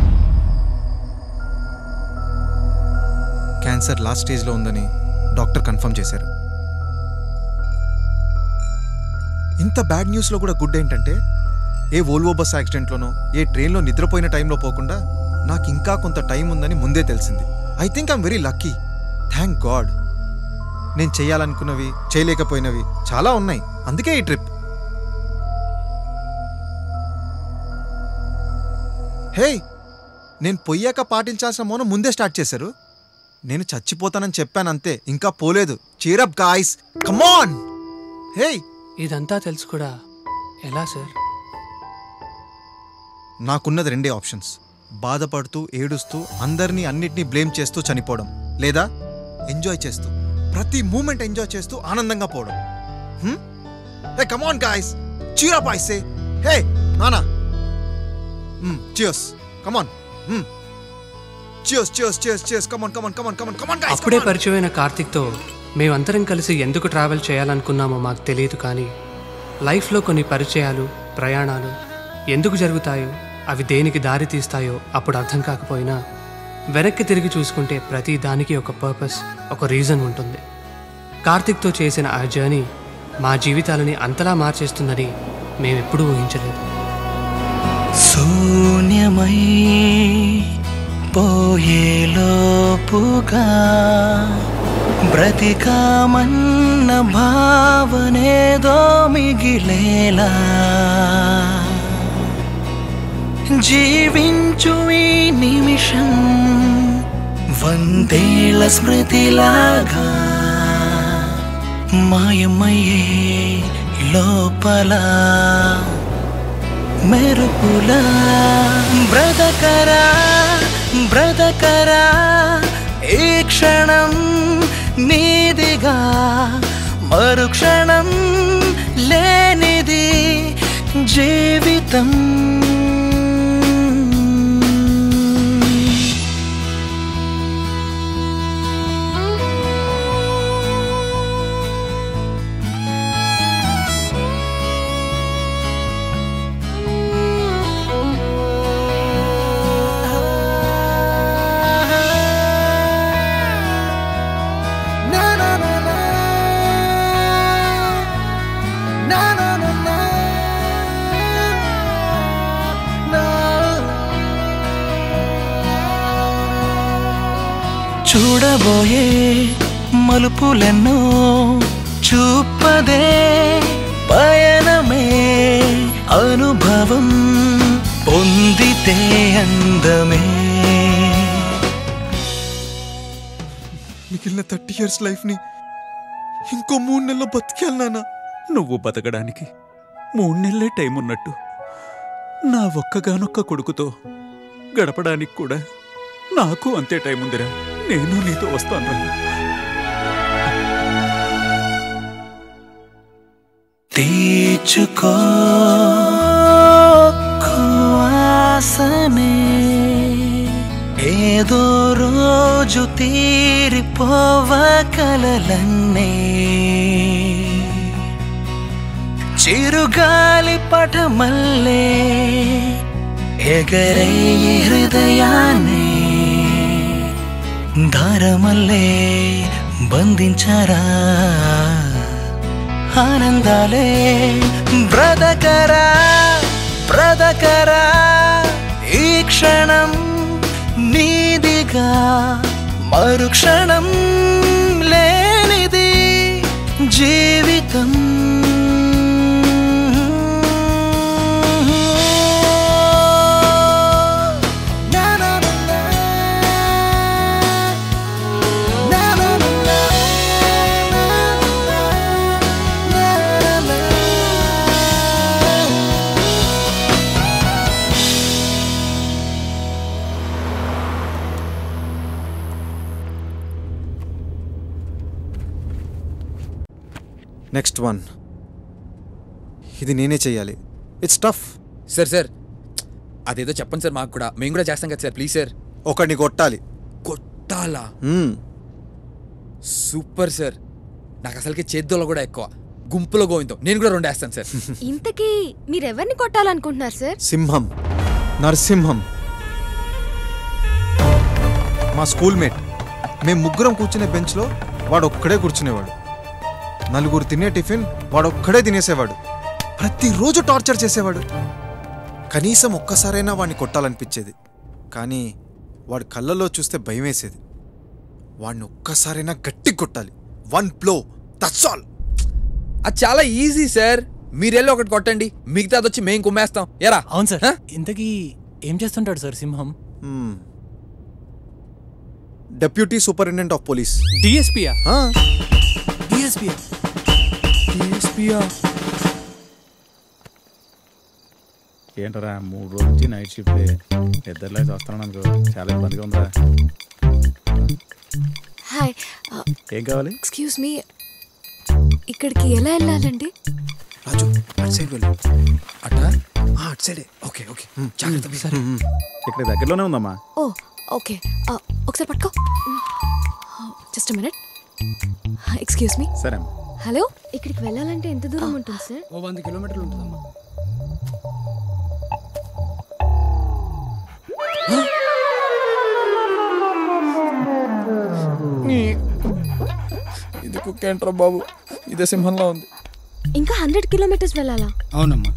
క్యాన్సర్ లాస్ట్ స్టేజ్లో ఉందని డాక్టర్ కన్ఫర్మ్ చేశారు ఇంత బ్యాడ్ న్యూస్లో కూడా గుడ్ ఏంటంటే ఏ వోల్వో బస్ యాక్సిడెంట్లోనో ఏ ట్రైన్లో నిద్రపోయిన టైంలో పోకుండా నాకు ఇంకా కొంత టైం ఉందని ముందే తెలిసింది I think I'm very lucky thank God నేను చేయాలనుకున్నవి చేయలేకపోయినవి చాలా ఉన్నాయి అందుకే ఈ ట్రిప్ హే నేను పొయ్యాక పాటించాల్సిన మౌనం ముందే స్టార్ట్ చేశారు నేను చచ్చిపోతానని చెప్పాను అంతే ఇంకా పోలేదు చీరప్ గాయస్ కమాన్ హే ఇదంతా తెలుసు కూడా ఎలా సార్ నాకున్నది రెండే ఆప్షన్స్ బాధపడుతూ ఏడుస్తూ అందరినీ అన్నిటినీ బ్లేమ్ చేస్తూ చనిపోవడం లేదా ఎంజాయ్ చేస్తూ ప్రతి మూమెంట్ ఎంజాయ్ చేస్తూ ఆనందంగా పోవడం hey come on guys cheer up I say hey నానా cheers come on cheers cheers cheers cheers come on come on come on come on come on guys అప్పుడే పరిచయమైన కార్తిక్తో మేమందరం కలిసి ఎందుకు ట్రావెల్ చేయాలనుకున్నామో మాకు తెలియదు కానీ లైఫ్లో కొన్ని పరిచయాలు ప్రయాణాలు ఎందుకు జరుగుతాయో అవి దేనికి దారి తీస్తాయో అప్పుడు అర్థం కాకపోయినా వెనక్కి తిరిగి చూసుకుంటే ప్రతి దానికి ఒక పర్పస్ ఒక రీజన్ ఉంటుంది కార్తిక్తో చేసిన ఆ జర్నీ మా జీవితాలని అంతలా మార్చేస్తుందని మేమెప్పుడూ ఊహించలేదు శూన్యమై పోయేలోపుగా బ్రతికామన్న భావనేదో మిగిలేలా జీవించు ఈ నిమిషం వందేళ్ల స్మృతిలాగా మాయమయ్యే లోపల మెరుపులా బ్రతకరా బ్రతకరా ఈ క్షణం నీదిగా మరుక్షణం లేనిది జీవితం చూడబోయే మలుపులెన్నో చూపదే పయనమే అనుభవం పొందితే అందమే మిగిలిన థర్టీ ఇయర్స్ లైఫ్ని ఇంకో మూడు నెలలు బతికేయాలి నాన్న నువ్వు బతకడానికి మూడు నెలలే టైం ఉన్నట్టు నా ఒక్కగానొక్క కొడుకుతో గడపడానికి కూడా నాకు అంతే టైం ఉందిరా నేను నీతో వస్తాను తీర్చుకో ఆసనే ఏదో రోజు తీరిపోవ కలలన్నే చిరుగాలి పటమల్లే ఎగరే హృదయాన్ని దారమల్లే బంధించరా ఆనందాలే బ్రతకరా బ్రతకరా ఈ క్షణం నీదిగా మరుక్షణం లేనిది జీవితం నెక్స్ట్ వన్ ఇది నేనే చెయ్యాలి ఇట్స్ టఫ్ సార్ సార్ అదేదో చెప్పండి సార్ మాకు కూడా మేము కూడా చేస్తాం కదా సార్ ప్లీజ్ సార్ ఒకడిని కొట్టాలి కొట్టాలా మ్మ్. సూపర్ సార్ నాకు అసలుకి చేద్దోళ్ళు కూడా ఎక్కువ గుంపులో గోవిందో నేను కూడా రెండు వేస్తాను సార్ ఇంతకీ మీరెవరిని కొట్టాలనుకుంటున్నారు సార్ సింహం నరసింహం మా స్కూల్ మేట్ మేము ముగ్గురం కూర్చునే బెంచ్లో వాడు ఒక్కడే కూర్చునేవాడు నలుగురు తినే టిఫిన్ వాడు ఒక్కడే తినేసేవాడు ప్రతిరోజు టార్చర్ చేసేవాడు కనీసం ఒక్కసారైనా వాడిని కొట్టాలనిపించేది కానీ వాడి కళ్ళల్లో చూస్తే భయం వేసేది వాడిని ఒక్కసారైనా గట్టి కొట్టాలి వన్ ప్లో దట్స్ ఆల్ అది చాలా ఈజీ సార్ మీరెళ్ళి ఒకటి కొట్టండి మిగతాది వచ్చి మేము కుమ్మేస్తాం ఎరా అవును సార్ ఇంతకీ ఏం చేస్తుంటాడు సార్ సింహం డెప్యూటీ సూపరింటెండెంట్ ఆఫ్ పోలీస్ డిఎస్పియా డిఎస్పీ డిఎస్పియా ఏంటరా మూడు రోజుల నుంచి నైట్ షిఫ్ట్ ఇద్దరులో వస్తున్నాను అనుకో చాలా ఇబ్బందిగా ఉందా హాయ్ ఏం కావాలి ఎక్స్క్యూజ్ మీ ఇక్కడికి ఎలా వెళ్ళాలండి రాజు అటు సైడ్ వెళ్ళు అట అటు సైడే ఓకే ఓకే జాగ్రత్త సరే ఇక్కడ దగ్గరలోనే ఉందమ్మా ఓ ఓకే ఒకసారి పట్టుకో జస్ట్ మినిట్ ఎక్స్క్యూజ్ మీ సరే అమ్మా హలో ఇక్కడికి వెళ్ళాలంటే ఎంత దూరం ఉంటుంది సార్ ఓ వంద కిలోమీటర్లు ఉంటుందమ్మా ఇది కుక్క ఏంట్రా బాబు ఇదే సింహంలో ఉంది ఇంకా హండ్రెడ్ కిలోమీటర్స్ వెళ్ళాలా అవునమ్మా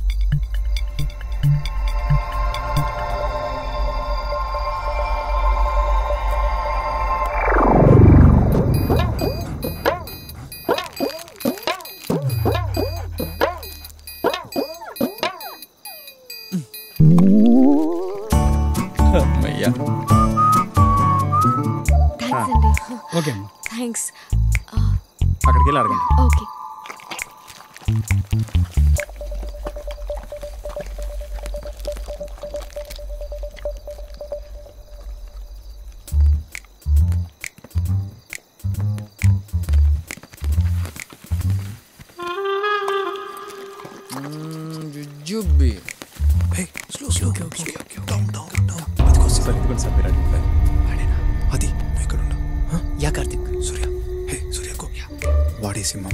అమ్మయ్యా థ్యాంక్స్ అండి ఓకే అమ్మా థ్యాంక్స్ అక్కడికి వెళ్ళి అడగండి ఓకే జుబ్బి slow slow down down down sir ఇదిగోండి సార్ మీరు అడిగిన అది నువ్వు ఇక్కడ ఉండు ya Karthik Surya hey Surya go వాడే సింహం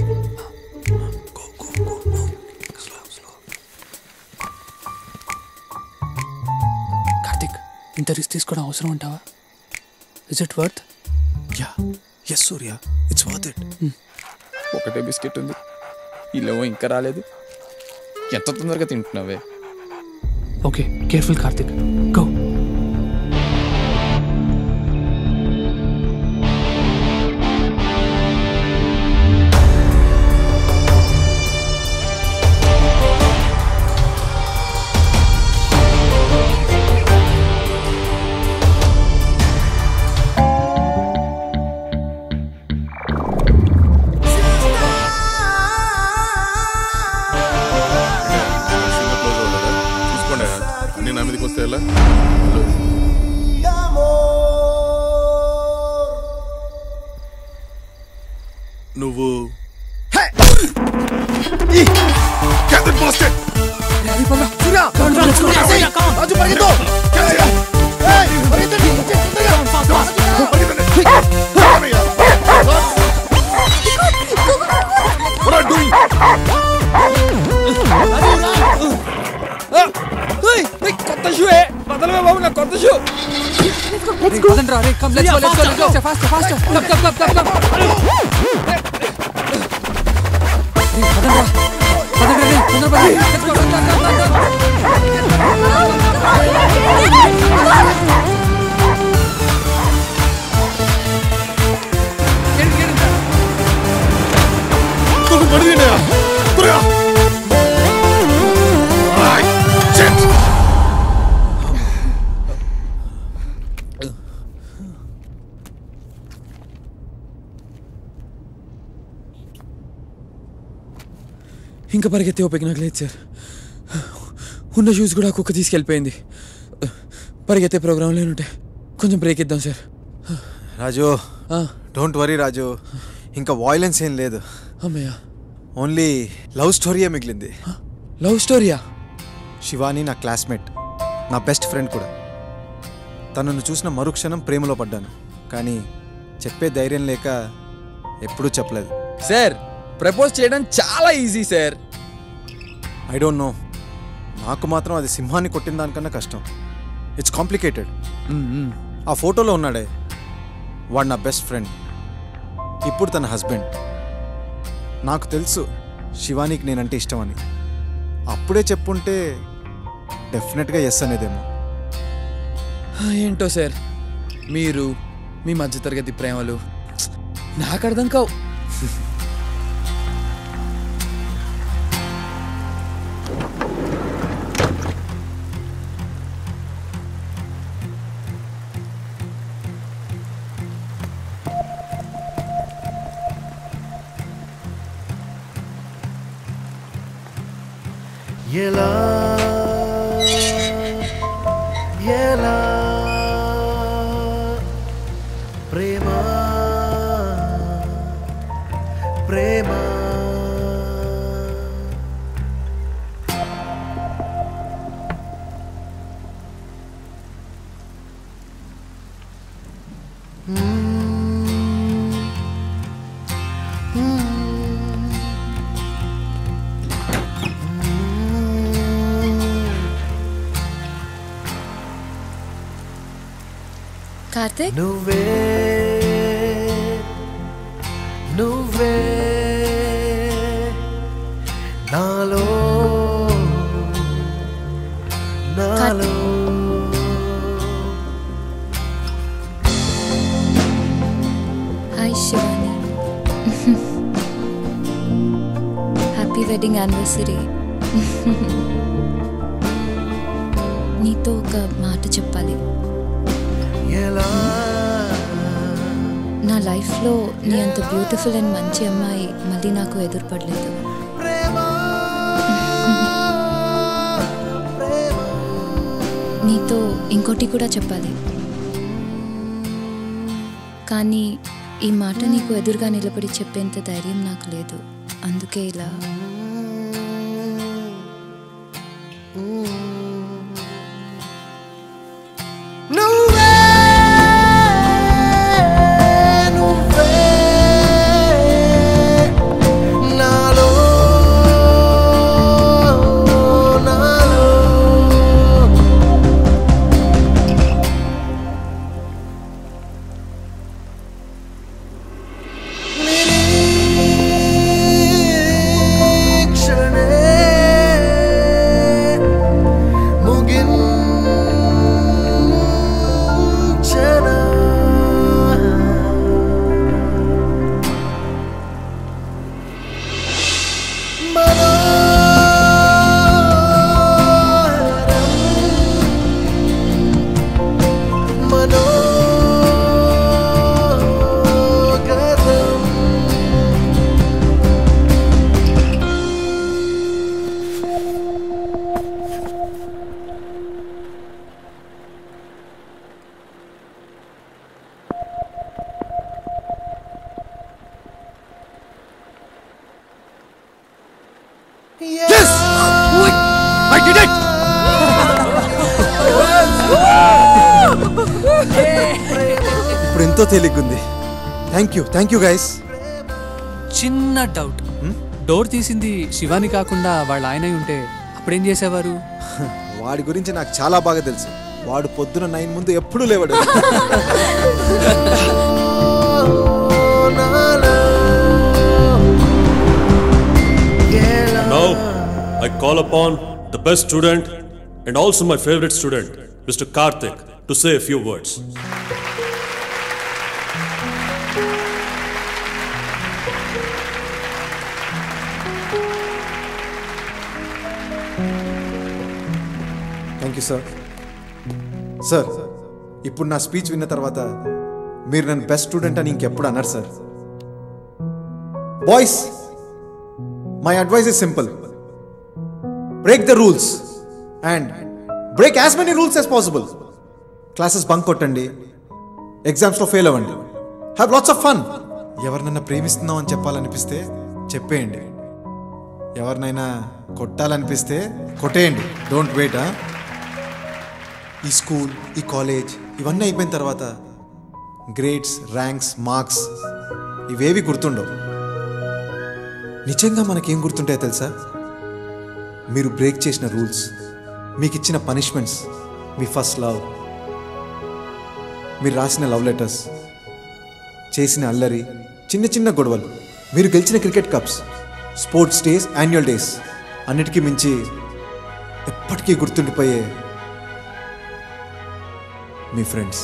కార్తిక్ ఇంత రిస్క్ తీసుకోవడం అవసరం అంటావా is it worth ya yes Surya it's worth it ఒకటే బిస్కెట్ ఉంది ఇల్లేమో ఇంకా రాలేదు ఎంత తొందరగా తింటున్నావే ఓకే కేర్ఫుల్ కార్తిక్ గో చూసుకోండి అన్ని నా మీదకి వస్తే ఎలా నువ్వు కొత్త షూ బదలవే బాబు నా కొత్త షూ పదండ్రా రే come let's go let's go let's go fast fast come come come come come పదండ్రా పదండ్రా రే తొందర పద let's go come come come ఇంకా పరిగెత్తే ఓపిక నాకు లేదు సార్ ఉన్న షూస్ కూడా కుక్క తీసుకెళ్ళిపోయింది పరిగెత్తే ప్రోగ్రాంలో ఉంటే కొంచెం బ్రేక్ ఇద్దాం sir Raju don't worry Raju ఇంకా వాయిలెన్స్ ఏం లేదు అమ్మయ్య ఓన్లీ లవ్ స్టోరీయే మిగిలింది లవ్ స్టోరీయా శివాని నా క్లాస్మేట్ నా బెస్ట్ ఫ్రెండ్ కూడా తనను చూసిన మరుక్షణం ప్రేమలో పడ్డాను కానీ చెప్పే ధైర్యం లేక ఎప్పుడూ చెప్పలేదు సార్ ప్రపోజ్ చేయడం చాలా easy sir I don't know నాకు మాత్రం అది సింహాన్ని కొట్టిన దానికన్నా కష్టం ఇట్స్ కాంప్లికేటెడ్ ఆ ఫోటోలో ఉన్నాడే వాడు నా బెస్ట్ ఫ్రెండ్ ఇప్పుడు తన హస్బెండ్ నాకు తెలుసు శివానికి నేనంటే ఇష్టమని అప్పుడే చెప్పుంటే డెఫినెట్గా ఎస్ అనేదేమో ఏంటో సార్ మీరు మీ మధ్యతరగతి ప్రేమలు నాకు అర్థం కావు ఎలా ఎలా ప్రేమ ప్రేమ కార్తిక్ నువ్వే నువ్వే నాలో నాలో hi Shivani happy wedding anniversary నీతో ఒక మాట చెప్పాలి ఎలా నా లైఫ్లో నీ అంత బ్యూటిఫుల్ అండ్ మంచి అమ్మాయి మళ్ళీ నాకు ఎదురుపడలేదు నీతో ఇంకోటి కూడా చెప్పాలి కానీ ఈ మాట నీకు ఎదురుగా నిలబడి చెప్పేంత ధైర్యం నాకు లేదు అందుకే ఇలా నువ్వే నువ్వే నాలో నాలో నిరీక్షణే ముగించనా మనోగతం Yes! I did it! ఇప్పుడు ఎంతో తేలిగ్గుంది thank you thank you guys చిన్న డౌట్ డోర్ తీసింది శివాని కాకుండా వాళ్ళ ఆయన అయి ఉంటే అప్పుడేం చేసేవారు వాడి గురించి నాకు చాలా బాగా తెలుసు వాడు పొద్దున నైన్ ముందు ఎప్పుడూ లేవాడు Now, I call upon the best student and also my favorite student, Mr. Karthik, to say a few words. Thank you sir sir ఇప్పుడు నా స్పీచ్ విన్న తర్వాత మీరు నన్ను బెస్ట్ స్టూడెంట్ అని ఇంకెప్పుడు అన్నారు sir boys my advice is simple break the rules and break as many rules as possible classes bunk కొట్టండి ఎగ్జామ్స్లో ఫెయిల్ అవ్వండి హ్యావ్ లాట్స్ ఆఫ్ ఫన్ ఎవరినైనా ప్రేమిస్తున్నాం అని చెప్పాలనిపిస్తే చెప్పేయండి ఎవరినైనా కొట్టాలనిపిస్తే కొట్టేయండి డోంట్ వెయిట్ ఈ స్కూల్ ఈ కాలేజ్ ఇవన్నీ అయిపోయిన తర్వాత గ్రేడ్స్ ర్యాంక్స్ మార్క్స్ ఇవేవి గుర్తుండవు నిజంగా మనకేం గుర్తుంటాయో తెలుసా మీరు బ్రేక్ చేసిన రూల్స్ మీకు ఇచ్చిన పనిష్మెంట్స్ మీ ఫస్ట్ లవ్ మీరు రాసిన లవ్ లెటర్స్ చేసిన అల్లరి చిన్న చిన్న గొడవలు మీరు గెలిచిన cricket cups sports days annual days అన్నిటికీ మించి ఎప్పటికీ గుర్తుండిపోయే మీ ఫ్రెండ్స్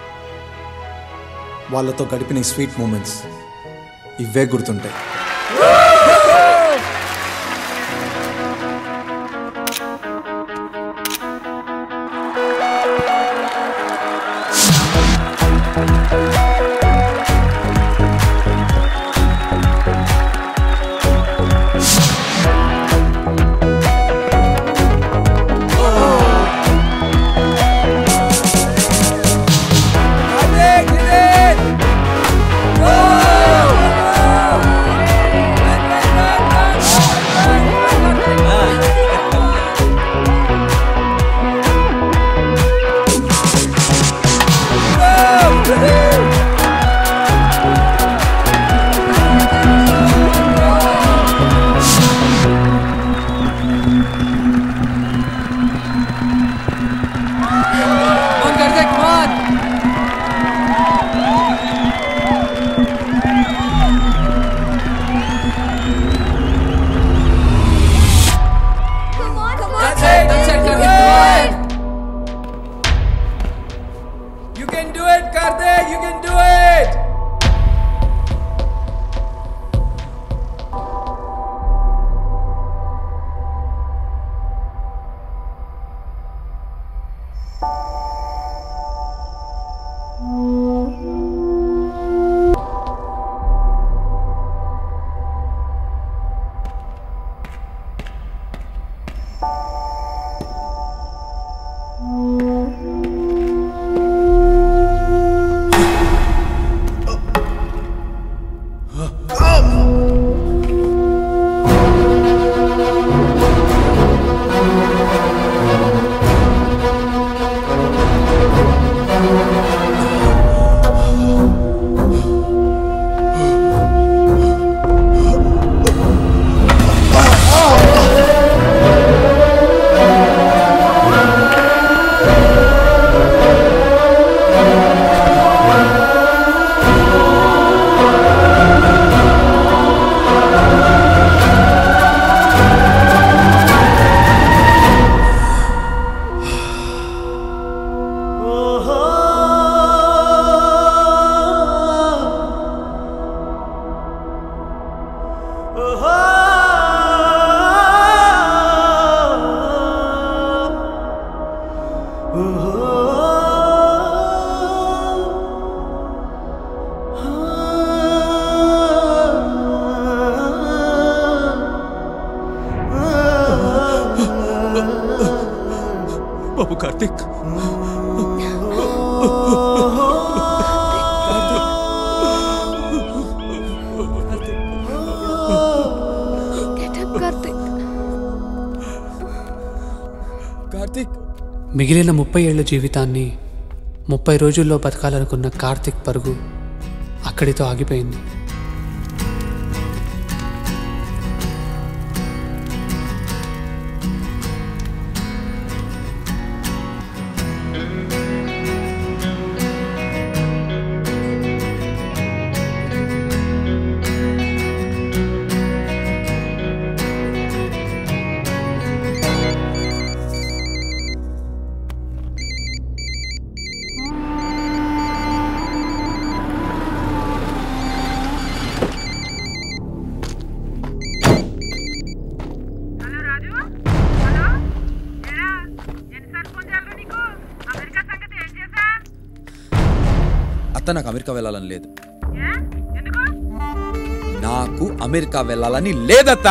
వాళ్ళతో గడిపిన ఈ స్వీట్ మూమెంట్స్ ఇవే గుర్తుంటాయి You can do it, Karthik! You can do it! బాబు కార్తిక్ కార్తిక్ మిగిలిన ముప్పై ఏళ్ల జీవితాన్ని ముప్పై రోజుల్లో బతకాలనుకున్న కార్తిక్ పరుగు అక్కడితో ఆగిపోయింది అత్త నాకు అమెరికా వెళ్ళాలని లేదు నాకు అమెరికా వెళ్ళాలని లేదత్త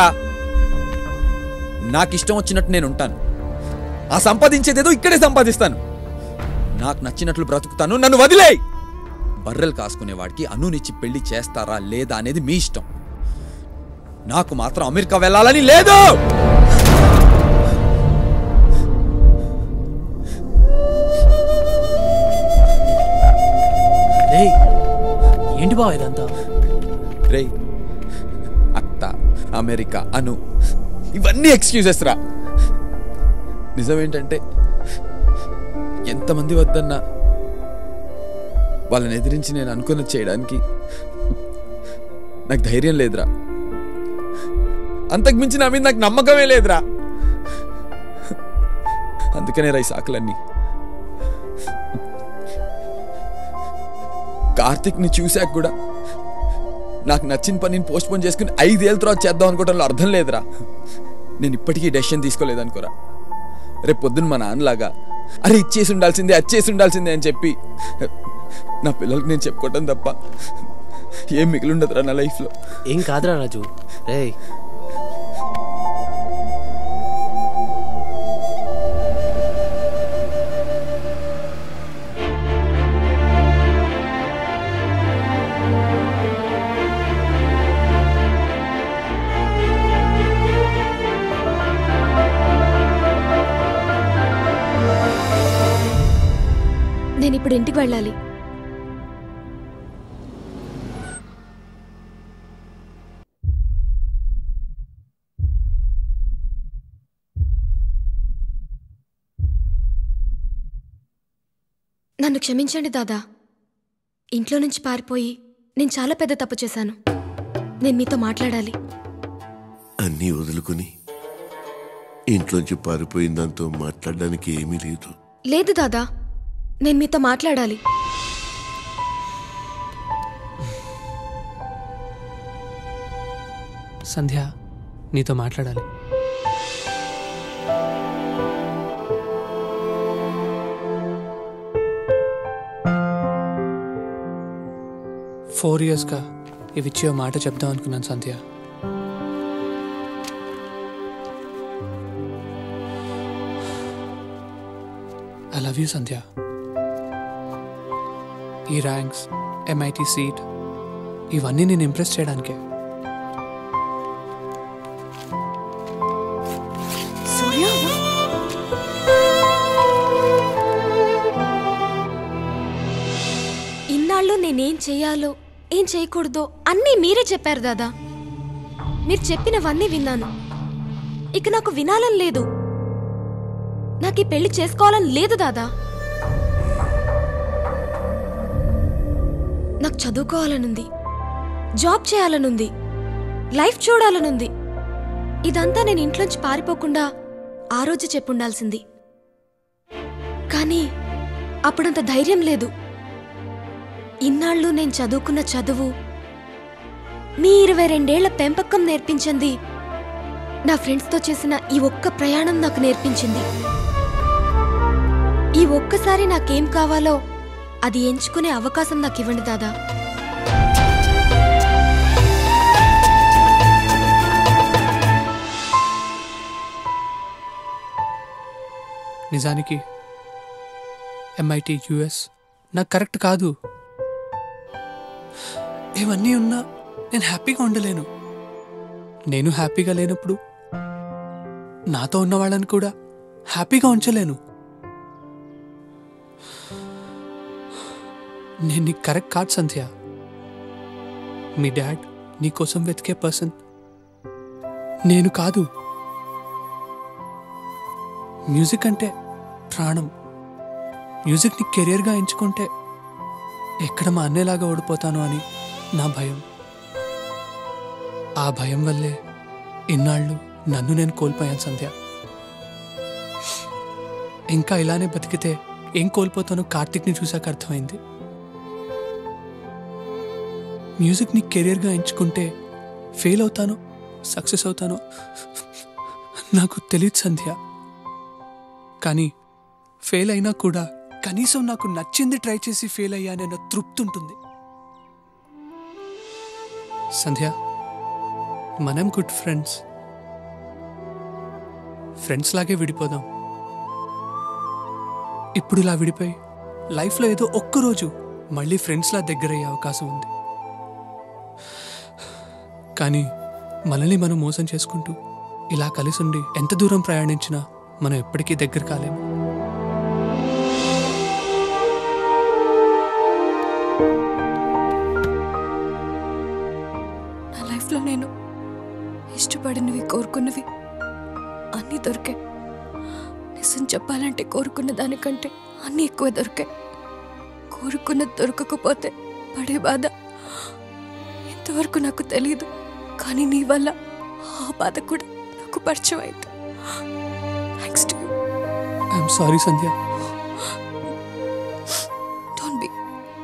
నాకు ఇష్టం వచ్చినట్టు నేను ఉంటాను ఆ సంపాదించేదేదో ఇక్కడే సంపాదిస్తాను నాకు నచ్చినట్లు బ్రతుకుతాను నన్ను వదిలేయ్ బర్రెలు కాసుకునేవాడికి అనునిచ్చి పెళ్లి చేస్తారా లేదా అనేది మీ ఇష్టం నాకు మాత్రం అమెరికా వెళ్ళాలని లేదు రేయ్ ఏంటి బావ ఇదంతా రే అత్త అమెరికా అను ఇవన్నీ ఎక్స్క్యూజెస్ రా నిజమేంటంటే ఎంతమంది వద్దన్నా వాళ్ళని ఎదిరించి నేను అనుకున్నది చేయడానికి నాకు ధైర్యం లేదురా అంతకు మించి నా మీద నాకు నమ్మకమే లేదురా అందుకనే రా ఈ సాకులన్నీ కార్తిక్ని చూశాక కూడా నాకు నచ్చిన పనిని పోస్ట్ పోన్ చేసుకుని ఐదేళ్ళ తర్వాత చేద్దాం అనుకోవడంలో అర్థం లేదురా నేను ఇప్పటికీ డెసిషన్ తీసుకోలేదనుకోరా రేపు పొద్దున్న మా నాన్నలాగా అరే ఇచ్చేసి ఉండాల్సిందే అచ్చేసి ఉండాల్సిందే అని చెప్పి నా పిల్లలకి నేను చెప్పుకోవటం తప్ప ఏం మిగిలి ఉండదురా నా లైఫ్లో ఏం కాదురా రాజు రే నేను ఇప్పుడు ఇంటికి వెళ్ళాలి నన్ను క్షమించండి దాదా ఇంట్లో నుంచి పారిపోయి నేను చాలా పెద్ద తప్పు చేశాను నేను మీతో మాట్లాడాలి అన్నీ వదులుకుని ఇంట్లోంచి పారిపోయిన దాంతో మాట్లాడడానికి ఏమీ లేదు లేదు దాదా నేను మీతో మాట్లాడాలి సంధ్య నీతో మాట్లాడాలి ఫోర్ ఇయర్స్గా ఇవి ఇచ్చే మాట చెప్దాం అనుకున్నాను Sandhya I love you Sandhya ఈ ర్యాంక్స్ ఎంఐటి సీట్ ఇవన్నీ నేను ఇంప్రెస్ చేయడానికే సూర్య ఇన్నాళ్ళు నేనేం చేయాలో ఏం చేయకూడదో అన్నీ మీరే చెప్పారు దాదా మీరు చెప్పినవన్నీ విన్నాను ఇక నాకు వినాలని లేదు నాకు ఈ పెళ్లి చేసుకోవాలని లేదు దాదా నాకు చదువుకోవాలనుంది జాబ్ చేయాలనుంది లైఫ్ చూడాలనుంది ఇదంతా నేను ఇంట్లోంచి పారిపోకుండా ఆ రోజు చెప్పుండాల్సింది కానీ అప్పుడంత ధైర్యం లేదు ఇన్నాళ్ళు నేను చదువుకున్న చదువు మీ ఇరవై రెండేళ్ల పెంపకం నేర్పించింది నా ఫ్రెండ్స్తో చేసిన ఈ ఒక్క ప్రయాణం నాకు నేర్పించింది ఈ ఒక్కసారి నాకేం కావాలో అది ఎంచుకునే అవకాశం నాకు ఇవ్వండి దాదా నిజానికి ఎంఐటి యుఎస్ నాకు కరెక్ట్ కాదు ఇవన్నీ ఉన్నా నేను హ్యాపీగా ఉండలేను నేను హ్యాపీగా లేనప్పుడు నాతో ఉన్న వాళ్ళని కూడా హ్యాపీగా ఉంచలేను నేను నీకు కరెక్ట్ కాదు సంధ్య మీ డాడ్ నీ కోసం వెతికే పర్సన్ నేను కాదు మ్యూజిక్ అంటే ప్రాణం మ్యూజిక్ని కెరియర్గా ఎంచుకుంటే ఎక్కడ మా అన్నయ్యలాగా ఓడిపోతాను అని నా భయం ఆ భయం వల్లే ఇన్నాళ్ళు నన్ను నేను కోల్పోయాను సంధ్య ఇంకా ఇలానే బతికితే ఏం కోల్పోతానో కార్తిక్ని చూశాక అర్థమైంది మ్యూజిక్ని కెరియర్గా ఎంచుకుంటే ఫెయిల్ అవుతానో సక్సెస్ అవుతానో నాకు తెలియదు సంధ్య కానీ ఫెయిల్ అయినా కూడా కనీసం నాకు నచ్చింది ట్రై చేసి ఫెయిల్ అయ్యానన్న తృప్తి ఉంటుంది సంధ్య మనం గుడ్ ఫ్రెండ్స్ ఫ్రెండ్స్ లాగే విడిపోదాం ఇప్పుడు ఇలా విడిపోయి లైఫ్లో ఏదో ఒక్కరోజు మళ్ళీ ఫ్రెండ్స్లా దగ్గరయ్యే అవకాశం ఉంది కానీ మనల్ని మనం మోసం చేసుకుంటూ ఇలా కలిసి ఉండి ఎంత దూరం ప్రయాణించినా మనం ఎప్పటికీ దగ్గర కాలేము నా లైఫ్లో నేను ఇష్టపడినవి కోరుకున్నవి అన్నీ దొరికాయి నిజం చెప్పాలంటే కోరుకున్న దానికంటే అన్నీ ఎక్కువ దొరికాయి కోరుకున్నది దొరకకపోతే పడే బాధ ఇంతవరకు నాకు తెలియదు కానీ నీ వల్ల ఆ బాధ కూడా నాకు పరిచయం అయింది thanks to I'm sorry Sandhya don't be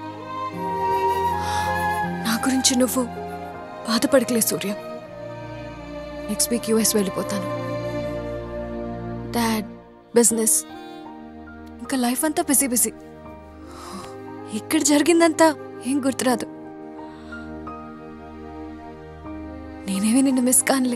నా గురించి నువ్వు బాధపడకలే సూర్య నెక్స్ట్ వీక్ యూఎస్ వెళ్ళిపోతాను డాడ్ బిజినెస్ ఇంకా లైఫ్ అంతా బిజీ బిజీ ఇక్కడ జరిగిందంతా ఏం గుర్తురాదు నేనేమి నిన్ను మిస్ కానులే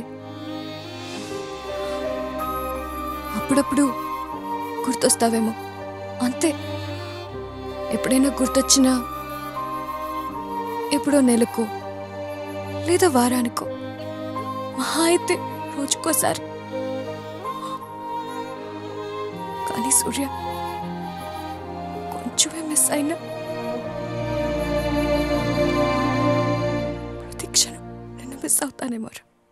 అప్పుడప్పుడు గుర్తొస్తావేమో అంతే ఎప్పుడైనా గుర్తొచ్చినా ఎప్పుడో నెలకో లేదా వారానికో మహా అయితే రోజుకోసారి కానీ సూర్య కొంచెమే మిస్ అయినా ప్రతి క్షణం నిన్ను మిస్ అవుతానేమో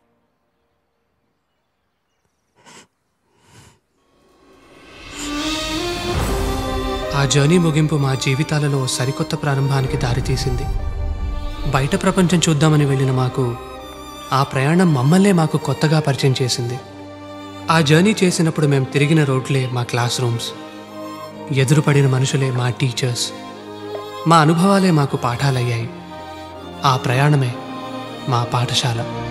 ఆ జర్నీ ముగింపు మా జీవితాలలో ఓ సరికొత్త ప్రారంభానికి దారితీసింది బయట ప్రపంచం చూద్దామని వెళ్ళిన మాకు ఆ ప్రయాణం మమ్మల్నే మాకు కొత్తగా పరిచయం చేసింది ఆ జర్నీ చేసినప్పుడు మేము తిరిగిన రోడ్లే మా క్లాస్ రూమ్స్ ఎదురుపడిన మనుషులే మా టీచర్స్ మా అనుభవాలే మాకు పాఠాలయ్యాయి ఆ ప్రయాణమే మా పాఠశాల